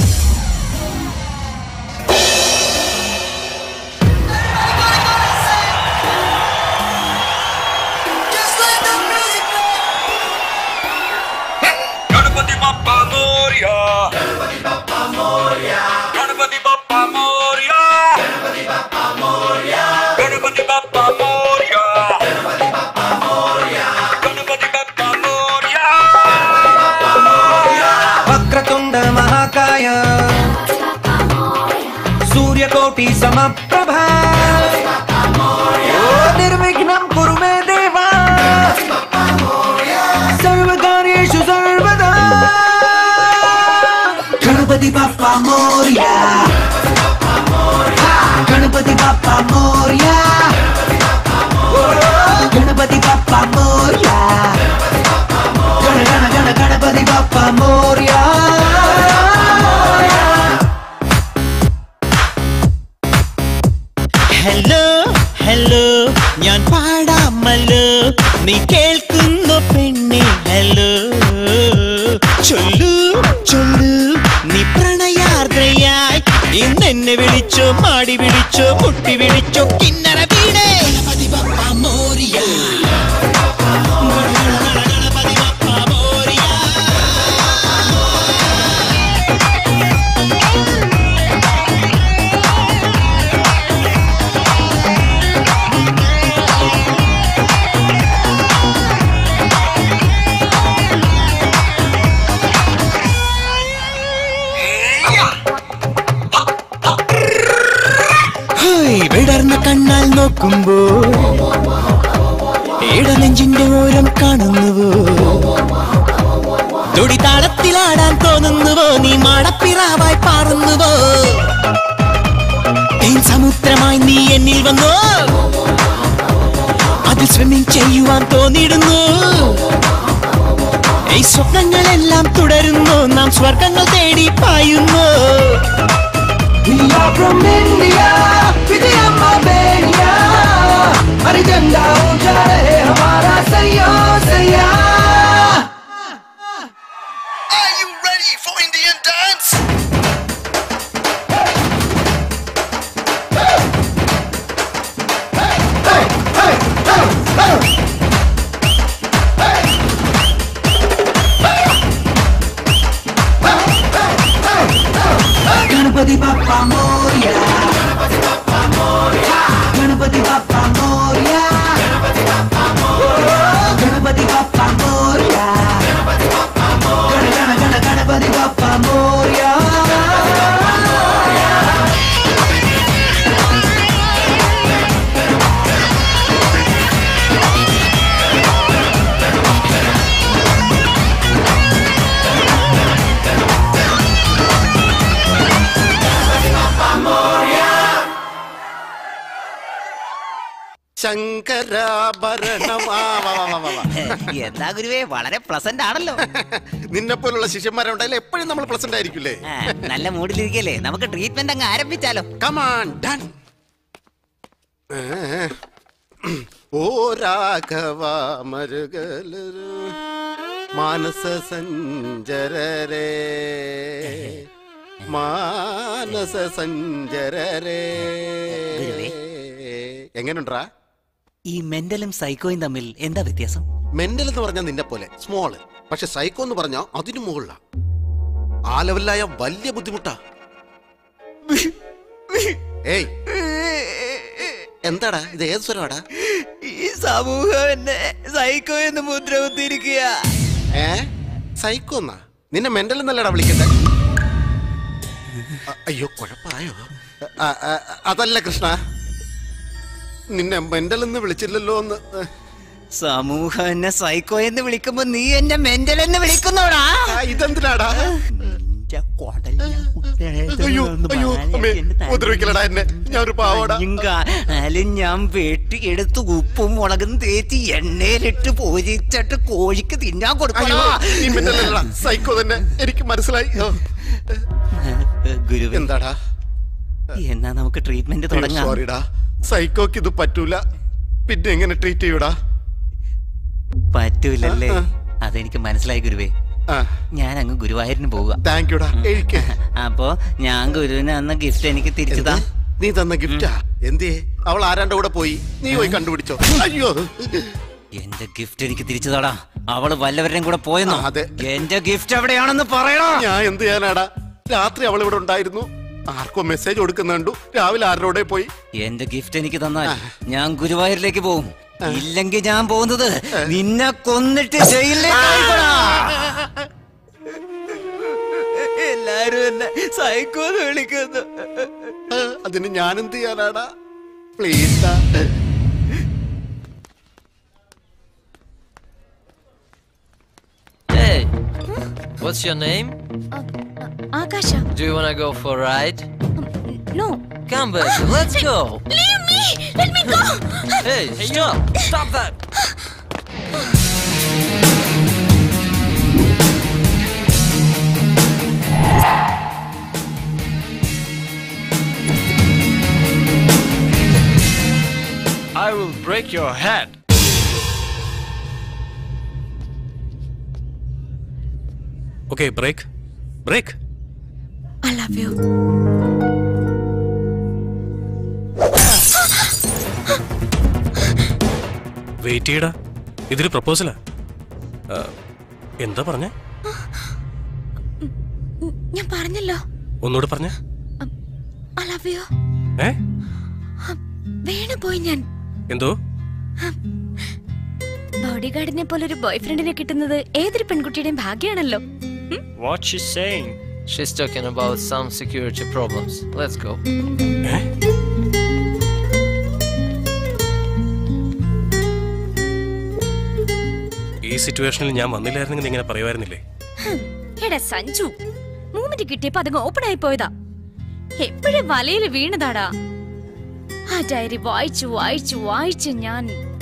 गणपती बाप्पा मोर्या गणपती बाप्पा मोर्या गणपती बाप्पा मोर्या गणपती बाप्पा मोर्या गणपती बाप्पा मोर्या गणपती बाप्पा मोर्या गणपती बाप्पा मोर्या
वक्रतुण्ड महाकाय सूर्यकोटि समप्रभा ओ निर्विघ्नं कुरु मे देवा सर्वकार्येषु सर्वदा गणपति बाप्पा मोर्या गणपति बाप्पा मोर्या गणपति बाप्पा मोर्या गण गण गण गणपति बाप्पा मोर्या
ഹലോ ഹലോ ഞാൻ പാടാമല്ലോ നീ കേൾക്കുന്നു പെണ്ണെ ഹലോ ചൊല്ലു ചൊല്ലു നീ പ്രണയാർദ്രയായി ഇന്നെന്നെ വിളിച്ചോ മാടി വിളിച്ചോ മുട്ടി വിളിച്ചോ കിന്നര വീടേ മോരിയ ഹേയ്, വിടർന്ന കണ്ണാൽ നോക്കുമ്പോ ഇടനെഞ്ചിന്റെ ഓരം കാണുന്നുവോ തുടിതാളത്തിലാടാൻ തോന്നുന്നുവോ നീ മാടപ്പിറാവായി പാറുന്നുവോ തേൻ സമുദ്രമായി നീ എന്നിൽ വന്നോ അത് സ്വിമ്മിങ് ചെയ്യുവാൻ തോന്നിയിടുന്നു ഈ സ്വപ്നങ്ങളെല്ലാം തുടരുന്നു നാം സ്വർഗങ്ങൾ തേടി പായുന്നു
We are from India, with Amma Benia. अरे झंडा ऊंचा रहे हमारा सैया सैया
Are you ready for Indian dance?
Ganpati Bappa Moriya Ganpati Bappa Moriya Ganpati Bappa Moriya Ganpati Bappa Moriya गण गण गण गणपति बाप्पा मोरिया
ശങ്കരാഭരണമാ വാ, വാ, വാ, വാ, വാ.
എന്താ ഗുരുവേ വളരെ പ്ലസന്റ് ആണല്ലോ
നിന്നെ പോലുള്ള ശിഷ്യന്മാരുണ്ടായാലും എപ്പോഴും നമ്മൾ പ്ലസന്റ് ആയിരിക്കില്ലേ
ആ, നല്ല മൂഡിലിരിക്കല്ലേ നമുക്ക് ട്രീറ്റ്മെന്റ് അങ്ങ് ആരംഭിച്ചാലോ
കമാൺ ഡൺ ഓ രാഘവ മരുകലരു മാനസ സഞ്ചരരേ മാനസ സഞ്ചരരേ എങ്ങനെയുണ്ടാ
ഈ മെന്റലും സൈക്കോയും തമ്മിൽ എന്താ വ്യത്യാസം
മെന്റൽ എന്ന് പറഞ്ഞാൽ നിന്നെ പോലെ സ്മോള് പക്ഷെ സൈക്കോ എന്ന് പറഞ്ഞാൽ അതിനു മുകളിലാ ആ ലെവലിലായ വലിയ ബുദ്ധിമുട്ടാ ഏയ് എന്താടാ ഇത് ഏത് സ്വരമാടാ
ഈ സമൂഹം എന്നെ സൈക്കോ എന്ന് മുദ്ര കുത്തിയിരിക്കുക
ഏ സൈക്കോ എന്നാ നിന്നെ മെന്റൽ എന്നല്ലടാ വിളിക്കണ്ടേ അ- അയ്യോ കുഴപ്പമായോ അ- അ- അതല്ല കൃഷ്ണ നിന്നെ മെന്റൽ എന്ന് വിളിച്ചില്ലല്ലോ എന്ന്
സമൂഹം എന്നെ സൈക്കോ എന്ന് വിളിക്കുമ്പോ നീ എന്നെ മെന്റൽ എന്ന് വിളിക്കുന്നോടാ
ഇതെന്തിനാടാ അയ്യോ അയ്യോ അമ്മേ ഉപദ്രവിക്കലടാ എന്നെ ഞാൻ ഒരു പാവടാ
കാലും ഞാൻ വെട്ടിയെടുത്ത് ഉപ്പും മുളകും തേച്ച് എണ്ണയിലിട്ട് പൊരിച്ചിട്ട് കോഴിക്ക് തിന്നാൻ
അയ്യോ
കൊടുക്കണോ
നീ മെന്റലല്ലടാ സൈക്കോ തന്നെ എനിക്ക് മനസ്സിലായി ഓ,
ഗുരു
എന്താടാ
എന്നാ നമുക്ക് ട്രീറ്റ്മെന്റ് തുടങ്ങാം
സോറിടാ സൈക്കോക്ക് ഇത് പറ്റൂല പിന്നെ എങ്ങനെ ട്രീറ്റ് ചെയ്യൂടാ
പറ്റൂലല്ലേ അതെനിക്ക് മനസ്സിലായി ഗുരുവേ ഞാൻ അങ്ങ് ഗുരുവായൂരിന് പോവുക
താങ്ക് യുടാ എഴുക്ക്
അപ്പോ ഞാൻ ഗുരുവിന് അന്ന് ഗിഫ്റ്റ് എനിക്ക് തിരിച്ചതാ
നീ തന്ന ഗിഫ്റ്റാ എന്തേ അവൾ ആരാന്റെ കൂടെ പോയി നീ പോയി കണ്ടുപിടിച്ചോ അയ്യോ
എന്റെ ഗിഫ്റ്റ് എനിക്ക് തിരിച്ചതാടാ അവള് വല്ലവരുടെയും കൂടെ പോയെന്നോ എന്റെ ഗിഫ്റ്റ് എവിടെയാണെന്ന് പറയണോ
ഞാൻ എന്ത് ചെയ്യാനാടാ രാത്രി അവൾ ഇവിടെ ഉണ്ടായിരുന്നു ആർക്കോ മെസ്സേജ് കൊടുക്കുന്നുണ്ടു രാവിലെ ആരോടെ പോയി
എന്റെ ഗിഫ്റ്റ് എനിക്ക് തന്നാൽ ഞാൻ ഗുരുവായൂരിലേക്ക് പോകും ഇല്ലെങ്കിൽ ഞാൻ പോകുന്നത് നിന്നെ കൊന്നിട്ട് ജയിലിലേക്കായിക്കോടാ. എല്ലാരും എന്നെ സൈക്കോ എന്ന് വിളിക്കുന്നു
അതിന് ഞാൻ എന്ത് ചെയ്യാനാടാ please
Hey, what's your name?
ആകാശ
Do you wanna go for a ride?
No
Come back, let's go.
Leave me! Let me go!
Hey, stop! Stop that! I will break your head.
Okay break break
I love you
wait ചെയ്യടാ ഇതൊരു പ്രപ്പോസലാ ആ, എന്താ പറഞ്ഞേ
ഞാൻ പറഞ്ഞല്ലോ
ഒന്നുകൂടെ പറഞ്ഞേ
I love U
ഏ
വീണു പോയി ഞാൻ
എന്തോ
ബോഡി ഗാർഡിനെ പോലെ ഒരു ബോയ് ഫ്രണ്ടിനെ കിട്ടുന്നത് ഏതൊരു പെൺകുട്ടിയുടെയും ഭാഗ്യമാണല്ലോ
What she's saying?
She's talking about some security problems. Let's go.
ഈ സിറ്റുവേഷനിൽ ഞാൻ വന്നില്ലായിരുന്നെങ്കിൽ നീ ഇങ്ങനെ പറയുമായിരുന്നില്ലേ
ഹും, എടാ സഞ്ജു മൂമെന്റ് കിട്ടിയപ്പോ അതങ്ങ് ഓപ്പൺ ആയി പോയതാ എപ്പോഴും വലയിൽ വീണതാടാ ആ ഡയറി വായിച്ചു വായിച്ചു വായിച്ചു ഞാൻ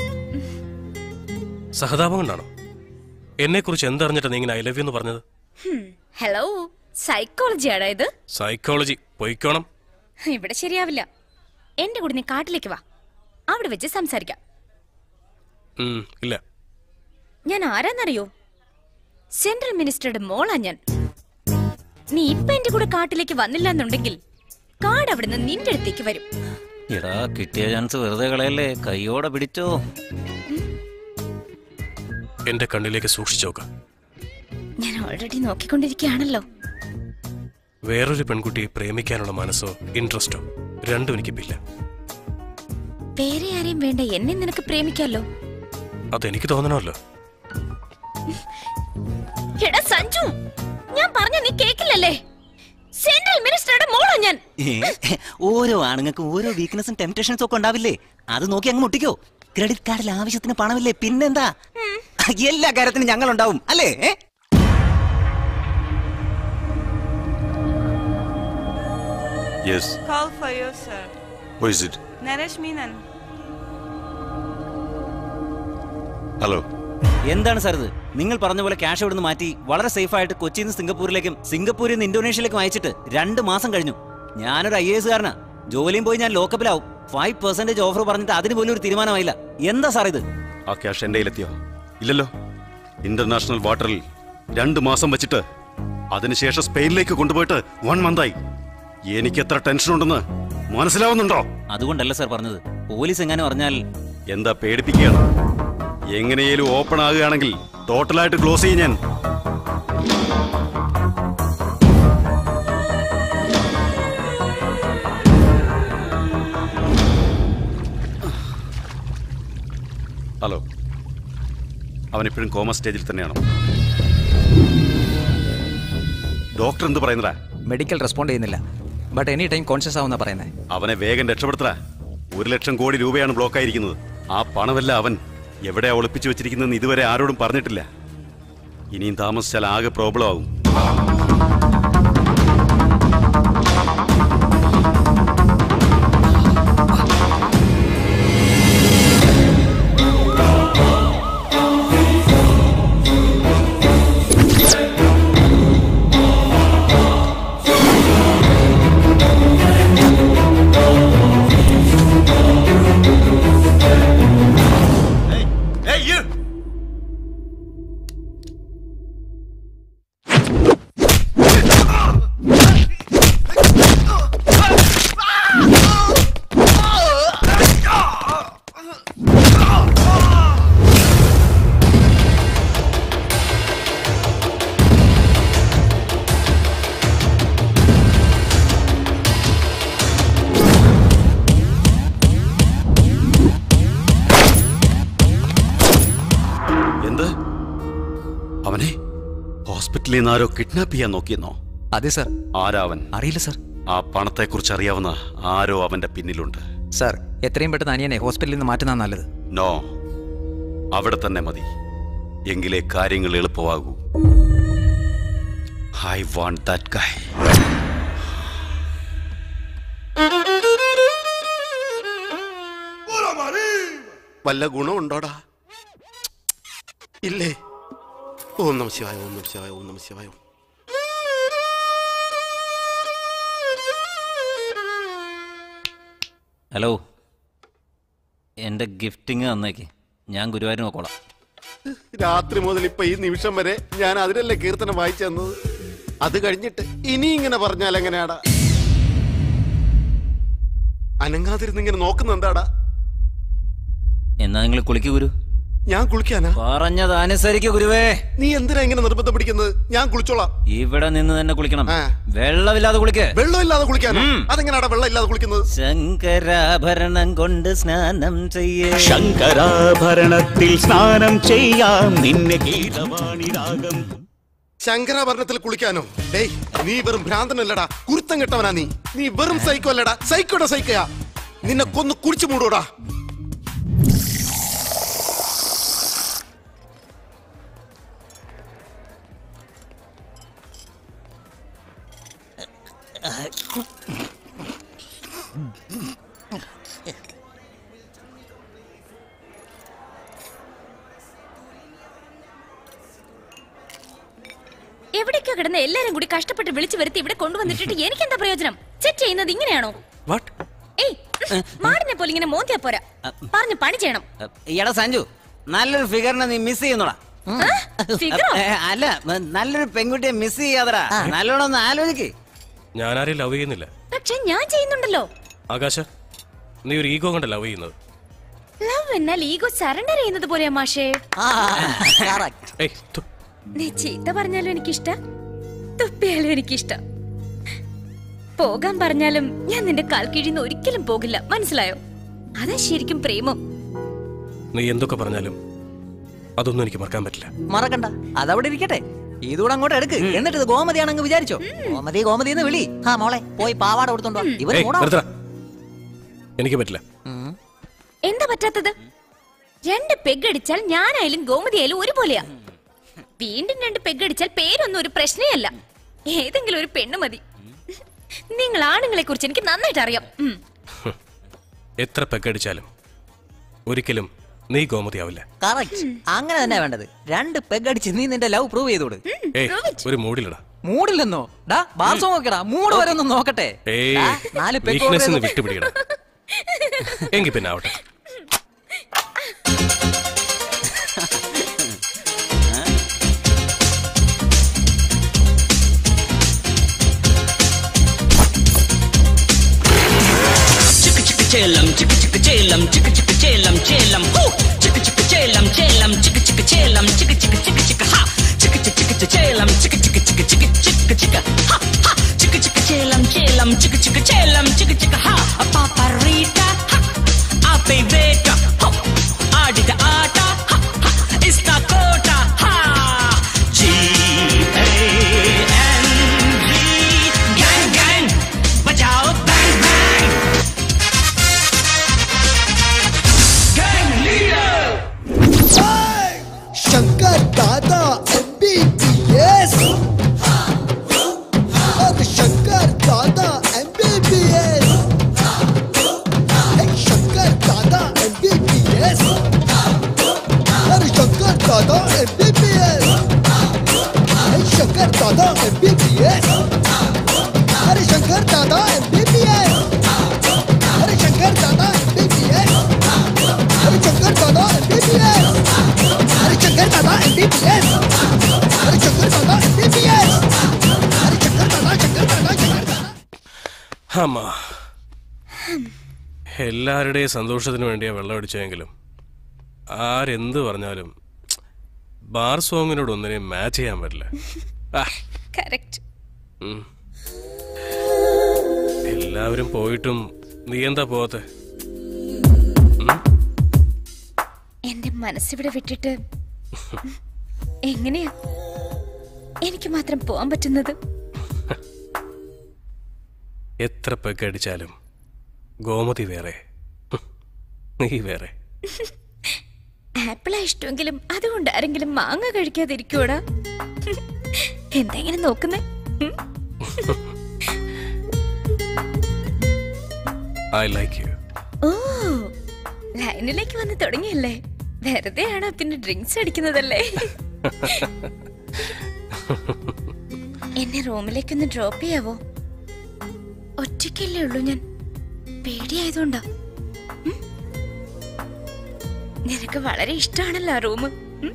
സഹതാപം കൊണ്ടാണോ എന്നെ കുറിച്ച് എന്തറിഞ്ഞിട്ടാ നീ ഇങ്ങനെ ഐ ലവ് യു എന്ന് പറഞ്ഞത്
ഹും, ഹലോ സൈക്കോളജി ആടാ ഇത്
സൈക്കോളജി പൊയ്ക്കോണം
ഇവിടെ ശരിയാവില്ല എന്റെ കൂടെ നീ കാട്ടിലേക്ക് വാ അവിടെ വെച്ച് സംസാരിക്കാം
ഉം, ഇല്ല
ഞാൻ ആരാന്നറിയോ സെൻട്രൽ മിനിസ്റ്ററുടെ മോളാ ഞാൻ നീ ഇപ്പൊ എന്റെ കൂടെ കാട്ടിലേക്ക് വന്നില്ല എന്നുണ്ടെങ്കിൽ കാട് അവിടുന്ന് നിന്റെ അടുത്തേക്ക് വരും
എടാ കിട്ടിയ ചാൻസ് വെറുതെ കളയല്ലേ കൈയോടെ പിടിച്ചോ
എന്റെ കണ്ണിലേക്ക് സൂക്ഷിച്ചു നോക്ക
ഞാൻ ഓൾറെഡി നോക്കിക്കൊണ്ടിരിക്കുകയാണല്ലോ
വേറൊരു പെൺകുട്ടിയെ പ്രേമിക്കാനുള്ള മനസ്സോ ഇൻട്രസ്റ്റോ രണ്ടും എനിക്കിപ്പില്ല
വേറെ ആരെയും വേണ്ട എന്നെ നിനക്ക് പ്രേമിക്കാലോ
അതെനിക്ക് തോന്നണമല്ലോ
എടാ സഞ്ജു ഞാൻ പറഞ്ഞ നീ കേക്കില്ലല്ലേ സെൻട്രൽ മിനിസ്റ്ററുടെ മോളാ ഞാൻ
ഏ, ഓരോ ആണുങ്ങൾക്ക് ഓരോ വീക്ക്നെസ്സും ടെംപ്റ്റേഷൻസും ഒക്കെ ഉണ്ടാവില്ലേ അത് നോക്കി അങ്ങ് മുട്ടിക്കോ ക്രെഡിറ്റ് കാർഡിൽ ആവശ്യത്തിന് പണമില്ലേ പിന്നെന്താ എല്ലാ കാര്യത്തിനും ഞങ്ങൾ ഉണ്ടാവും അല്ലേ ഏ?
Yes
Call for you, sir.
Who is it?
Naresh Menon.
Hello
എന്താണ് സാർ ഇത് നിങ്ങൾ പറഞ്ഞ പോലെ ക്യാഷ് ഇവിടുന്ന് മാറ്റി വളരെ സേഫ് ആയിട്ട് കൊച്ചിയിൽ നിന്ന് സിംഗപ്പൂരിലേക്കും സിംഗപ്പൂരിൽ നിന്ന് ഇന്തോനേഷ്യയിലേക്കും അയച്ചിട്ട് രണ്ട് മാസം കഴിഞ്ഞു ഞാനൊരു ഐ എസ് കാരനാ ജോലിയും പോയി ഞാൻ ലോക്കപ്പിലാവും ഫൈവ് പെർസെന്റേജ് ഓഫർ പറഞ്ഞിട്ട് അതിന് പോലും ഒരു തീരുമാനമായില്ല എന്താ സാർ ഇത്
ആ ക്യാഷ് എൻ്റെ കയ്യിലെത്തിയോ ഇല്ലല്ലോ ഇന്റർനാഷണൽ വാട്ടറിൽ രണ്ട് മാസം വെച്ചിട്ട് അതിനുശേഷം സ്പെയിനിലേക്ക് കൊണ്ടുപോയിട്ട് വൺ മന്തായി എനിക്ക് എത്ര ടെൻഷൻ ഉണ്ടെന്ന് മനസ്സിലാവുന്നുണ്ടോ
അതുകൊണ്ടല്ല സാർ പറഞ്ഞത് പോലീസ് എങ്ങാനും അറിഞ്ഞാൽ
എന്താ പേടിപ്പിക്കുകയാണ് എങ്ങനെയേലും ഓപ്പൺ ആകുകയാണെങ്കിൽ ടോട്ടലായിട്ട് ക്ലോസ് ചെയ്യും ഞാൻ ഹലോ അവൻ ഇപ്പോഴും കോമ സ്റ്റേജിൽ തന്നെയാണോ ഡോക്ടർ എന്ത് പറയുന്നടാ
മെഡിക്കൽ റെസ്പോണ്ട് ചെയ്യുന്നില്ല ബട്ട് എനി ടൈം കോൺഷ്യസ് ആവുന്ന പറയുന്നത്
അവനെ വേഗം രക്ഷപ്പെടുത്തടാ ഒരു ലക്ഷം കോടി രൂപയാണ് ബ്ലോക്കായിരിക്കുന്നത് ആ പണമല്ല അവൻ എവിടെയാ ഒളിപ്പിച്ചു വെച്ചിരിക്കുന്നതെന്ന് ഇതുവരെ ആരോടും പറഞ്ഞിട്ടില്ല ഇനിയും താമസിച്ചാൽ ആകെ പ്രോബ്ലം ആകും
Hey, you!
എന്ത് അവനെ ഹോസ്പിറ്റലിൽ നിന്ന് ആരോ കിഡ്നാപ്പ് ചെയ്യാൻ നോക്കിയെന്നോ
അതെ സർ
ആരാവൻ
അറിയില്ല സർ
ആ പണത്തെക്കുറിച്ച് അറിയാവുന്ന ആരോ അവന്റെ പിന്നിലുണ്ട്
സർ എത്രയും പെട്ടെന്ന് അനിയനെ ഹോസ്പിറ്റലിൽ നിന്ന് മാറ്റുന്നതാണ് നല്ലത്
നോ അവിടെ തന്നെ മതി എങ്കിലേ കാര്യങ്ങൾ എളുപ്പമാകൂ ഐ വാണ്ട് ദാറ്റ് ഗൈ
വല്ല ഗുണമുണ്ടോടാ ഇല്ലേ ഓം നമ ശിവായ ഓം നമ ശിവായ ഓം നമ ശിവായ
ഹലോ എൻ്റെ ഗിഫ്റ്റിങ് തന്നേക്ക് ഞാൻ ഗുരുവായൂർ നോക്കോളാം
രാത്രി മുതൽ ഇപ്പൊ ഈ നിമിഷം വരെ ഞാൻ അതിനല്ലേ കീർത്തനം വായിച്ചു തന്നത് അത് കഴിഞ്ഞിട്ട് ഇനി ഇങ്ങനെ പറഞ്ഞാൽ എങ്ങനെയാടാ അനങ്ങാതിരുന്ന് ഇങ്ങനെ നോക്കുന്ന എന്താടാ
എന്നാ നിങ്ങൾ കുളിക്കൂ ഗുരു
ഞാൻ കുളിക്കാനാ
പറഞ്ഞത് അനുസരിക്കൂ ഗുരുവേ
നീ എന്തിനാ ഇങ്ങനെ നിർബന്ധം പിടിക്കുന്നത് ഞാൻ കുളിച്ചോളാം
ഇവിടെ നിന്ന് തന്നെ കുളിക്കണം വെള്ളമില്ലാതെ കുളിക്ക്
വെള്ളമില്ലാതെ കുളിക്കാനോ അതെങ്ങനെയാടാ വെള്ളം ഇല്ലാതെ കുളിക്കുന്നത്
ശങ്കരാഭരണം കൊണ്ട് സ്നാനം ചെയ്യേ
ശങ്കരാഭരണത്തിൽ സ്നാനം ചെയ്യാം നിന്നെ ഗീതവാണി രാഗം
ശങ്കരാഭരണത്തിൽ കുളിക്കാനോ ഡേയ് നീ വെറും ഭ്രാന്തനല്ലടാ കുരുത്തം കെട്ടവനാ നീ നീ വെറും സൈക്കോ അല്ലടാ സൈക്കോടെ സൈക്കയാ നിന്നെ കൊന്ന് കുടിച്ചു മൂടൂടാ
എവിടേക്കോ കിടന്ന് എല്ലാരും കൂടി കഷ്ടപ്പെട്ട് വിളിച്ചു വരുത്തി ഇവിടെ കൊണ്ടുവന്നിട്ടിട്ട് എനിക്ക് എന്താ പ്രയോജനം ചെറ്റ് ചെയ്യുന്നത് ഇങ്ങനെയാണോ
What?
ഏയ് മാടിനെ പോലെ ഇങ്ങനെ മോന്തിയാ പോരാ പറഞ്ഞു പണി ചെയ്യണം
എടാ സഞ്ജു നല്ലൊരു ഫിഗറിനെ നീ മിസ് ചെയ്യുന്നോടാ ഉം.
ഫിഗറോ?
ഏ, അല്ല മ, നല്ലൊരു പെൺകുട്ടിയെ മിസ് ചെയ്യാതടാ നല്ലോണം ഒന്ന് ആലോചിക്ക്
ഞാൻ ആരെയും ലവ് ചെയ്യുന്നില്ല
പക്ഷെ ഞാൻ ചെയ്യുന്നുണ്ടല്ലോ
ആകാശ നീ ഒരു ഈഗോ കൊണ്ട് ലവ് ചെയ്യുന്നത്
ലവ് എന്നാൽ ഈഗോ സറണ്ടർ ചെയ്യുന്നത് പോലെയാ മാഷേ
ഏയ് തു.
നീ ചീത്ത പറഞ്ഞാലും എനിക്കിഷ്ട തുപ്പിയാലും എനിക്കിഷ്ട പോകാൻ പറഞ്ഞാലും ഞാൻ നിന്റെ കാൽ കീഴിന്ന് ഒരിക്കലും പോകില്ല മനസ്സിലായോ അതാ ശരിക്കും പ്രേമം
നീ എന്തൊക്കെ പറഞ്ഞാലും അതൊന്നും എനിക്ക് മറക്കാൻ പറ്റില്ല
മറക്കണ്ട അതവിടെ ഇരിക്കട്ടെ ഇതുകൂടെ അങ്ങോട്ട് എടുക്ക് എന്നിട്ട് ഇത് ഗോമതിയാണെന്ന് വിചാരിച്ചോ ഗോമതി ഗോമതി എന്ന് വിളി ആ മോളെ പോയി പാവാട കൊടുത്തോണ്ടോ ഇവര്
ഏയ്
മൂടാ
നിർത്തടാ. എനിക്ക് പറ്റില്ല
എന്താ പറ്റാത്തത് രണ്ട് പെഗ് അടിച്ചാൽ ഞാനായാലും ഗോമതിയായാലും ഒരുപോലെയാ വീണ്ടും രണ്ട് പെഗ് അടിച്ചാൽ പേരൊന്നും ഒരു പ്രശ്നമേ അല്ല ഏതെങ്കിലും ഒരു പെണ്ണ് മതി നിങ്ങൾ ആണുങ്ങളെ കുറിച്ച് എനിക്ക് നന്നായിട്ട് അറിയാം ഉം.
എത്ര പെക്കടിച്ചാലും ഒരിക്കലും നീ ഗോമതിയാവില്ല
കറക്റ്റ് അങ്ങനെ തന്നെ വേണ്ടത് രണ്ട് പെഗ് അടിച്ച് നീ നിന്റെ ലവ് പ്രൂവ് ചെയ്തോട്
ഏയ് ഒരു മൂടിലടാ
മൂടില്ലെന്നോ ഡാ ബാർ സോങ് നോക്കടാ മൂട് വരെ ഒന്ന് നോക്കട്ടെ
ഏയ്
ഡാ, നാല് പെഗ്
വീക്ക്നെസ്
ഓർഡർ
വിട്ടുപിടിക്കടാ എങ്കിൽ പിന്നെ ആവട്ടെ
చిక్కు చిక్కు చేలం చిక్కు చిక్కు చేలం చిక్కు చిక్కు చేలం చేలం హూ చిక్కు చిక్కు చేలం చేలం చిక్కు చిక్కు చేలం చిక్కు చిక్కు చిక్కు చిక్కు హా చిక్కు చిక్కు చిక్కు చేలం చిక్కు చిక్కు చిక్కు చిక్కు చిక్కు చిక్కు హా హా చిక్కు చిక్కు చేలం చేలం చిక్కు చిక్కు చేలం చిక్కు చిక్కు హా పాప రీటా హా ఆ
MBBS. हरिशंकर दादा MBBS. हरिशंकर दादा MBBS. हरिशंकर दादा MBBS. हरिशंकर दादा MBBS. हरिशंकर दादा MBBS. हरिशंकर दादा शंकर दादा शंकर दादा
അമ്മ എല്ലാവരുടെയും സന്തോഷത്തിന് വേണ്ടിയാ വെള്ളം അടിച്ചതെങ്കിലും ആരെന്ത് പറഞ്ഞാലും ബാർ സോങ്ങിനോട് ഒന്നിനെയും മാച്ച് ചെയ്യാൻ പറ്റില്ല ആ,
കറക്റ്റ്
ഉം. എല്ലാവരും പോയിട്ടും നീ എന്താ പോവാത്തെ
എന്റെ മനസ്സിവിടെ വിട്ടിട്ട് എങ്ങനെയാ എനിക്ക് മാത്രം പോവാൻ പറ്റുന്നത്
എത്ര പെക്കടിച്ചാലും ഗോമതി വേറെ ഹും, നീ വേറെ
ആപ്പിളാ ഇഷ്ടമെങ്കിലും അതുകൊണ്ട് ആരെങ്കിലും മാങ്ങ കഴിക്കാതിരിക്കൂടാ എന്താ ഇങ്ങനെ നോക്കുന്നേ ഉം?
ഐ ലൈക്ക് യു
ഓ ലൈനിലേക്ക് വന്ന് തുടങ്ങിയല്ലേ വെറുതെ ആണോ പിന്നെ ഡ്രിങ്ക്സ് അടിക്കുന്നതല്ലേ എന്നെ റൂമിലേക്കൊന്ന് ഡ്രോപ്പ് ചെയ്യാവോ ഒറ്റയ്ക്കല്ലേ ഉള്ളൂ ഞാൻ പേടിയായതുകൊണ്ടാ ഉം? നിനക്ക് വളരെ ഇഷ്ടമാണല്ലോ ആ റൂം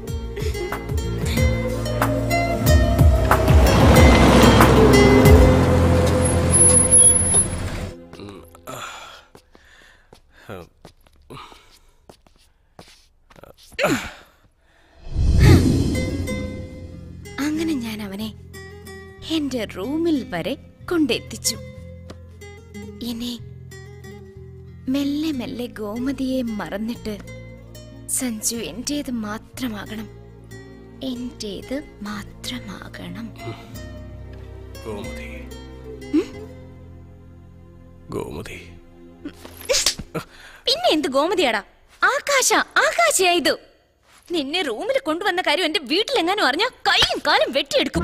അങ്ങനെ ഞാൻ അവനെ എന്റെ റൂമിൽ വരെ കൊണ്ടെത്തിച്ചു ഇനി മെല്ലെ മെല്ലെ ഗോമതിയെ മറന്നിട്ട് സഞ്ജു എന്റേത് മാത്രമാകണം എന്റേത് മാത്രമാകണം
ഗോമതി ഗോമതി
പിന്നെ എന്ത് ഗോമതിയാടാ ആകാശ ആകാശയാ ഇത് നിന്നെ റൂമിൽ കൊണ്ടുവന്ന കാര്യം എന്റെ വീട്ടിലെങ്ങാനും അറിഞ്ഞാ കൈയും കാലും വെട്ടിയെടുക്കും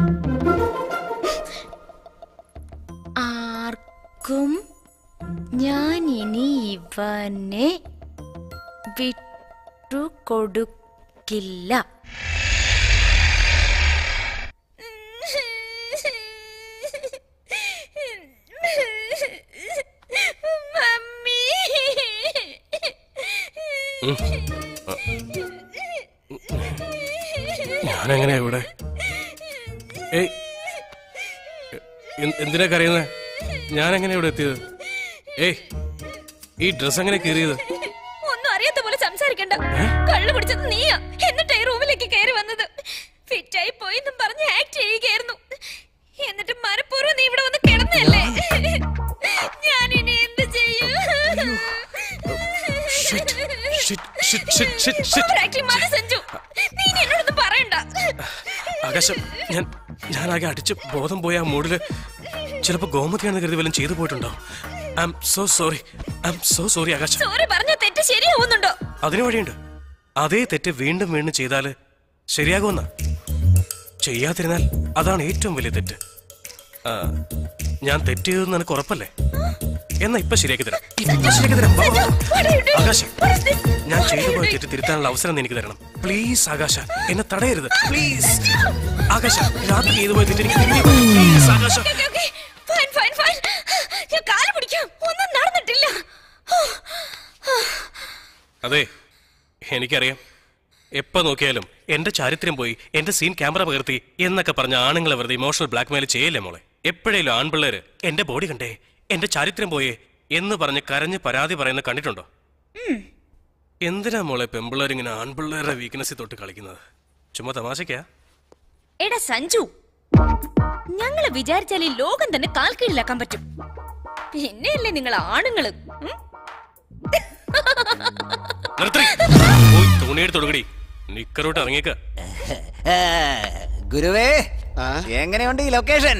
ആർക്കും ഞാൻ ഇനി ഇവനെ വിട്ടു കൊടുക്കില്ല മമ്മി
ഞാനെങ്ങനെയാ ഇവിടെ ഏയ് എ- എന്തിനാ കരയുന്നത് ഞാനെങ്ങനെയാ ഇവിടെ എത്തിയത് ഏയ് ഈ ഡ്രസ് എങ്ങനെ കീറിയത്
ഒന്നും അറിയാത്ത പോലെ സംസാരിക്കണ്ട കള്ളു കുടിച്ചത് നീയാ എന്നിട്ട് ഈ റൂമിലേക്ക് കയറി വന്നത് ഫിറ്റായി പോയി എന്നും പറഞ്ഞ് ആക്ട് ചെയ്യുകയായിരുന്നു എന്നിട്ട് മനഃപൂർവ്വം നീ ഇവിടെ വന്ന് കിടന്നല്ലേ ഞാൻ ഇനി എന്ത് ചെയ്യും Over acting മതി സഞ്ജു. നീ ഇനി എന്നോടൊന്നും പറയണ്ട
ആകാശം ഞാൻ ഞാനാകെ അടിച്ച് ബോധം പോയ ആ മൂഡില് ചിലപ്പോ ഗോമതിയാണെന്ന് കരുതി വല്ലതും ചെയ്തു പോയിട്ടുണ്ടോ I'm so sorry I'm so sorry ആകാശം
സോറി പറഞ്ഞ തെറ്റ് ശരിയാവുന്നുണ്ടോ
അതിനു വഴിയുണ്ട് അതേ തെറ്റ് വീണ്ടും വീണ്ടും ചെയ്താല് ശരിയാകുമെന്ന ചെയ്യാതിരുന്നാൽ അതാണ് ഏറ്റവും വലിയ തെറ്റ് ആ, ഞാൻ തെറ്റ് ചെയ്തെന്ന് നിനക്ക് ഉറപ്പല്ലേ എന്നാ ഇപ്പൊ ശരിയാക്കി തരാം ഇപ്പൊ ശരിയാക്കി തരാം വാ, വാ, വാ. ആകാശം ഞാൻ ചെയ്തു പോയ തെറ്റ് തിരുത്താനുള്ള അവസരം നീ എനിക്ക് തരണം പ്ലീസ് ആകാശ എന്നെ തടയരുത് പ്ലീസ് ആകാശ രാത്രി ചെയ്തു പോയ തെറ്റ് എനിക്ക് തിരുത്തി പ്ലീസ് ആകാശ
ഫൈൻ ഫൈൻ ഫൈൻ ഞാൻ കാല് പിടിക്കാം ഒന്നും നടന്നിട്ടില്ല
അതെ എനിക്കറിയാം എപ്പോ നോക്കിയാലും എന്റെ ചാരിത്രം പോയി എന്റെ സീൻ ക്യാമറ പകർത്തി എന്നൊക്കെ പറഞ്ഞ ആണുങ്ങളെ വെറുതെ ഇമോഷണൽ ബ്ലാക്ക്മെയിൽ ചെയ്യല്ലേ മോളെ എപ്പോഴേലും ആൺപിള്ളേര് എന്റെ ബോഡി കണ്ടേ എന്റെ ചാരിത്രം പോയേ എന്ന് പറഞ്ഞ് കരഞ്ഞ് പരാതി പറയുന്ന കണ്ടിട്ടുണ്ടോ എന്തിനാ മോളെ പെമ്പിള്ളേർ ഇങ്ങനെ ആൺപിള്ളേരുടെ വീക്ക്നെസ്സിൽ തൊട്ട് കളിക്കുന്നത് ചുമ്മാ തമാശക്കാ
എടാ സഞ്ജു ഞങ്ങള് വിചാരിച്ചാൽ ഈ ലോകം തന്നെ കാൽ കീഴിലാക്കാൻ പറ്റും പിന്നെയല്ലേ നിങ്ങൾ ആണുങ്ങള് ഉം?
നിർത്തി പോയി തുണിയെടുത്ത് കൊടുക്കടി നിക്കറോട്ട് ഇറങ്ങിയേക്ക
ഏ, ഗുരുവേ എങ്ങനെയുണ്ട് ഈ ലൊക്കേഷൻ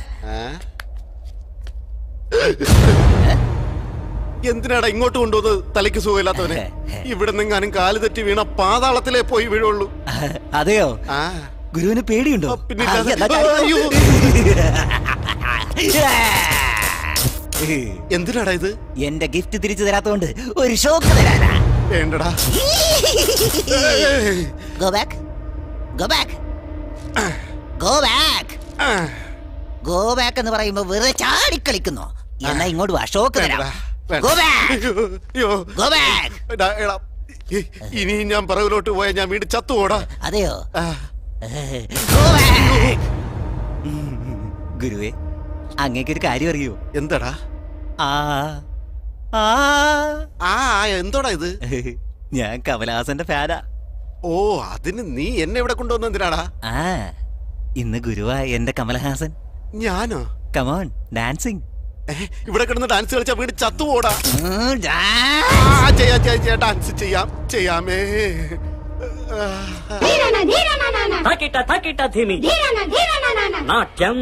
എന്തിനാടാ ഇങ്ങോട്ട് കൊണ്ടുവന്നത് തലയ്ക്ക് സുഖമില്ലാത്തവനെ ഇവിടെ നിങ്ങാനും കാല് തെറ്റി വീണ പാതാളത്തിലേ പോയി വീഴുള്ളൂ
അതെയോ ഗുരുവിന് പേടിയുണ്ടോ
പിന്നില്ലാതെ.
ആ, എന്നാ കാര്യം
അയ്യോ.
നോക്ക്.
എന്തിനാടാ ഇത്
എന്റെ ഗിഫ്റ്റ് തിരിച്ചു തരാത്തോണ്ട് ഒരു ഷോക്ക് തരാനാ
വേണ്ടടാ
go back go back go back go back എന്ന് പറയുമ്പോ വെറുതെ ചാടിക്കളിക്കുന്നു എന്നാ ഇങ്ങോട്ട് വാ ഷോക്ക് തരാം
വേണ്ട.
Go back.
അയ്യോ.
Go back.
എടാ, എടാ, ഇ- ഇനി ഞാൻ പിറകിലോട്ട് പോയാൽ ഞാൻ വീണ്ടും ചത്തുപോടാ
അതെയോ ഗുരുവേ അങ്ങേക്ക് ഒരു കാര്യം അറിയോ
എന്താടാ
ആ ആ
ആ എന്തോടാ ഇത്
ഞാൻ കമലഹാസന്റെ ഫാനാ
ഓ അതിന് നീ എന്നെ ഇവിടെ കൊണ്ടുവന്ന എന്തിനാടാ
ആ ഇന്ന് ഗുരുവാ എന്റെ കമലഹാസൻ
ഞാനോ
കമോൺ ഡാൻസിങ്
ഇവിടെ കിടന്ന് ഡാൻസ് കളിച്ചാ വീട് ചത്തുപോടാ ആ, ചെയ്യാം ചെയ്യാം ചെയ്യാം ഡാൻസ് ചെയ്യാം ചെയ്യാമേ
తకిట తకిట ధిమి నాట్యం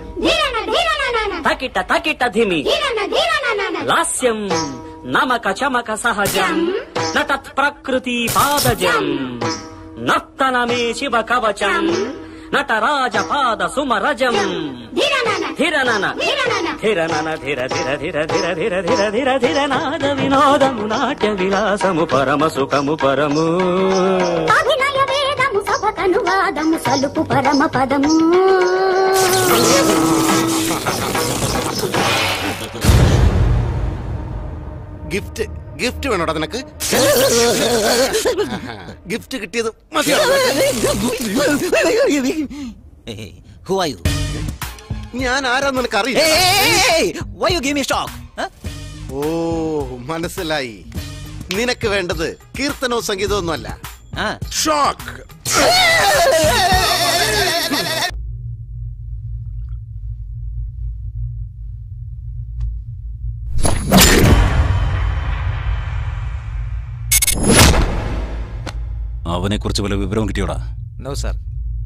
తకిట తకిట ధిమి లాస్యం నమక చమక సహజం నతత్ ప్రకృతి పాదజం నర్తనమే శివ కవచం నటరాజ పాద సుమరజం ధిరనన ధిరనన ధిర ధిర ధిర ధిర ధిర ధిర ధిర ధిర నాద వినోదము నాట్య విలాసము పరమ సుఖము పరము
అభినయ వేదము సభకనువాదము సలుపు పరమ పదము
ഗിഫ്റ്റ് ഗിഫ്റ്റ് വേണോടാ നിനക്ക് ഗിഫ്റ്റ് കിട്ടിയത് മതിയോ
ഹു ആർ യു
ഞാൻ ആരാന്ന് നിനക്ക് അറിയില്ല
why you give me stock
ഓ മനസ്സിലായി നിനക്ക് വേണ്ടത് കീർത്തനവും സംഗീതവും ഒന്നുമല്ല ഷോക്ക്
അവനെ കുറിച്ച് വല്ല വിവരവും കിട്ടിയോടാ
നോ സർ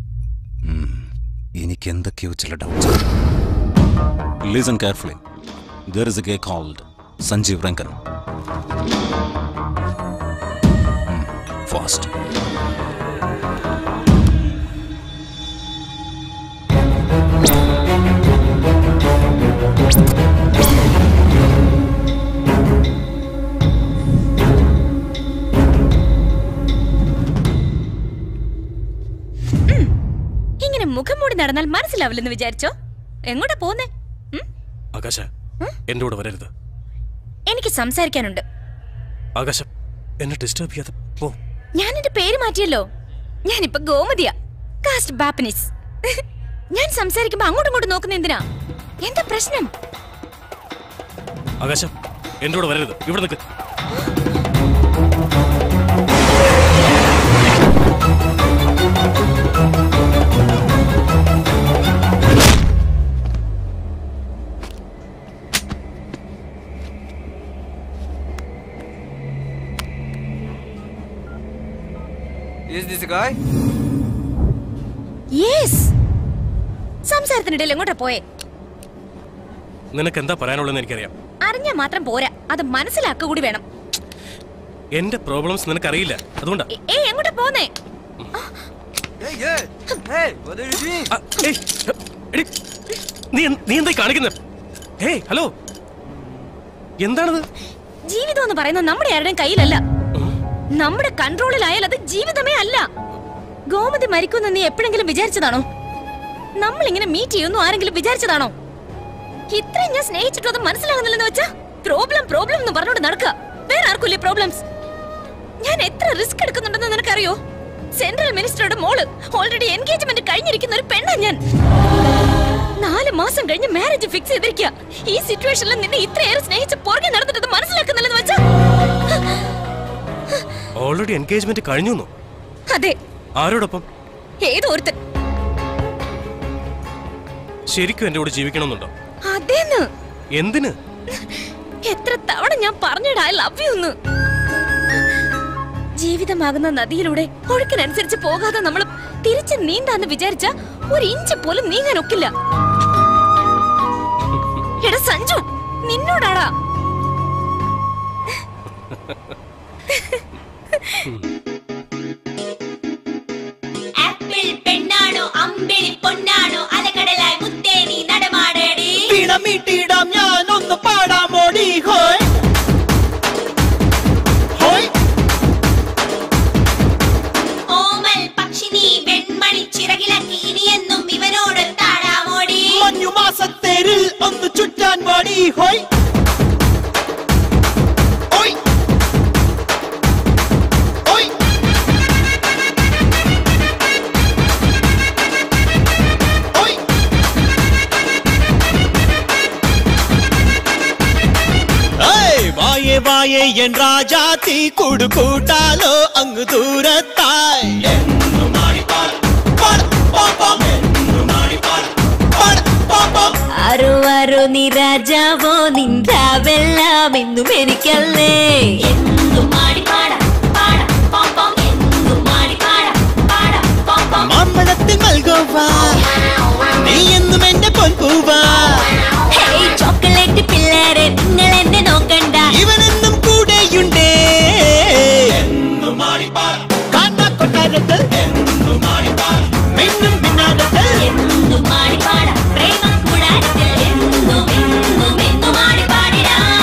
എനിക്ക് എന്തൊക്കെയോ ചില doubts listen carefully there is a guy called Sanjeev Rangan fast
ഇങ്ങനെ മുഖം മൂടി നടന്നാൽ മനസ്സിലാവില്ലെന്ന് വിചാരിച്ചോ എങ്ങോട്ടാ പോന്നേ
ആകാശ എന്റെ കൂടെ വരരുത്
എനിക്ക് സംസാരിക്കാനുണ്ട്
ആകാശം എന്നെ ഡിസ്റ്റർബ് ചെയ്യാതെ പോ
ഞാൻ എന്റെ പേര് മാറ്റിയല്ലോ ഞാനിപ്പോ ഗോമതിയാ കാസ്റ്റ് ബാപ്പനിസ് ഞാൻ സംസാരിക്കുമ്പോ അങ്ങോട്ടും ഇങ്ങോട്ടും നോക്കുന്ന എന്തിനാ എന്താ പ്രശ്നം
ആകാശം എന്റെ കൂടെ വരരുത് ഇവിടെ നിൽക്ക്
Is this a guy?
Yes സംസാരത്തിനിടയിൽ എങ്ങോട്ടാ പോയെ
നിനക്ക് എന്താ പറയാനുള്ളതെന്ന് എനിക്കറിയാം
അറിഞ്ഞാ മാത്രം പോരാ അത് മനസ്സിലാക്കുക കൂടി വേണം
എന്റെ പ്രോബ്ലംസ് നിനക്കറിയില്ല അതുകൊണ്ടാ
ഏ- ഏയ് എങ്ങോട്ടാ പോന്നേ
Hey, yeah. Hey, what are you doing?
ആ, ഏയ്, എടി, നീ എന്ത്- നീ എന്തായി കാണിക്കുന്നത് ഹേയ് ഹലോ എന്താണത്
ജീവിതം എന്ന് പറയുന്നത് നമ്മുടെ ആരുടെയും കയ്യിലല്ല നമ്മുടെ കൺട്രോളിലായാൽ അത് ജീവിതമേ അല്ല ഗോമതി മരിക്കുമെന്ന് നീ എപ്പോഴെങ്കിലും വിചാരിച്ചതാണോ നമ്മൾ ഇങ്ങനെ മീറ്റ് ചെയ്യുന്നു ആരെങ്കിലും വിചാരിച്ചതാണോ ഇത്രയും ഞാൻ സ്നേഹിച്ചിട്ടും അത് മനസ്സിലാകുന്നില്ലെന്ന് വെച്ചാ പ്രോബ്ലം പ്രോബ്ലം എന്ന് പറഞ്ഞോണ്ട് നടക്കുക വേറെ ആർക്കില്ലേ പ്രോബ്ലംസ് ഞാൻ എത്ര റിസ്ക് എടുക്കുന്നുണ്ടെന്ന് നിനക്കറിയോ സെൻട്രൽ മിനിസ്റ്ററുടെ മോള് ഓൾറെഡി എൻഗേജ്മെന്റ് കഴിഞ്ഞിരിക്കുന്ന ഒരു പെണ്ണാ ഞാൻ നാല് മാസം കഴിഞ്ഞ് മാരേജ് ഫിക്സ് ചെയ്തിരിക്കുക ഈ സിറ്റുവേഷനിൽ നിന്നെ ഇത്രയേറെ സ്നേഹിച്ച് പുറകെ നടന്നിട്ട് മനസ്സിലാക്കുന്നില്ലെന്ന് വെച്ചാ
ഓൾറെഡി എൻഗേജ്മെന്റ് കഴിഞ്ഞു എന്നോ?
അതെ
ആരോടൊപ്പം
ഏതോ ഒരുത്തൻ
ശരിക്കും എന്റെ കൂടെ ജീവിക്കണമെന്നുണ്ടോ
അതേന്ന്
എന്തിന്
എത്ര തവണ ഞാൻ പറഞ്ഞിടാ ഐ ലവ് യു എന്ന് ജീവിതമാകുന്ന നദിയിലൂടെ ഒഴുക്കിനനുസരിച്ച് പോകാതെ നമ്മൾ തിരിച്ച് നീന്താന്ന് വിചാരിച്ച ഒരു ഇഞ്ച് പോലും നീങ്ങാൻ ഒക്കില്ല എടാ സഞ്ജു നിന്നോടാടാ
ആപ്പിൾ പെണ്ണാണോ അമ്പിളി പൊന്നാണോ അലകടലായി മുത്തേ നീ നടമാടേടി
പിടമിട്ടിടാം ഞാനൊന്ന് പാടാമോടി ഹോയ് ഹോയ്
ഓമൽ പക്ഷി നീ വെൺമണി ചിറകിലക്കി ഇനിയെന്നും ഇവനോട് താടാമോടി
മഞ്ഞുമാ
വായേ എൻ രാജാത്തി കൂടു കൂട്ടാലോ അങ്ങ് ദൂരത്തായി
ആരോ ആരോ നീ രാജാവോ നിന്റാവെല്ലാം എന്നും എനിക്കല്ലേ
എന്തും ആടി പാടാം പാടാം പാം പാം എന്തും ആടി പാടാം പാടാം പാം പാം
മാമ്പഴത്തിൽ മൽഗോവാ നീ എന്നും എന്റെ പൊൻപൂവാ
ഹേയ് ചോക്ലേറ്റ് പിള്ളേരെ നിങ്ങൾ എന്നെ നോക്കണ്ട
ഇവനെന്നും കൂടെയുണ്ടേ കൊട്ടാരത്തിൽ മിന്നും മിന്നാരത്തിൽ
എന്തും ആടി പാടാം പ്രേമ കൂടാരത്തിൽ എന്തും എന്തും എന്തും ആടി പാടിടാം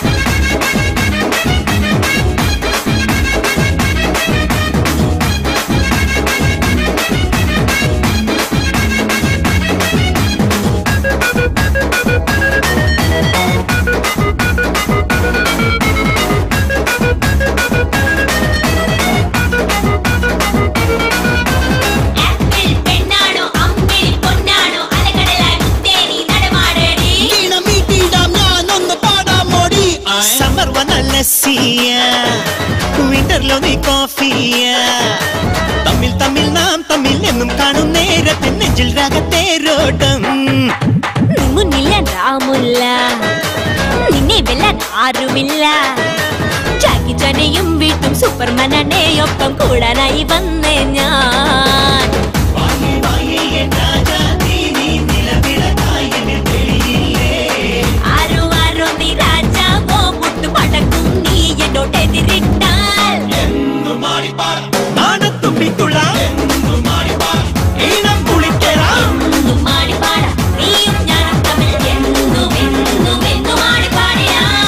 ആപ്പിൾ പെണ്ണാണോ അമ്പിളി പൊന്നാണോ അലകടലായി മുത്തേനി നടമാടടി
വീണമീട്ടിടാം ഞാനൊന്ന് പാടാം മോടി സമ്മർ വന്നല്ല സീയ വിന്റർലോ നീ കോഫിയ തമ്മിൽ തമ്മിൽ നാം തമ്മിൽ എന്നും കാണും നേരത്തെ നെഞ്ചിൽ രാഗത്തേരോട്ടം
നീ മുന്നില്ല രാമുല്ല നിന്നെ വെല്ലാൻ ആരുമില്ല ജാക്കി ജനയും വീട്ടും സൂപ്പർമാനെ ഒപ്പം കൂടാനായി വന്നേ ഞാൻ ആരോ ആരോ നീ രാജാവോ മുട്ടു പടക്കും നീ എന്നോട്ടെതിരിട്ടാൽ
നാണത്തുമ്പിത്തുള്ള ഈണം കുളിക്കരാം
എന്തും ആടി പാടാം നീയും ഞാനും തമ്മിൽ എന്തും എന്തും എന്തും ആടി പാടിടാം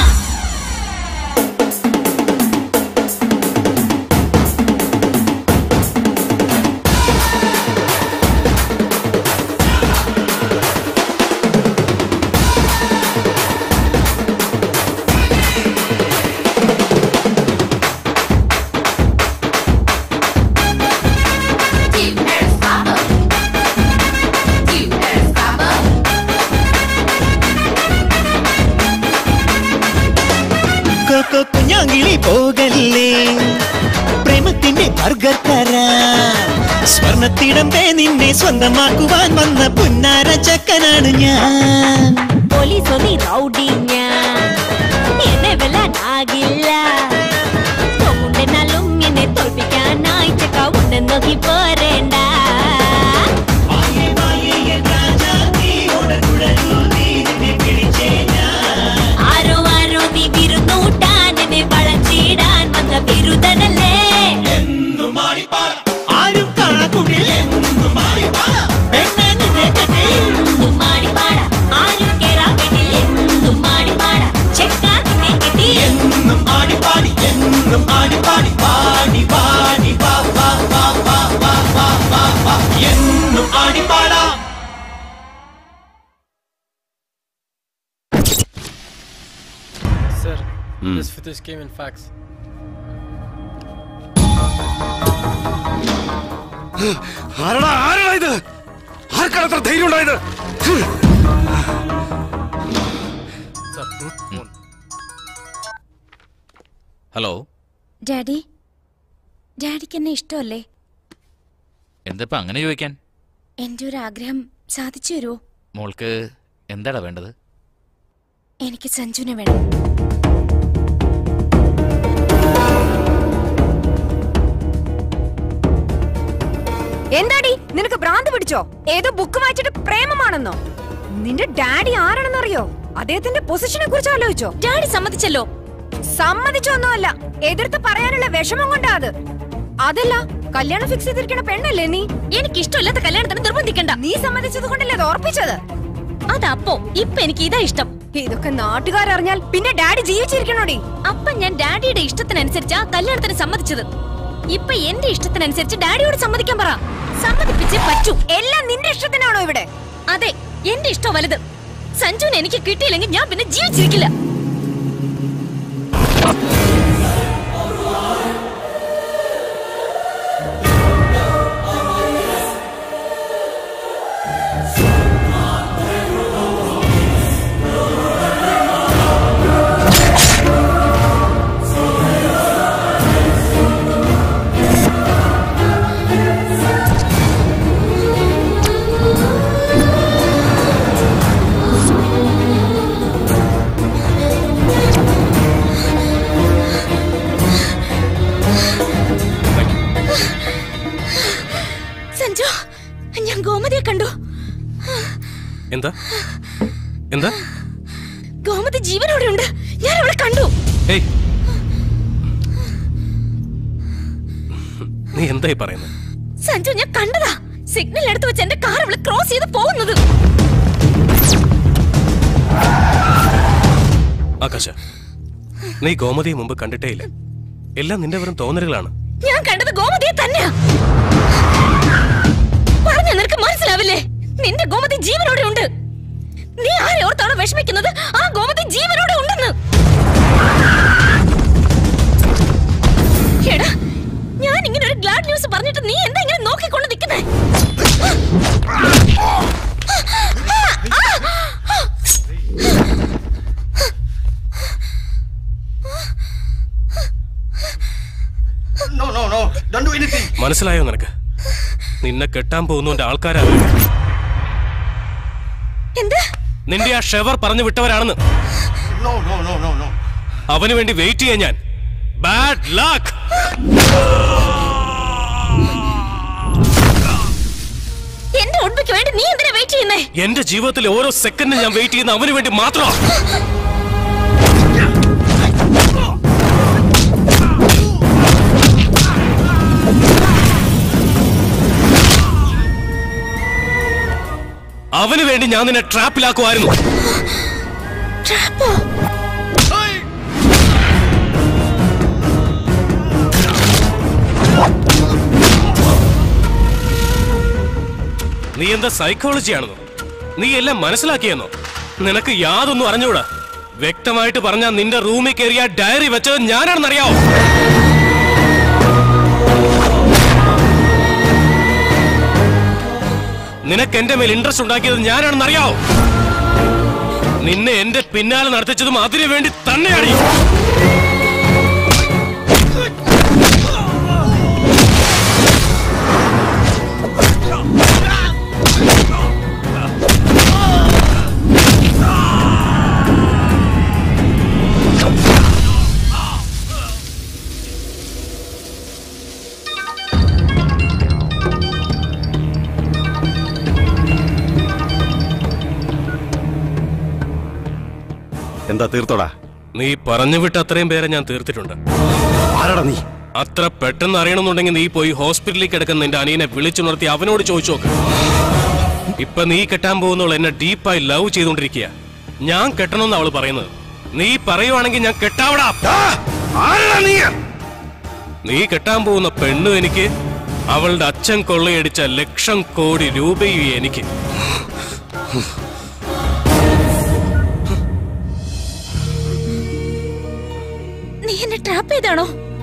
കൊക്കോ കുഞ്ഞാങ്കിളി പോകല്ലേ പ്രേമത്തിന്റെ ബർഗർ തരാം സ്വർണത്തിടമ്പേ നിന്നെ സ്വന്തമാക്കുവാൻ വന്ന പുന്നാര ചക്കനാണ് ഞാൻ
പോലീസോ നീ റൗഡി ഞാൻ എന്നെ വെല്ലാനാകില്ല തോമുണ്ടെന്നാലും എന്നെ തോൽപ്പിക്കാനായി ചക്കാവുണ്ടെ നോക്കി പോരേണ്ട ആരോ ആരോ നീ വിരുന്നൂട്ടാൻ എന്നെ വളച്ചിടാൻ വന്ന ബിരുദനല്ലേ
ആരും കാണാക്കുള്ളിൽ പെണ്ണെ നിന്നെ കെട്ടി
എന്തും ആടി പാടാം ആരും കേറാ വീട്ടിൽ എന്തും ആടി പാടാം ചെക്കാ നിന്നെ കിട്ടി
എന്നും ആടിപ്പാടി എന്നും ആടിപ്പാടി പാടി പാടി പാ പാ പാ പാ പാ പാ പാ പാ എന്നും ആടിപ്പാടാം
Sir,
Hmm.
this footage came in fax.
ആരടാ ആരടാ ഇത് ആർക്കാണ് അത്ര ധൈര്യം ഉണ്ടായത് ഹ്.
ഹലോ
ഡാഡി ഡാഡിക്ക് എന്നെ ഇഷ്ടമല്ലേ
എന്താ അങ്ങനെ ചോദിക്കാൻ
എന്റെ ഒരു ആഗ്രഹം സാധിച്ചു തരുമോ
മോൾക്ക് എന്താടാ വേണ്ടത്
എനിക്ക് സഞ്ജുനെ വേണം
എന്താടി നിനക്ക് ഭ്രാന്ത് പിടിച്ചോ ഏതോ ബുക്ക് വായിച്ചിട്ട് പ്രേമമാണെന്നോ നിന്റെ ഡാഡി ആരാണെന്നറിയോ അദ്ദേഹത്തിന്റെ പൊസിഷനെ കുറിച്ച് ആലോചിച്ചോ
ഡാഡി സമ്മതിച്ചല്ലോ
സമ്മതിച്ചൊന്നുമല്ല എതിർത്ത് പറയാനുള്ള വിഷമം കൊണ്ടാ അത് അതല്ല കല്യാണം ഫിക്സ് ചെയ്തിരിക്കണ പെണ്ണല്ലേ നീ
എനിക്ക് ഇഷ്ടമില്ലാത്ത കല്യാണത്തിന് നിർബന്ധിക്കണ്ട
നീ സമ്മതിച്ചത് കൊണ്ടല്ലേ അത് ഓർപ്പിച്ചത്
അതപ്പോ ഇപ്പൊ എനിക്ക് ഇതാ ഇഷ്ടം
ഇതൊക്കെ നാട്ടുകാരറിഞ്ഞാൽ പിന്നെ ഡാഡി ജീവിച്ചിരിക്കണോടി
അപ്പൊ ഞാൻ ഡാഡിയുടെ ഇഷ്ടത്തിനനുസരിച്ചാ കല്യാണത്തിന് സമ്മതിച്ചത് ഇപ്പൊ എന്റെ ഇഷ്ടത്തിനനുസരിച്ച് ഡാഡിയോട് സമ്മതിക്കാൻ പറ സമ്മതിപ്പിച്ചേ പറ്റൂ
എല്ലാം നിന്റെ ഇഷ്ടത്തിനാണോ ഇവിടെ
അതെ എന്റെ ഇഷ്ടം വലുത് സഞ്ജുവിനെ എനിക്ക് കിട്ടിയില്ലെങ്കിൽ ഞാൻ പിന്നെ ജീവിച്ചിരിക്കില്ല കണ്ടു
എന്താ എന്താ
ഗോമതി ജീവനോടെ ഉണ്ട് ഞാൻ അവളെ കണ്ടു
ഏയ് നീ എന്തായി പറയുന്നത്
സഞ്ജു ഞാൻ കണ്ടതാ സിഗ്നൽ എടുത്ത് വെച്ച് എന്റെ കാർ അവള് ക്രോസ് ചെയ്ത് പോകുന്നത്
ആകാശ നീ ഗോമതിയെ മുമ്പ് കണ്ടിട്ടേ ഇല്ല എല്ലാം നിന്റെ വെറും തോന്നലുകളാണ്
ഞാൻ കണ്ടത് ഗോമതിയെ തന്നെയാ പറഞ്ഞ നിനക്ക് മനസ്സിലാവില്ലേ നിന്റെ ഗോമതി ജീവനോടെ ഉണ്ട് നീ ആരെ ഓർത്താണോ വിഷമിക്കുന്നത് ആ ഗോമതി ജീവനോടെ ഉണ്ടെന്ന് എടാ ഞാൻ ഇങ്ങനെ ഒരു ഗ്ലാഡ് ന്യൂസ് പറഞ്ഞിട്ട് നീ എന്താ ഇങ്ങനെ നോക്കിക്കൊണ്ട് നിൽക്കുന്നേ
No, no, no. Don't do anything.
മനസ്സിലായോ നിനക്ക് നിന്നെ കെട്ടാൻ പോകുന്നവന്റെ ആൾക്കാരാണ്
എന്താ
നിന്റെ ആ ഷെവർ പറഞ്ഞു വിട്ടവരാണെന്ന്
No, no, no, no, no.
അവന് വേണ്ടി വെയിറ്റ് ചെയ്യാൻ ഞാൻ ബാഡ് ലക്ക്
എന്റെ ഉണ്മയ്ക്ക് വേണ്ടി നീ എന്തിനാ വെയിറ്റ് ചെയ്യുന്നേ
എന്റെ ജീവിതത്തിൽ ഓരോ സെക്കൻഡും ഞാൻ വെയിറ്റ് ചെയ്യുന്ന അവന് വേണ്ടി മാത്രമാണ് അവന് വേണ്ടി ഞാൻ നിന്നെ ട്രാപ്പിലാക്കുമായിരുന്നു
ട്രാപ്പോ
നീ എന്താ സൈക്കോളജി ആണെന്നോ നീ എല്ലാം മനസ്സിലാക്കിയെന്നോ നിനക്ക് യാതൊന്നും അറിഞ്ഞൂടാ വ്യക്തമായിട്ട് പറഞ്ഞാൽ നിന്റെ റൂമിൽ കയറിയ ഡയറി വെച്ചത് ഞാനാണെന്നറിയാവോ നിനക്ക് എന്റെ മേൽ ഇൻട്രസ്റ്റ് ഉണ്ടാക്കിയത് ഞാനാണെന്നറിയാവോ നിന്നെ എന്റെ പിന്നാലെ നടത്തിച്ചതും അതിനു വേണ്ടി തന്നെയാണ്
എന്താ തീർത്തോടാ
നീ പറഞ്ഞു വിട്ട അത്രയും പേരെ ഞാൻ തീർത്തിട്ടുണ്ട്
ആരാടാ നീ
അത്ര പെട്ടെന്ന് അറിയണമെന്നുണ്ടെങ്കിൽ നീ പോയി ഹോസ്പിറ്റലിൽ കിടക്കുന്ന നിന്റെ അനിയനെ വിളിച്ചുണർത്തി അവനോട് ചോദിച്ചു നോക്ക് ഇപ്പൊ നീ കെട്ടാൻ പോകുന്നവൾ എന്നെ ഡീപ്പായി ലവ് ചെയ്തുകൊണ്ടിരിക്കുക ഞാൻ കെട്ടണമെന്ന് അവള് പറയുന്നത് നീ പറയുവാണെങ്കിൽ ഞാൻ കെട്ടാവടാ
നീ
നീ കെട്ടാൻ പോകുന്ന പെണ്ണും എനിക്ക് അവളുടെ അച്ഛൻ കൊള്ളയടിച്ച ലക്ഷം കോടി രൂപയും എനിക്ക്
നീ എന്നെ ട്രാപ്പ് ചെയ്താണോ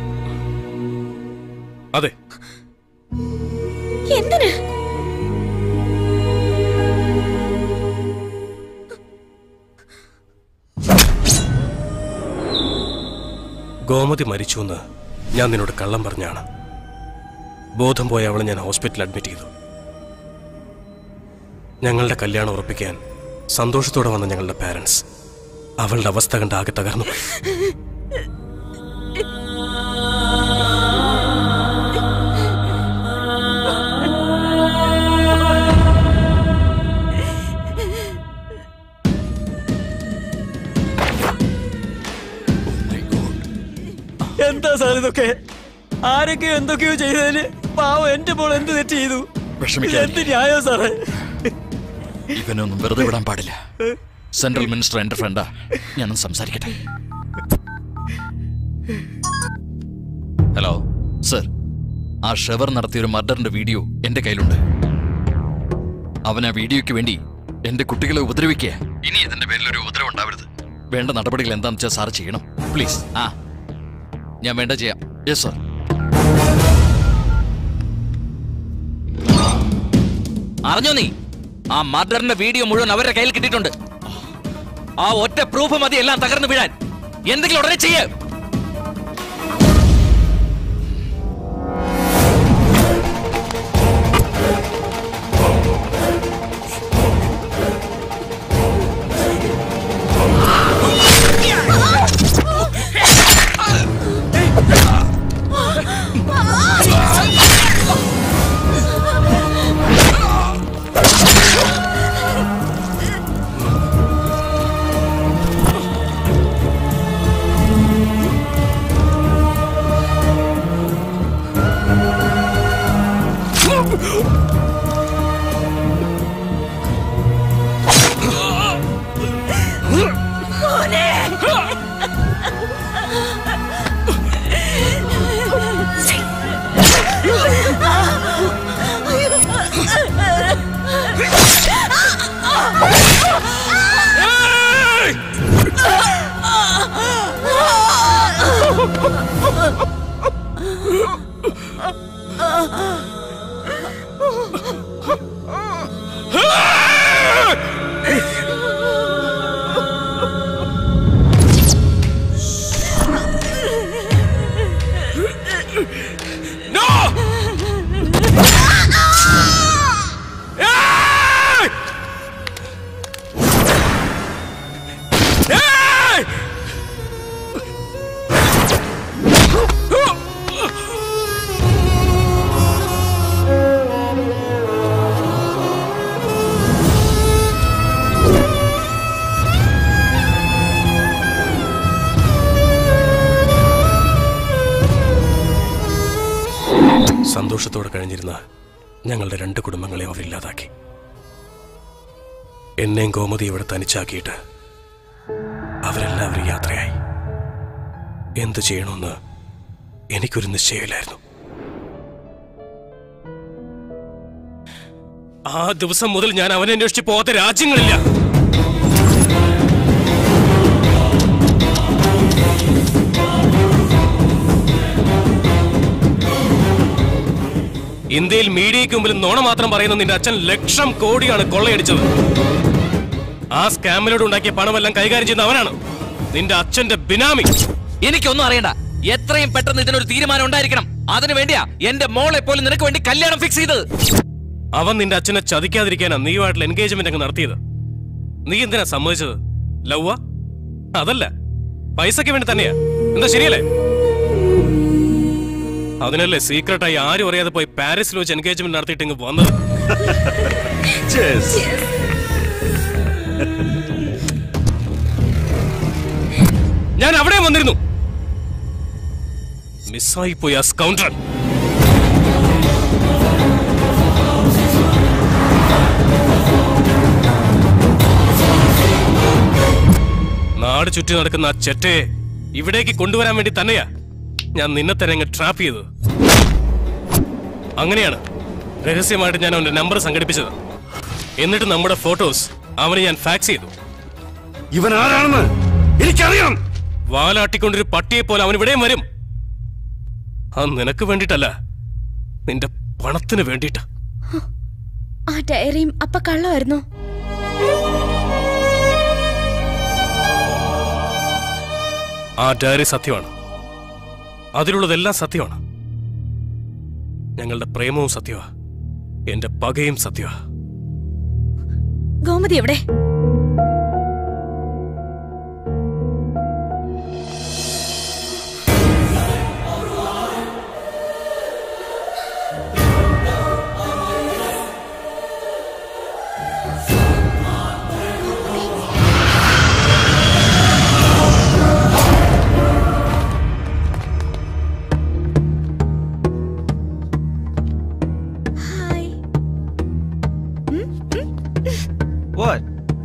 അതെ
എന്തിന്
ഗോമതി മരിച്ചു എന്ന് ഞാൻ നിന്നോട് കള്ളം പറഞ്ഞാണ് ബോധം പോയ അവളെ ഞാൻ ഹോസ്പിറ്റലിൽ അഡ്മിറ്റ് ചെയ്തു ഞങ്ങളുടെ കല്യാണം ഉറപ്പിക്കാൻ സന്തോഷത്തോടെ വന്ന ഞങ്ങളുടെ പാരൻസ് അവളുടെ അവസ്ഥ കണ്ട് ആകെ തകർന്നു പോയി.
എന്താ സാർ ഇതൊക്കെ ആരൊക്കെയോ എന്തൊക്കെയോ ചെയ്തതിന് പാവം എന്റെ മോൾ എന്ത് തെറ്റ് ചെയ്തു
വിഷമിക്കാതെ.
എന്ത് ന്യായോ സാറേ
ഇവനൊന്നും വെറുതെ വിടാൻ പാടില്ല സെൻട്രൽ മിനിസ്റ്റർ എന്റെ ഫ്രണ്ടാ ഞാനൊന്ന് സംസാരിക്കട്ടെ ഹലോ സർ ആ ഷെവർ നടത്തിയ ഒരു മർഡറിന്റെ വീഡിയോ എന്റെ കയ്യിലുണ്ട് അവൻ ആ വീഡിയോയ്ക്ക് വേണ്ടി എന്റെ കുട്ടികളെ ഉപദ്രവിക്കുക ഇനി ഇതിന്റെ പേരിൽ ഒരു ഉപദ്രവം ഉണ്ടാവരുത് വേണ്ട നടപടികൾ എന്താണെന്ന് വെച്ചാൽ സാർ ചെയ്യണം പ്ലീസ് ആ ഞാൻ വേണ്ട ചെയ്യാം യെസ് സർ
അറിഞ്ഞോ നീ ആ മർഡറിന്റെ വീഡിയോ മുഴുവൻ അവരുടെ കയ്യിൽ കിട്ടിയിട്ടുണ്ട് ആ ഒറ്റ പ്രൂഫ് മതി എല്ലാം തകർന്നു വീഴാൻ എന്തെങ്കിലും ഉടനെ ചെയ്യേ
Ah!
സന്തോഷത്തോടെ കഴിഞ്ഞിരുന്ന ഞങ്ങളുടെ രണ്ട് കുടുംബങ്ങളെ അവരില്ലാതാക്കി എന്നെയും ഗോമതി ഇവിടെ തനിച്ചാക്കിയിട്ട് അവരെല്ലാവരും യാത്രയായി എന്തു ചെയ്യണമെന്ന് എനിക്കൊരു നിശ്ചയമില്ലായിരുന്നു ആ ദിവസം മുതൽ ഞാൻ അവനെ അന്വേഷിച്ച് പോകാത്ത രാജ്യങ്ങളില്ല ഇന്ത്യയിൽ മീഡിയയ്ക്ക് മുമ്പിൽ നോണ മാത്രം പറയുന്ന നിന്റെ അച്ഛൻ ലക്ഷം കോടിയാണ് കൊള്ളയടിച്ചത് ആ സ്കാമിലൂടെ ഉണ്ടാക്കിയ പണമെല്ലാം കൈകാര്യം ചെയ്യുന്ന അവനാണ് നിന്റെ അച്ഛന്റെ ബിനാമി
എനിക്കൊന്നും അറിയണ്ട എത്രയും പെട്ടെന്ന് ഇതിനൊരു തീരുമാനം ഉണ്ടായിരിക്കണം അതിനു വേണ്ടിയാ എന്റെ മോളെ പോലും നിനക്ക് വേണ്ടി കല്യാണം ഫിക്സ് ചെയ്തത്
അവൻ നിന്റെ അച്ഛനെ ചതിക്കാതിരിക്കാനാ നീയുമായിട്ടുള്ള എൻഗേജ്മെന്റ് അങ്ങ് നടത്തിയത് നീ എന്തിനാ സമ്മതിച്ചത് ലവ്വ അതല്ല പൈസയ്ക്ക് വേണ്ടി തന്നെയാ എന്താ ശരിയല്ലേ അതിനല്ലേ സീക്രട്ടായി ആരും അറിയാതെ പോയി പാരീസിൽ വെച്ച് എൻഗേജ്മെന്റ് നടത്തിയിട്ട് ഇങ്ങ് വന്നത് ഞാൻ അവിടെ വന്നിരുന്നു മിസ്സായി പോയി ആ സ്കൗണ്ടർ നാട് ചുറ്റി നടക്കുന്ന ആ ചെറ്റയെ ഇവിടേക്ക് കൊണ്ടുവരാൻ വേണ്ടി തന്നെയാ ഞാൻ നിന്നെ തന്നെ അങ്ങ് ട്രാപ്പ് ചെയ്തത് അങ്ങനെയാണ് രഹസ്യമായിട്ട് ഞാൻ അവന്റെ നമ്പർ സംഘടിപ്പിച്ചത് എന്നിട്ട് നമ്മുടെ ഫോട്ടോസ് അവന് ഞാൻ ഫാക്സ് ചെയ്തു
ഇവൻ ആരാണെന്ന് എനിക്കറിയാം
വാലാട്ടിക്കൊണ്ടൊരു പട്ടിയെ പോലെ അവൻ ഇവിടെയും വരും ആ നിനക്ക് വേണ്ടിട്ടല്ല നിന്റെ പണത്തിന് വേണ്ടിയിട്ടാ
ആ ഡയറിയും അപ്പ കള്ളമായിരുന്നോ
ആ ഡയറി സത്യമാണ് അതിലുള്ളതെല്ലാം സത്യമാണ് ഞങ്ങളുടെ പ്രേമവും സത്യമാ എന്റെ പകയും സത്യമാ
ഗോമതി എവിടെ
What?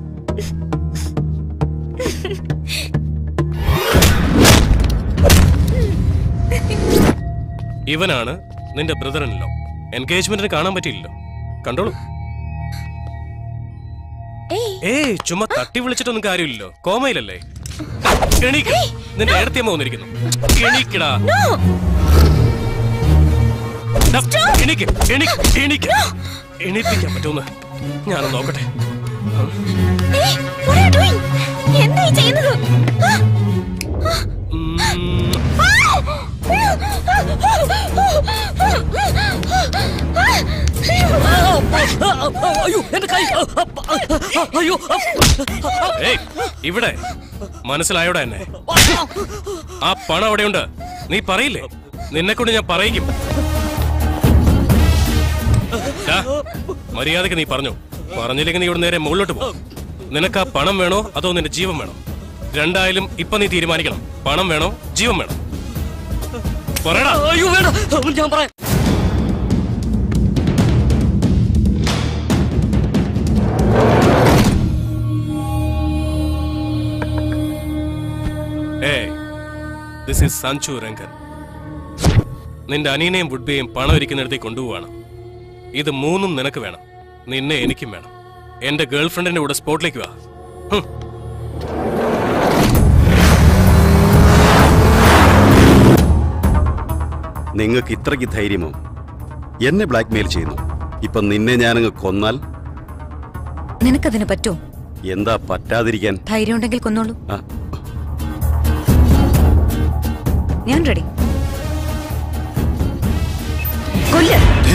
ഇവനാണ് നിന്റെ ബ്രദറിനല്ലോ എൻഗേജ്മെന്റിന് കാണാൻ പറ്റിയില്ലല്ലോ കണ്ടോളൂ ഏയ് ചുമ്മാ തട്ടി വിളിച്ചിട്ടൊന്നും കാര്യമില്ലല്ലോ കോമയിലല്ലേ എണീക്ക് നിന്റെ ഏടത്തിയമ്മ വന്നിരിക്കുന്നു എണീക്കടാ ദാ, എണീക്ക് എണീക്ക് എണീക്ക് എണീപ്പിക്കാൻ പറ്റുമെന്ന് ഞാനൊന്ന് നോക്കട്ടെ
ഏയ്, what are you doing? എന്താ ഈ ചെയ്യുന്നത് ആ,
അയ്യോ എന്റെ കൈ അയ്യോ
ഏയ് ഇവിടെ മനസ്സിലായോടെ എന്നെ ആ പണം അവിടെയുണ്ട് നീ പറയില്ലേ നിന്നെ കൊണ്ട് ഞാൻ പറയിക്കും ദാ, മര്യാദക്ക് നീ പറഞ്ഞു പറഞ്ഞില്ലെങ്കിൽ നീ ഇവിടെ നേരെ മുകളിലോട്ട് പോ നിനക്ക് ആ പണം വേണോ അതോ നിന്റെ ജീവൻ വേണോ രണ്ടായാലും ഇപ്പൊ നീ തീരുമാനിക്കണം പണം വേണോ ജീവൻ വേണോ പറയടാ
അയ്യോ വേണ്ട ഞാൻ പറയാം
ഏയ് ദിസ് ഈസ് സഞ്ജു രംഗൻ നിന്റെ അനിയനെയും വുഡ്ബിയെയും പണം ഇരിക്കുന്നിടത്തേക്ക് കൊണ്ടുപോവാണ് ഇത് മൂന്നും നിനക്ക് വേണം നിന്നെ എനിക്കും വേണം എന്റെ ഗേൾഫ്രണ്ടിന്റെ കൂടെ സ്പോട്ടിലേക്ക് വാ ഹും.
നിങ്ങൾക്ക് ഇത്രയ്ക്ക് ധൈര്യമോ എന്നെ ബ്ലാക്ക്മെയിൽ ചെയ്യുന്നു ഇപ്പൊ നിന്നെ ഞാനങ്ങ് കൊന്നാൽ
നിനക്കതിന് പറ്റുമോ
എന്താ പറ്റാതിരിക്കാൻ
ധൈര്യം ഉണ്ടെങ്കിൽ കൊന്നോളൂ
ആ,
ഞാൻ റെഡി കൊല്ല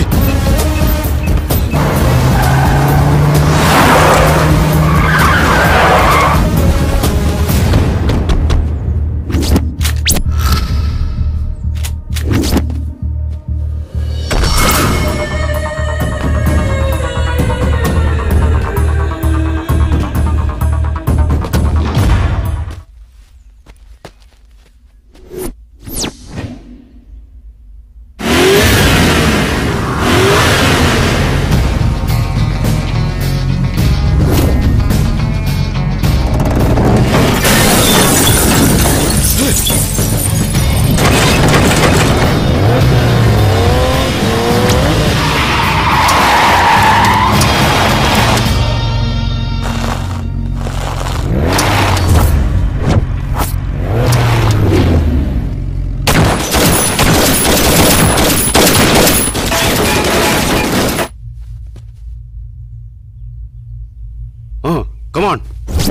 Oh, come on.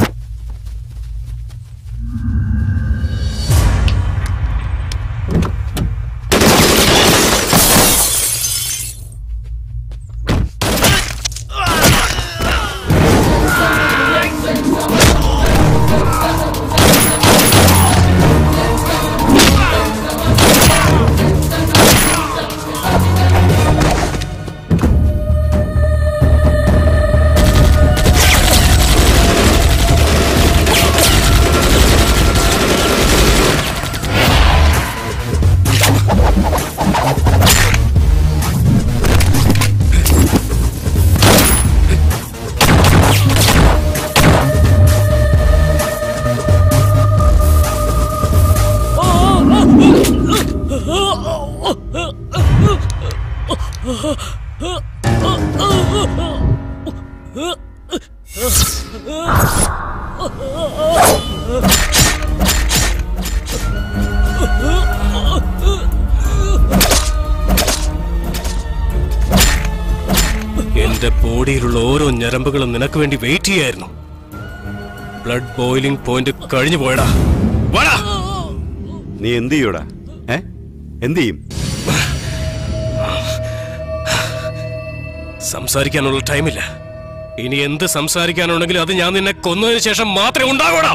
എന്റെ ബോഡിയിലുള്ള ഓരോ ഞരമ്പുകളും നിനക്ക് വേണ്ടി വെയിറ്റ് ചെയ്യായിരുന്നു ബ്ലഡ് ബോയിലിംഗ് പോയിന്റ് കഴിഞ്ഞു പോയടാ വാടാ
നീ എന്ത് ചെയ്യൂടാ ഏ എന്ത് ചെയ്യും
സംസാരിക്കാനുള്ള ടൈമില്ല ഇനി എന്ത് സംസാരിക്കാനുണ്ടെങ്കിലും അത് ഞാൻ നിന്നെ കൊന്നതിന് ശേഷം മാത്രമേ ഉണ്ടാകൂടാ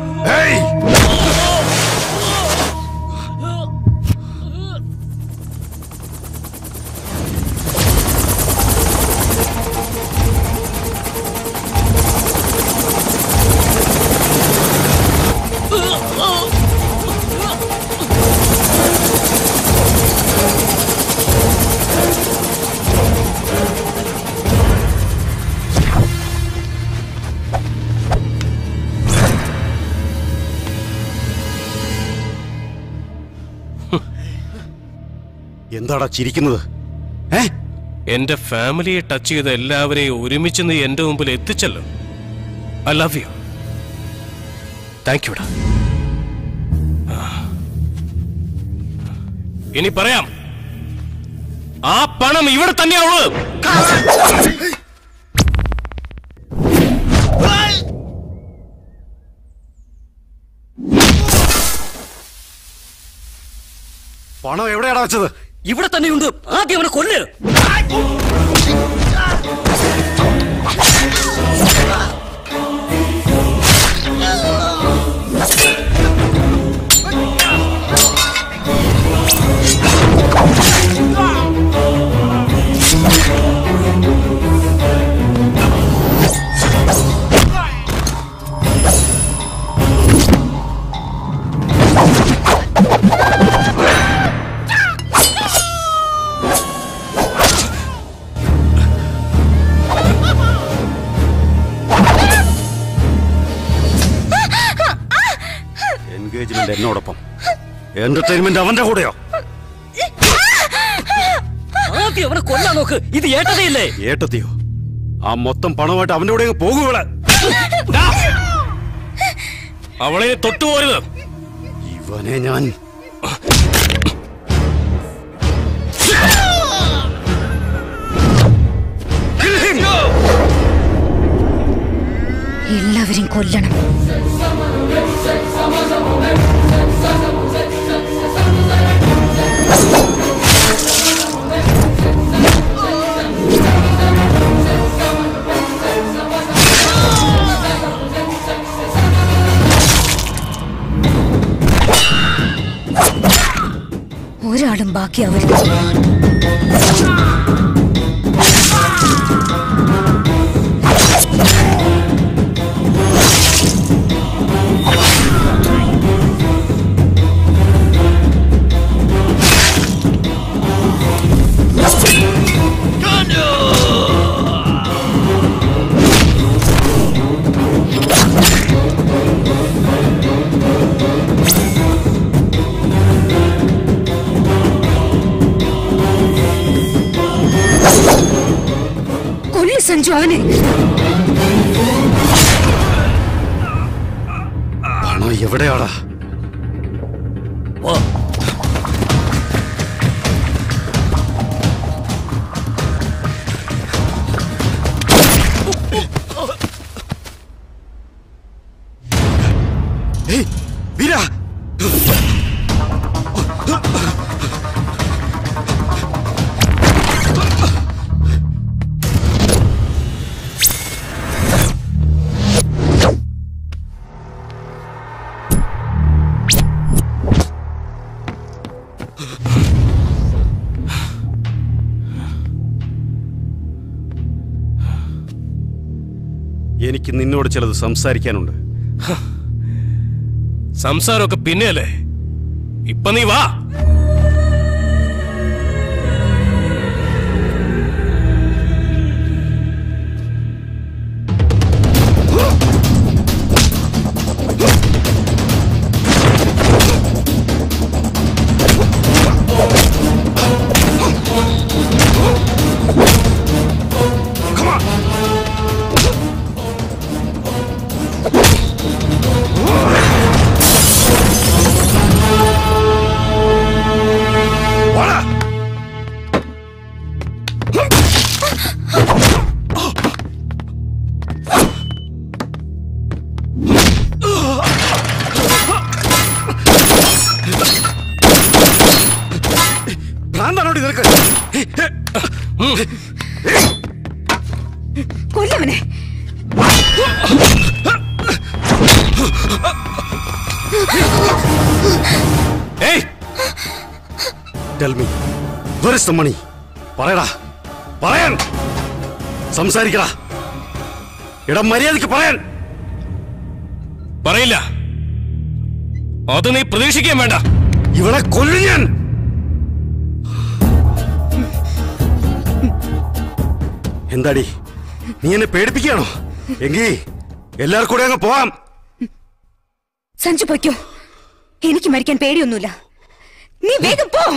എന്താടാ ചിരിക്കുന്നത്
എന്റെ ഫാമിലിയെ ടച്ച് ചെയ്ത എല്ലാവരെയും ഒരുമിച്ച് നീ എന്റെ മുമ്പിൽ എത്തിച്ചല്ലോ ഐ ലവ് യു താങ്ക് യുടാ ഇനി പറയാം ആ പണം ഇവിടെ തന്നെയാ ഉള്ളത്
പണം എവിടെയാടാ വെച്ചത്
ഇവിടെ തന്നെയുണ്ട് ആദ്യം അവനെ കൊല്ല്
എൻഗേജ്മെന്റ് എന്നോടൊപ്പം എന്റർടൈൻമെന്റ് അവന്റെ കൂടെയോ
ആദ്യം അവനെ കൊല്ലാൻ നോക്ക് ഇത് ഏട്ടതയില്ലേ
ഏട്ടത്തിയോ ആ മൊത്തം പണമായിട്ട് അവന്റെ കൂടെ അങ്ങ് പോകും ഇവിടെ
അവളെ തൊട്ടുപോരുത്
ഇവനെ ഞാൻ
കൊല്ലണം ഒരാളും ബാക്കിയാവരുത് കൊല്ലു സഞ്ജു അവനെ
പണം എവിടെയാടാ ഏയ്, വീര എനിക്ക് നിന്നോട് ചിലത് സംസാരിക്കാനുണ്ട്
സംസാരമൊക്കെ പിന്നെയല്ലേ ഇപ്പൊ നീ വാ
ഭ്രാന്താണോടി നിനക്ക്
കൊല്ലവനെ
hey tell me where is the money പറയടാ പറയാൻ സംസാരിക്കടാ എടാ മര്യാദയ്ക്ക് പറയാൻ
പറയില്ല അത് നീ പ്രതീക്ഷിക്കാൻ വേണ്ട
ഇവളെ കൊല്ലും ഞാൻ എന്താടി നീ എന്നെ പേടിപ്പിക്കുകയാണോ എങ്കി എല്ലാവർക്കും കൂടെ അങ്ങ് പോവാം
സഞ്ജു പൊയ്ക്കോ എനിക്ക് മരിക്കാൻ പേടിയൊന്നുമില്ല നീ വേഗം പോ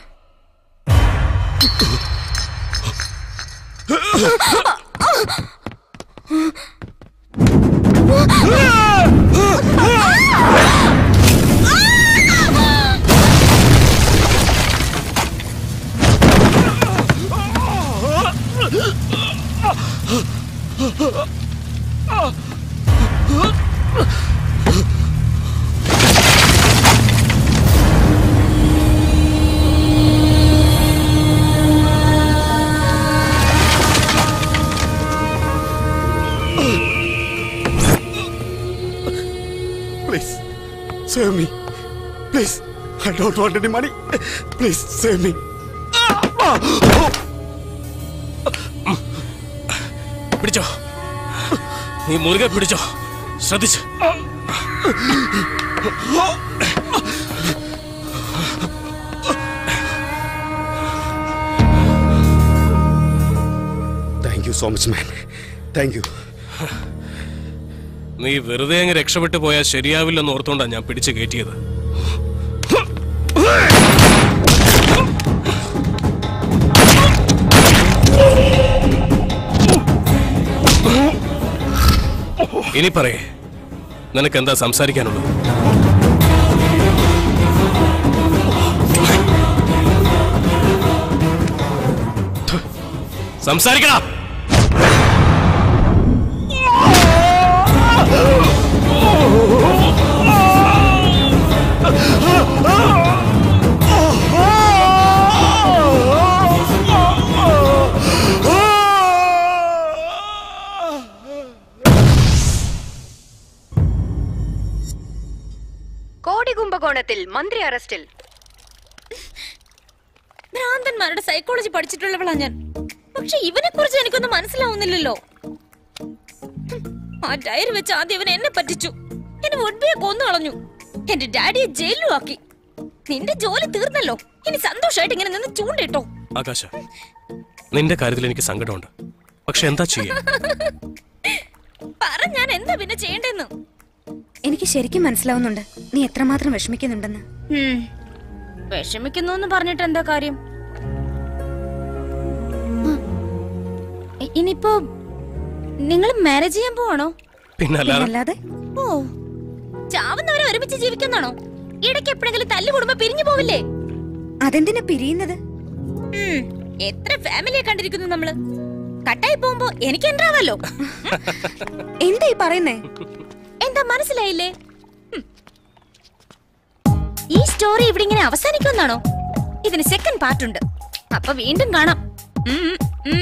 Please, save me. Please, I don't want any money. Please, save me.
പിടിച്ചോ നീ മുറുകെ പിടിച്ചോ ശ്രദ്ധിച്ച്
thank you so much man thank you
നീ വെറുതെ അങ്ങ് രക്ഷപ്പെട്ടു പോയാൽ ശരിയാവില്ലെന്ന് ഓർത്തോണ്ടാ ഞാൻ പിടിച്ചു കയറ്റിയത് ഇനി പറയേ നിനക്ക് എന്താ സംസാരിക്കാനുള്ളത് സംസാരിക്കണം
കോടി കുംഭകോണത്തിൽ മന്ത്രി അറസ്റ്റിൽ
ഭ്രാന്തന്മാരുടെ സൈക്കോളജി പഠിച്ചിട്ടുള്ളവളാ ഞാൻ പക്ഷെ ഇവനെ കുറിച്ച് എനിക്കൊന്നും മനസ്സിലാവുന്നില്ലല്ലോ ഹും, ആ ഡയറി വെച്ച് ആദ്യം ഇവൻ എന്നെ പറ്റിച്ചു എന്നെ ഒഡ്ബിയെ കൊന്നു കളഞ്ഞു എന്റെ ഡാഡിയെ ജയിലിലും ആക്കി നിന്റെ ജോലി തീർന്നല്ലോ ഇനി സന്തോഷമായിട്ട് ഇങ്ങനെ നിന്ന് ചൂണ്ടിട്ടോ
ആകാശ നിന്റെ കാര്യത്തിൽ എനിക്ക് സങ്കടമുണ്ട് പക്ഷെ എന്താ ചെയ്യാ
പറ ഞാൻ എന്താ പിന്നെ ചെയ്യണ്ടെന്ന്
എനിക്ക് ശരിക്കും മനസ്സിലാവുന്നുണ്ട് നീ എത്രമാത്രം വിഷമിക്കുന്നുണ്ടെന്ന്
ഉം. വിഷമിക്കുന്നു എന്ന് പറഞ്ഞിട്ട് എന്താ കാര്യം ഉം. ഇ- ഇനിയിപ്പോ നിങ്ങൾ മാരേജ് ചെയ്യാൻ പോവാണോ
പിന്നല്ലാതെ
ഓ ചാവുന്നവരെ ഒരുമിച്ച് ജീവിക്കുന്നാണോ ഇടയ്ക്ക് എപ്പോഴെങ്കിലും തല്ലു കൂടുമ്പോ പിരിഞ്ഞു പോവില്ലേ
അതെന്തിനാ പിരിയുന്നത്
ഉം. എത്ര ഫാമിലിയെ കണ്ടിരിക്കുന്നു നമ്മള് കട്ടായി പോകുമ്പോ എനിക്ക് എൻട്രാവല്ലോ
എന്താ ഈ പറയുന്നേ
എന്താ മനസ്സിലായില്ലേ ഉം. ഈ സ്റ്റോറി ഇവിടെ ഇങ്ങനെ അവസാനിക്കുമെന്നാണോ ഇതിന് സെക്കൻഡ് പാർട്ട് ഉണ്ട് അപ്പൊ വീണ്ടും കാണാം ഉം, ഉം.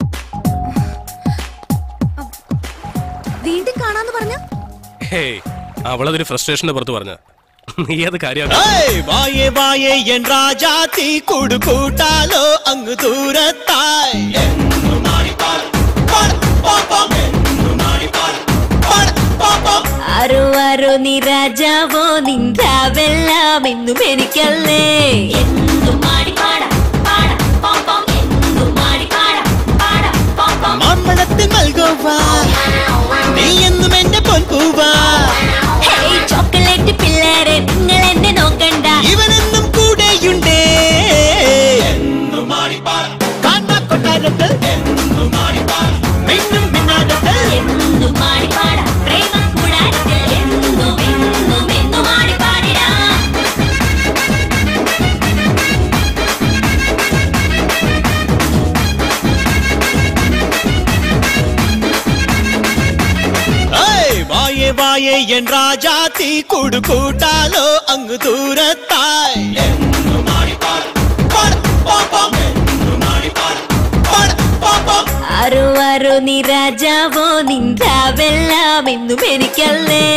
വീണ്ടും കാണാന്ന് പറഞ്ഞ
ഹേയ് അവളതൊരു ഫ്രസ്ട്രേഷന്റെ പുറത്ത് പറഞ്ഞ നീ അത് കാര്യമാക്കി
ഏയ് വായേ വായേ എൻ രാജാത്തി കൂടു കൂട്ടാലോ അങ്ങ് ദൂരത്തായി
ആരോ ആരോ നീ രാജാവോ നിന്റാവെല്ലാം എന്നും എനിക്കല്ലേ എന്നും മാടി പാടാം പാടാം പാം പാം എന്നും മാടി പാടാം പാടാം പാം പാം
മാമ്പഴത്തിൽ നൽകുവാ നീ എന്നും എന്റെ പൊൻപൂവാ
ഹേയ് ചോക്ലേറ്റ് പിള്ളേരെ നിങ്ങൾ എന്നെ നോക്കണ്ട
ഇവനെന്നും കൂടെയുണ്ടേ കാണാ കൊട്ടാരത്തിൽ മിന്നും മിന്നാരത്തിൽ
എന്നും മാടി പാടാം പ്രേമ കൂടാരത്തിൽ എന്നും എന്നും എന്നും മാടി പാടിടാം
ഏയ് വായേ വായേ എൻ രാജാത്തി കൂടു കൂട്ടാലോ അങ്ങ് ദൂരത്തായി
ആരോ ആരോ നീ രാജാവോ നിന്റാവെല്ലാം എന്നും എനിക്കല്ലേ